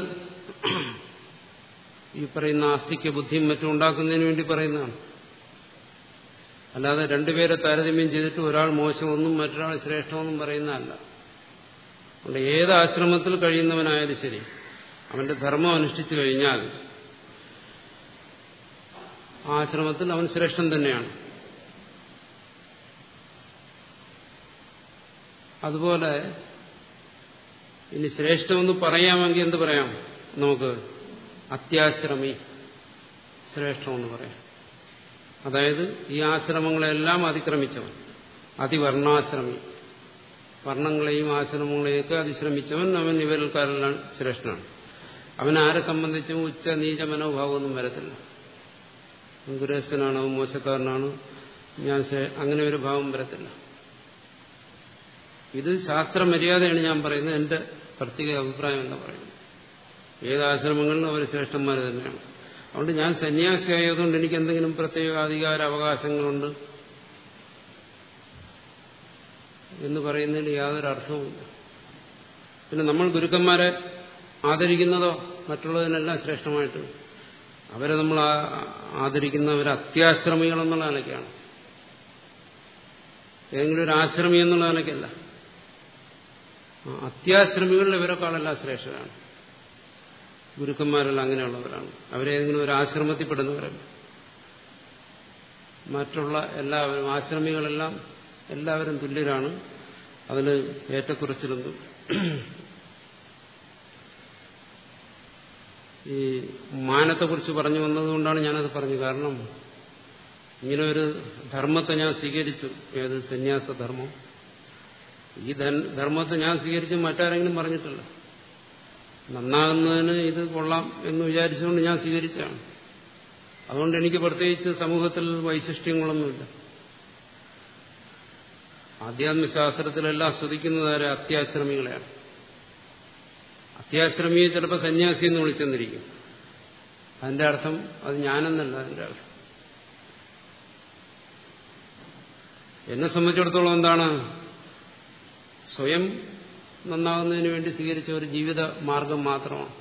[SPEAKER 1] ഈ പറയുന്ന ആസ്തിക്യ ബുദ്ധിയും മറ്റും ഉണ്ടാക്കുന്നതിന് വേണ്ടി പറയുന്നതാണ് അല്ലാതെ രണ്ടുപേരെ താരതമ്യം ചെയ്തിട്ട് ഒരാൾ മോശമൊന്നും മറ്റൊരാൾ ശ്രേഷ്ഠമെന്നും പറയുന്നതല്ല അതുകൊണ്ട് ഏത് ആശ്രമത്തിൽ കഴിയുന്നവനായാലും ശരി അവന്റെ ധർമ്മം അനുഷ്ഠിച്ചു കഴിഞ്ഞാൽ ആ ആശ്രമത്തിൽ അവൻ ശ്രേഷ്ഠൻ തന്നെയാണ് അതുപോലെ ഇനി ശ്രേഷ്ഠമെന്ന് പറയാമെങ്കിൽ എന്ത് പറയാം നമുക്ക് അത്യാശ്രമി ശ്രേഷ്ഠമെന്ന് പറയാം അതായത് ഈ ആശ്രമങ്ങളെല്ലാം അതിക്രമിച്ചവൻ അതിവർണാശ്രമി വർണ്ണങ്ങളെയും ആശ്രമങ്ങളെയൊക്കെ അതിശ്രമിച്ചവൻ അവൻ ഇവരിൽക്കാരെല്ലാം ശ്രേഷ്ഠനാണ് അവൻ ആരെ സംബന്ധിച്ചും ഉച്ച നീച മനോഭാവമൊന്നും വരത്തില്ല ഗുരസ്ഥനാണ് അവൻ മോശക്കാരനാണ് ഞാൻ അങ്ങനെ ഒരു ഭാവം വരത്തില്ല ഇത് ശാസ്ത്രമര്യാദയാണ് ഞാൻ പറയുന്നത് എന്റെ പ്രത്യേക അഭിപ്രായം എന്ന് പറയുന്നത് ഏത് ആശ്രമങ്ങളിലും അവർ ശ്രേഷ്ഠന്മാർ തന്നെയാണ് അതുകൊണ്ട് ഞാൻ സന്യാസിയായതുകൊണ്ട് എനിക്ക് എന്തെങ്കിലും പ്രത്യേക അധികാര അവകാശങ്ങളുണ്ട് എന്ന് പറയുന്നതിൽ യാതൊരു അർത്ഥവുമില്ല പിന്നെ നമ്മൾ ഗുരുക്കന്മാരെ ആദരിക്കുന്നതോ മറ്റുള്ളതിനെല്ലാം ശ്രേഷ്ഠമായിട്ട് അവരെ നമ്മൾ ആദരിക്കുന്നവർ അത്യാശ്രമികളെന്നുള്ള നിലയ്ക്കാണ് ഏതെങ്കിലും ഒരു ആശ്രമി എന്നുള്ള നിലയ്ക്കല്ല അത്യാശ്രമികളിൽ ഇവരെക്കാളെല്ലാം ശ്രേഷ്ഠരാണ് ഗുരുക്കന്മാരെല്ലാം അങ്ങനെയുള്ളവരാണ് അവരേതെങ്കിലും ഒരു ആശ്രമത്തിൽ പെടുന്നവരല്ല മറ്റുള്ള എല്ലാവരും ആശ്രമികളെല്ലാം എല്ലാവരും തുല്യരാണ് അതിൽ ഏറ്റക്കുറച്ചിലൊന്നും ഈ മാനത്തെക്കുറിച്ച് പറഞ്ഞു വന്നതുകൊണ്ടാണ് ഞാനത് പറഞ്ഞു കാരണം ഇങ്ങനെ ഒരു ധർമ്മത്തെ ഞാൻ സ്വീകരിച്ചു ഏത് സന്യാസധർമ്മം ഈ ധർമ്മത്തെ ഞാൻ സ്വീകരിച്ച് മറ്റാരെങ്കിലും പറഞ്ഞിട്ടില്ല നന്നാകുന്നതിന് ഇത് കൊള്ളാം എന്ന് വിചാരിച്ചുകൊണ്ട് ഞാൻ സ്വീകരിച്ചാണ് അതുകൊണ്ട് എനിക്ക് പ്രത്യേകിച്ച് സമൂഹത്തിൽ വൈശിഷ്ട്യങ്ങളൊന്നുമില്ല ആധ്യാത്മശാസ്ത്രത്തിലെല്ലാം സ്തുതിക്കുന്നതാരെ അത്യാശ്രമികളെയാണ് അത്യാശ്രമിയെ ചിലപ്പോൾ സന്യാസി എന്ന് വിളിച്ചെന്നിരിക്കും അതിന്റെ അർത്ഥം അത് ഞാനെന്നല്ല അതിന്റെ അർത്ഥം എന്നെ സംബന്ധിച്ചിടത്തോളം എന്താണ് സ്വയം നന്നാകുന്നതിന് വേണ്ടി സ്വീകരിച്ച ഒരു ജീവിത മാർഗം മാത്രമാണ്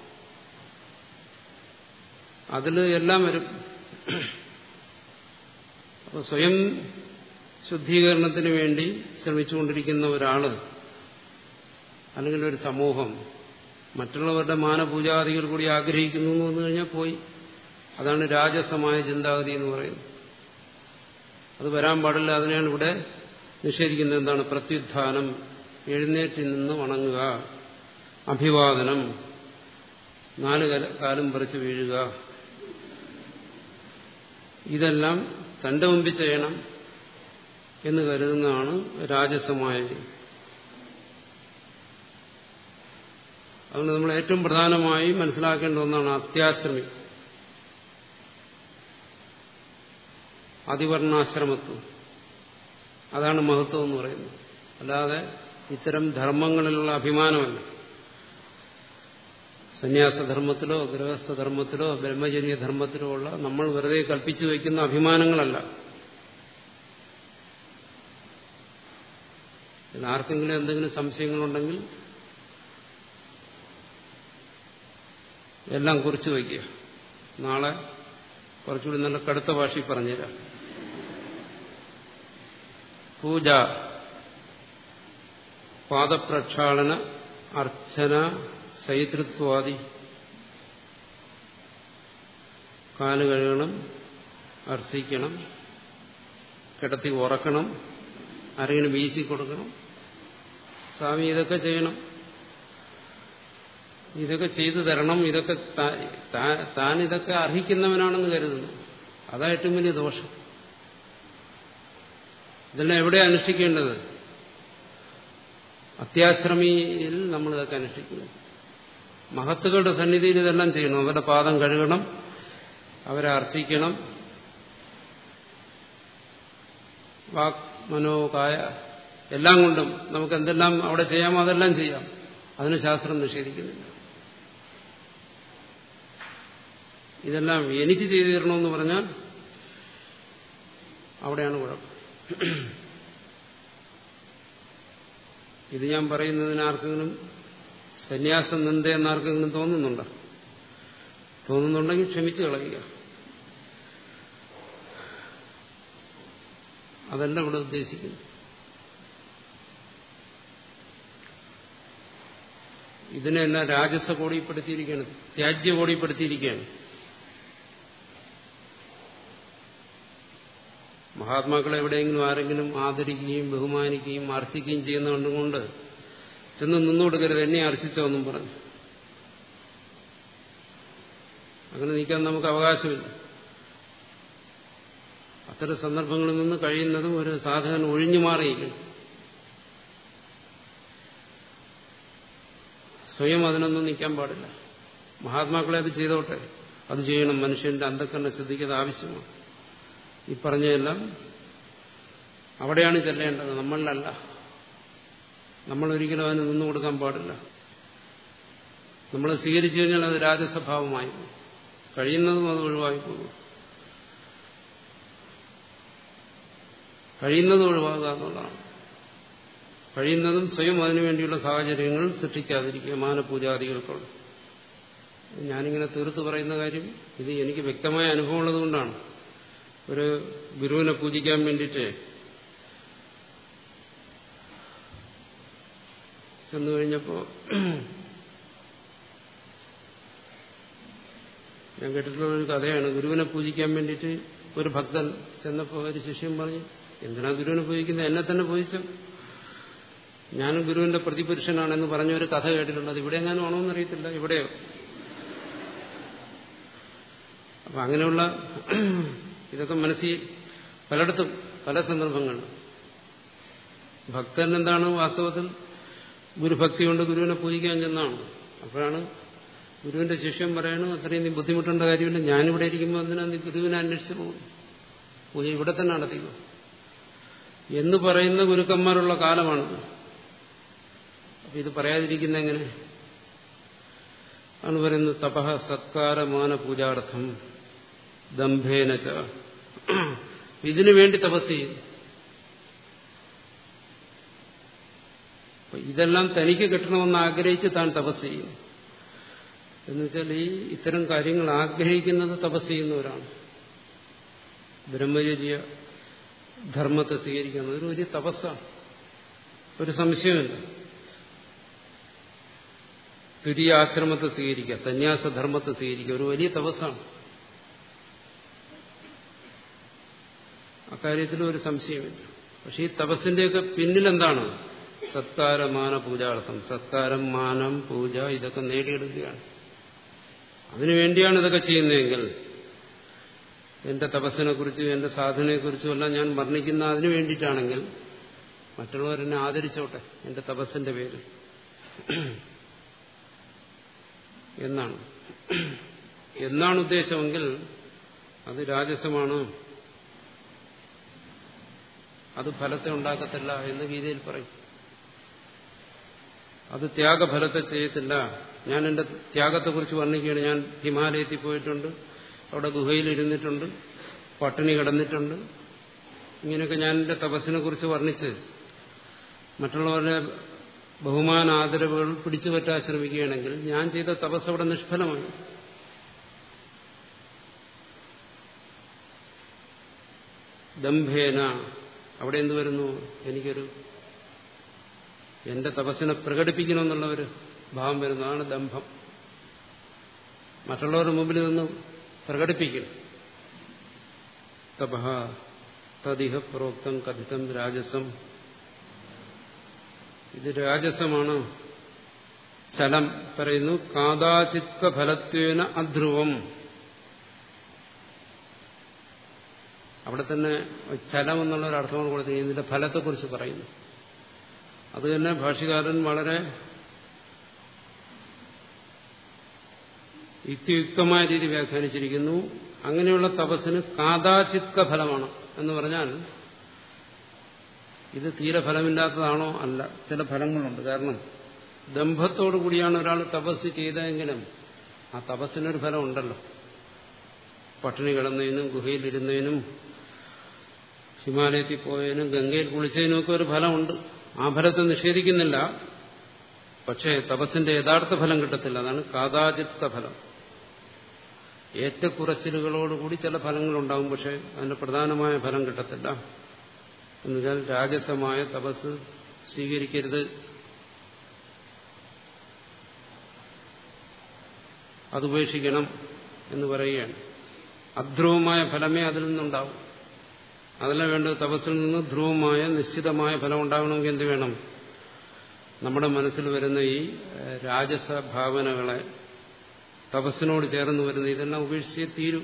[SPEAKER 1] അതിൽ എല്ലാം വരും അപ്പോൾ സ്വയം ശുദ്ധീകരണത്തിന് വേണ്ടി ശ്രമിച്ചുകൊണ്ടിരിക്കുന്ന ഒരാള് അല്ലെങ്കിൽ ഒരു സമൂഹം മറ്റുള്ളവരുടെ മാനപൂജാദികൾ കൂടി ആഗ്രഹിക്കുന്നു എന്ന് വന്നു കഴിഞ്ഞാൽ പോയി അതാണ് രാജസമായ ചിന്താഗതി എന്ന് പറയുന്നത് അത് വരാൻ പാടില്ല അതിനെയാണ് ഇവിടെ നിഷേധിക്കുന്നത് എന്താണ് പ്രത്യുത്ഥാനം എഴുന്നേറ്റ് നിന്ന് വണങ്ങുക അഭിവാദനം നാല് കാലം പറിച്ചു വീഴുക ഇതെല്ലാം തന്റെ മുമ്പിൽ ചെയ്യണം എന്ന് കരുതുന്നതാണ് രാജസമായത് അതുകൊണ്ട് നമ്മൾ ഏറ്റവും പ്രധാനമായി മനസ്സിലാക്കേണ്ട ഒന്നാണ് അത്യാശ്രമി അതിവർണാശ്രമത്വം അതാണ് മഹത്വം എന്ന് പറയുന്നത് അല്ലാതെ ഇത്തരം ധർമ്മങ്ങളിലുള്ള അഭിമാനമല്ല സന്യാസധർമ്മത്തിലോ ഗൃഹസ്ഥധർമ്മത്തിലോ ബ്രഹ്മചര്യ ധർമ്മത്തിലോ ഉള്ള നമ്മൾ വെറുതെ കൽപ്പിച്ചു വയ്ക്കുന്ന അഭിമാനങ്ങളല്ല ഇതിൽ ആർക്കെങ്കിലും എന്തെങ്കിലും സംശയങ്ങളുണ്ടെങ്കിൽ എല്ലാം കുറിച്ചു വയ്ക്കുക നാളെ കുറച്ചുകൂടി നല്ല കടുത്ത ഭാഷയിൽ പറഞ്ഞുതരാം പൂജ പാദപ്രക്ഷാളന അർച്ചന ശൈതൃത്വാദി കാല് കഴുകണം അർച്ചിക്കണം കിടത്തി ഉറക്കണം ആരെങ്കിലും വീശി കൊടുക്കണം സ്വാമി ഇതൊക്കെ ചെയ്യണം ഇതൊക്കെ ചെയ്തു തരണം ഇതൊക്കെ താൻ ഇതൊക്കെ അർഹിക്കുന്നവനാണെന്ന് കരുതുന്നു അതാ ഏറ്റവും വലിയ ദോഷം ഇതെല്ലാം എവിടെ അനുഷ്ഠിക്കേണ്ടത് അത്യാശ്രമിയിൽ നമ്മൾ ഇതൊക്കെ അനുഷ്ഠിക്കുന്നു മഹത്തുക്കളുടെ സന്നിധിയിൽ ഇതെല്ലാം ചെയ്യണം അവരുടെ പാദം കഴുകണം അവരെ അർച്ചിക്കണം വാക് മനോകായ എല്ലാം കൊണ്ടും നമുക്ക് എന്തെല്ലാം അവിടെ ചെയ്യാമോ അതെല്ലാം ചെയ്യാം അതിന് ശാസ്ത്രം നിഷേധിക്കുന്നില്ല ഇതെല്ലാം എനിക്ക് ചെയ്തു തരണമെന്ന് പറഞ്ഞാൽ അവിടെയാണ് കുഴപ്പം ഇത് ഞാൻ പറയുന്നതിന് ആർക്കെങ്കിലും സന്യാസം നിന്ദ എന്നാർക്കെങ്കിലും തോന്നുന്നുണ്ടോ തോന്നുന്നുണ്ടെങ്കിൽ ക്ഷമിച്ചു കളയുക അതല്ല ഇവിടെ ഉദ്ദേശിക്കുന്നു ഇതിനെല്ലാം രാജസ കോടിപ്പെടുത്തിയിരിക്കുകയാണ് ത്യാജ്യ കോടിപ്പെടുത്തിയിരിക്കുകയാണ് മഹാത്മാക്കളെ എവിടെയെങ്കിലും ആരെങ്കിലും ആദരിക്കുകയും ബഹുമാനിക്കുകയും അർച്ചിക്കുകയും ചെയ്യുന്ന കണ്ടുകൊണ്ട് ചെന്ന് നിന്നു കൊടുക്കരുത് എന്നെ അർച്ചിച്ചോ എന്നും പറഞ്ഞു അങ്ങനെ നീക്കാൻ നമുക്ക് അവകാശമില്ല അത്തരം സന്ദർഭങ്ങളിൽ നിന്ന് കഴിയുന്നതും ഒരു സാധകൻ ഒഴിഞ്ഞു മാറിയിരിക്കും സ്വയം അതിനൊന്നും നിൽക്കാൻ പാടില്ല മഹാത്മാക്കളെ അത് ചെയ്തോട്ടെ അത് ചെയ്യണം മനുഷ്യന്റെ അന്ധക്കരണ ശ്രദ്ധിക്കുന്നത് ആവശ്യമാണ് ഈ പറഞ്ഞതെല്ലാം അവിടെയാണ് ചെല്ലേണ്ടത് നമ്മളിലല്ല നമ്മൾ ഒരിക്കലും അതിന് നിന്നു കൊടുക്കാൻ പാടില്ല നമ്മൾ സ്വീകരിച്ചു കഴിഞ്ഞാൽ അത് രാജസ്വഭാവമായി പോകും കഴിയുന്നതും അത് ഒഴിവായി പോകും കഴിയുന്നതും ഒഴിവാകുക എന്നുള്ളതാണ് കഴിയുന്നതും സ്വയം അതിനുവേണ്ടിയുള്ള സാഹചര്യങ്ങൾ സൃഷ്ടിക്കാതിരിക്കുക മാനപൂജാദികൾക്കുള്ള ഞാനിങ്ങനെ തീർത്ത് പറയുന്ന കാര്യം ഇത് എനിക്ക് വ്യക്തമായ അനുഭവം ഉള്ളതുകൊണ്ടാണ് ഒരു ഗുരുവിനെ പൂജിക്കാൻ വേണ്ടിയിട്ട് ചെന്നു കഴിഞ്ഞപ്പോ ഞാൻ കേട്ടിട്ടുള്ള ഒരു കഥയാണ് ഗുരുവിനെ പൂജിക്കാൻ വേണ്ടിയിട്ട് ഒരു ഭക്തൻ ചെന്നപ്പോൾ ഒരു ശിഷ്യൻ പറഞ്ഞു എന്തിനാ ഗുരുവിനെ പൂജിക്കുന്നത് എന്നെ തന്നെ പൂജിച്ചു ഞാനും ഗുരുവിന്റെ പ്രതിപുരുഷനാണെന്ന് പറഞ്ഞ ഒരു കഥ കേട്ടിട്ടുണ്ട് അത് ഇവിടെ ഞാനും ആണോന്നറിയത്തില്ല ഇവിടെയോ അപ്പൊ അങ്ങനെയുള്ള ഇതൊക്കെ മനസ്സിൽ പലയിടത്തും പല സന്ദർഭങ്ങളിലും ഭക്തൻ എന്താണ് വാസ്തവത്തിൽ ഗുരുഭക്തി കൊണ്ട് ഗുരുവിനെ പൂജിക്കാൻ ചെന്നാണ് അപ്പോഴാണ് ഗുരുവിന്റെ ശിഷ്യം പറയണു അത്രയും നീ ബുദ്ധിമുട്ടേണ്ട കാര്യമില്ല ഞാനിവിടെ ഇരിക്കുമ്പോൾ എന്തിനാ നീ ഗുരുവിനെ അന്വേഷിച്ചു പോകും പൂജ ഇവിടെ തന്നെ നടത്തിക്കോ എന്ന് പറയുന്ന ഗുരുക്കന്മാരുള്ള കാലമാണിത് അപ്പൊ ഇത് പറയാതിരിക്കുന്ന എങ്ങനെ ആണ് പറയുന്നത് തപഹ സത്കാരമാന പൂജാർത്ഥം ദംഭേനച്ച ഇതിനു വേണ്ടി തപസ് ചെയ്യും ഇതെല്ലാം തനിക്ക് കിട്ടണമെന്ന് ആഗ്രഹിച്ച് താൻ തപസ് ചെയ്യും എന്നുവെച്ചാൽ ഈ ഇത്തരം കാര്യങ്ങൾ ആഗ്രഹിക്കുന്നത് തപസ് ചെയ്യുന്നവരാണ് ബ്രഹ്മചര്യ ധർമ്മത്തെ സ്വീകരിക്കുന്നത് ഒരു വലിയ തപസ്സാണ് ഒരു സംശയമില്ല തുരിയ ആശ്രമത്തെ സ്വീകരിക്കുക സന്യാസധർമ്മത്തെ സ്വീകരിക്കുക ഒരു വലിയ തപസ്സാണ് ആ അക്കാര്യത്തിലും ഒരു സംശയമില്ല പക്ഷെ ഈ തപസ്സിന്റെയൊക്കെ പിന്നിലെന്താണ് സത്കാരമാന പൂജാർത്ഥം സത്കാരം മാനം പൂജ ഇതൊക്കെ നേടിയെടുക്കുകയാണ് അതിനുവേണ്ടിയാണ് ഇതൊക്കെ ചെയ്യുന്നതെങ്കിൽ എന്റെ തപസ്സിനെ കുറിച്ചും എന്റെ സാധനയെക്കുറിച്ചും എല്ലാം ഞാൻ വർണ്ണിക്കുന്ന അതിനു വേണ്ടിയിട്ടാണെങ്കിൽ മറ്റുള്ളവരെന്നെ ആദരിച്ചോട്ടെ എന്റെ തപസ്സിന്റെ പേര് എന്നാണ് എന്നാണ് ഉദ്ദേശമെങ്കിൽ അത് രാജസമാണ് അത് ഫലത്തെ ഉണ്ടാക്കത്തില്ല എന്ന് ഗീതയിൽ പറയും അത് ത്യാഗഫലത്തെ ചെയ്യത്തില്ല ഞാൻ എന്റെ ത്യാഗത്തെക്കുറിച്ച് വർണ്ണിക്കുകയാണ് ഞാൻ ഹിമാലയത്തിൽ പോയിട്ടുണ്ട് അവിടെ ഗുഹയിൽ ഇരുന്നിട്ടുണ്ട് പട്ടിണി കിടന്നിട്ടുണ്ട് ഇങ്ങനെയൊക്കെ ഞാൻ എന്റെ തപസ്സിനെ കുറിച്ച് വർണ്ണിച്ച് മറ്റുള്ളവരുടെ ബഹുമാന ആദരവുകൾ പിടിച്ചു പറ്റാൻ ശ്രമിക്കുകയാണെങ്കിൽ ഞാൻ ചെയ്ത തപസ് അവിടെ നിഷ്ഫലമായി ദംഭേന അവിടെ എന്ത് വരുന്നു എനിക്കൊരു എന്റെ തപസ്സിനെ പ്രകടിപ്പിക്കണമെന്നുള്ള ഒരു ഭാവം വരുന്നു അതാണ് ദംഭം മറ്റുള്ളവരുടെ മുമ്പിൽ നിന്ന് പ്രകടിപ്പിക്കണം തപഹ തദിഹ പ്രോക്തം കഥിതം രാജസം ഇത് രാജസമാണ് ചലം പറയുന്നു കാതാചിത്വ ഫലത്വേന അധ്രുവം അവിടെ തന്നെ ചലം എന്നുള്ള ഒരു അർത്ഥമാണ് കൊടുത്തത് ഇതിന്റെ ഫലത്തെക്കുറിച്ച് പറയുന്നു അത് തന്നെ ഭാഷകാരൻ വളരെ യുക്തിയുക്തമായ രീതി വ്യാഖ്യാനിച്ചിരിക്കുന്നു അങ്ങനെയുള്ള തപസ്സിന് കാതാചിത്ക ഫലമാണ് എന്ന് പറഞ്ഞാൽ ഇത് തീരെ ഫലമില്ലാത്തതാണോ അല്ല ചില ഫലങ്ങളുണ്ട് കാരണം ദമ്പത്തോടു കൂടിയാണ് ഒരാൾ തപസ് ചെയ്തതെങ്കിലും ആ തപസ്സിനൊരു ഫലം ഉണ്ടല്ലോ പട്ടിണി കിടന്നതിനും ഗുഹയിലിരുന്നതിനും ഹിമാലയത്തിൽ പോയതിനും ഗംഗയിൽ കുളിച്ചതിനും ഒക്കെ ഒരു ഫലമുണ്ട് ആ ഫലത്തെ നിഷേധിക്കുന്നില്ല പക്ഷേ തപസ്സിന്റെ യഥാർത്ഥ ഫലം കിട്ടത്തില്ല അതാണ് കാതാചിത്ത ഫലം ഏറ്റക്കുറച്ചിലുകളോടുകൂടി ചില ഫലങ്ങളുണ്ടാവും പക്ഷെ അതിന്റെ പ്രധാനമായ ഫലം കിട്ടത്തില്ല എന്നുവെച്ചാൽ രാജസമായ തപസ് സ്വീകരിക്കരുത് അതുപേക്ഷിക്കണം എന്ന് പറയുകയാണ് അധ്രുവമായ ഫലമേ അതിൽ നിന്നുണ്ടാവും അതല്ല വേണ്ടത് തപസ്സിൽ നിന്ന് ധ്രുവമായ നിശ്ചിതമായ ഫലം ഉണ്ടാകണമെങ്കിൽ എന്ത് വേണം നമ്മുടെ മനസ്സിൽ വരുന്ന ഈ രാജസ ഭാവനകളെ തപസ്സിനോട് ചേർന്ന് വരുന്ന ഇതെല്ലാം ഉപേക്ഷിച്ചേ തീരൂ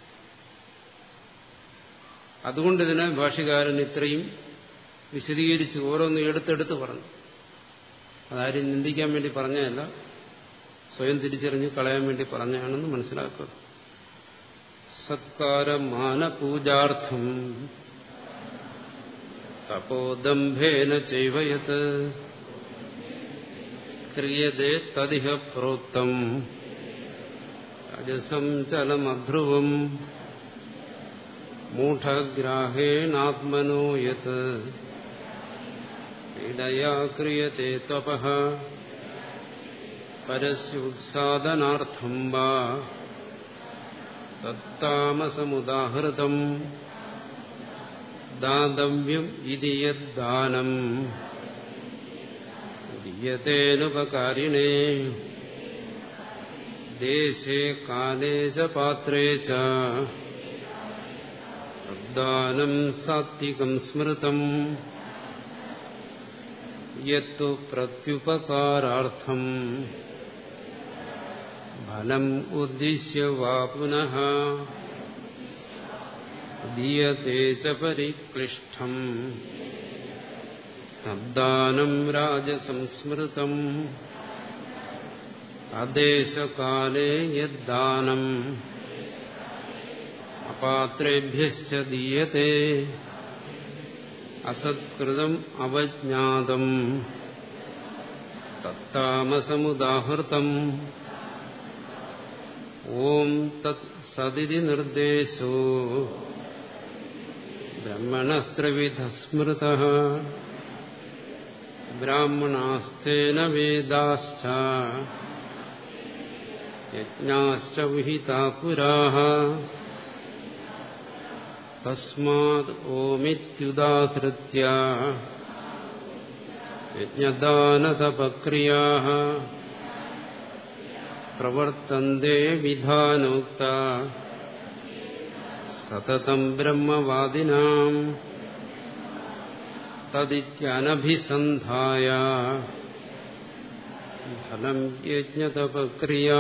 [SPEAKER 1] അതുകൊണ്ട് ഇതിനെ ഭാഷകാരൻ ഇത്രയും വിശദീകരിച്ച് ഓരോന്ന് എടുത്തെടുത്ത് പറഞ്ഞു അതാരും നിന്ദിക്കാൻ വേണ്ടി പറഞ്ഞതല്ല സ്വയം തിരിച്ചറിഞ്ഞ് കളയാൻ വേണ്ടി പറഞ്ഞാണെന്ന് മനസ്സിലാക്കുക സത്കാരമാന പൂജാർത്ഥം തപോദംഭേന ചൈവയത് ക്രിയതേ തദിഹ പ്രോക്തം രജസം ചലമധ്രുവം മൂഢഗ്രാഹേണാത്മനോ യത് പീഡയാ ക്രിയത്തെ തപഃ പരസ്യുത്സാദനാർത്ഥം വാ തത്താമസമുദാഹൃതം ദാതവ്യം ഇതി യദ്ദാനം ദീയതേനുപകാരിണേ ദേശേ കാലേ ച പാത്രേ ച ദാനം സാത്വികം സ്മൃതം യത്തു പ്രത്യുപകാരാർത്ഥം ഫലം ഉദ്ദിശ്യ വാ പുനഃ ദീയത്തെ ച പരിക്ലിഷ്ടം തദ്ദാനം രാജസംസ്മൃതം അദേശകാലേ യദ്ദാനം അപാത്രേഭ്യശ്ച ദീയത്തെ അസത്കൃതം അവജ്ഞാതം തത്താമസമുദാഹൃതം ഓം തത് സതിരി നിർദ്ദേശോ ബ്രഹ്മണസ്ത്രവിധ ബ്രാഹ്മണാസ്തേന വേദാശ്ച യജ്ഞാശ്ച വിഹിതാ പുരാः തസ്മാത് ഓമിത്യുദാഹൃത്യ യജ്ഞദാനതപക്രിയാः പ്രവർത്തന്തെ വിധാനോക്ത സതതം ബ്രഹ്മവാദിനാം തദിത്യനഭിസന്ധായ ഫലം യജ്ഞതപക്രിയാ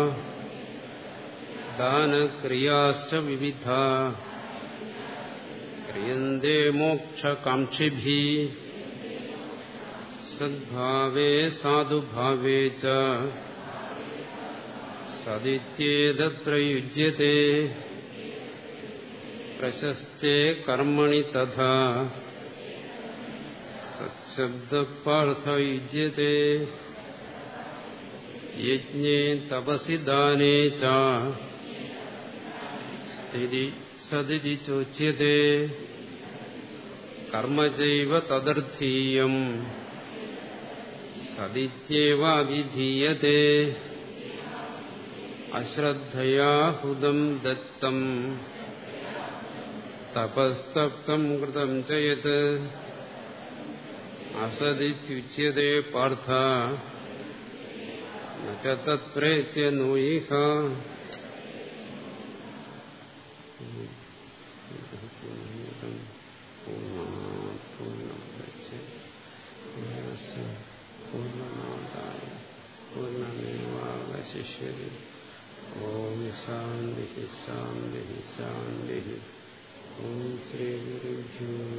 [SPEAKER 1] ദാനക്രിയാശ്ച വിവിധ ക്രിയന്തെ മോക്ഷകാംക്ഷിഭി സദ്ഭാവേ സാധുഭാവേ ച സദിത്യേതത്ര യുജ്യത്തെ പ്രശസ്തേ കർമ്മണി തഥാ ശബ്ദപാർത്ഥ യുജ്യത്തെ യജ്ഞേ തപസി ദാനേ ച സ്ഥിതി സദിതി ചോച്യത്തെ കർമ്മ ചൈവ തദർത്ഥീയം സദിത്യേവാവിധീയത്തെ അശ്രദ്ധയാ ഹുദം ദത്തം തപസ്തപ്തം കൃതം ചയത് അസദിത്യുച്യത്തെ പാർത്ഥ തത്രേത്യ നൂയിഹ പൂർണ്ണമാതായ പൂർണ്ണമേവാവശിഷ്യതി ഓം ശാന്തി ശാന്തി ശാന്തി ഓം ശ്രീ ഗുരുഭ്യോ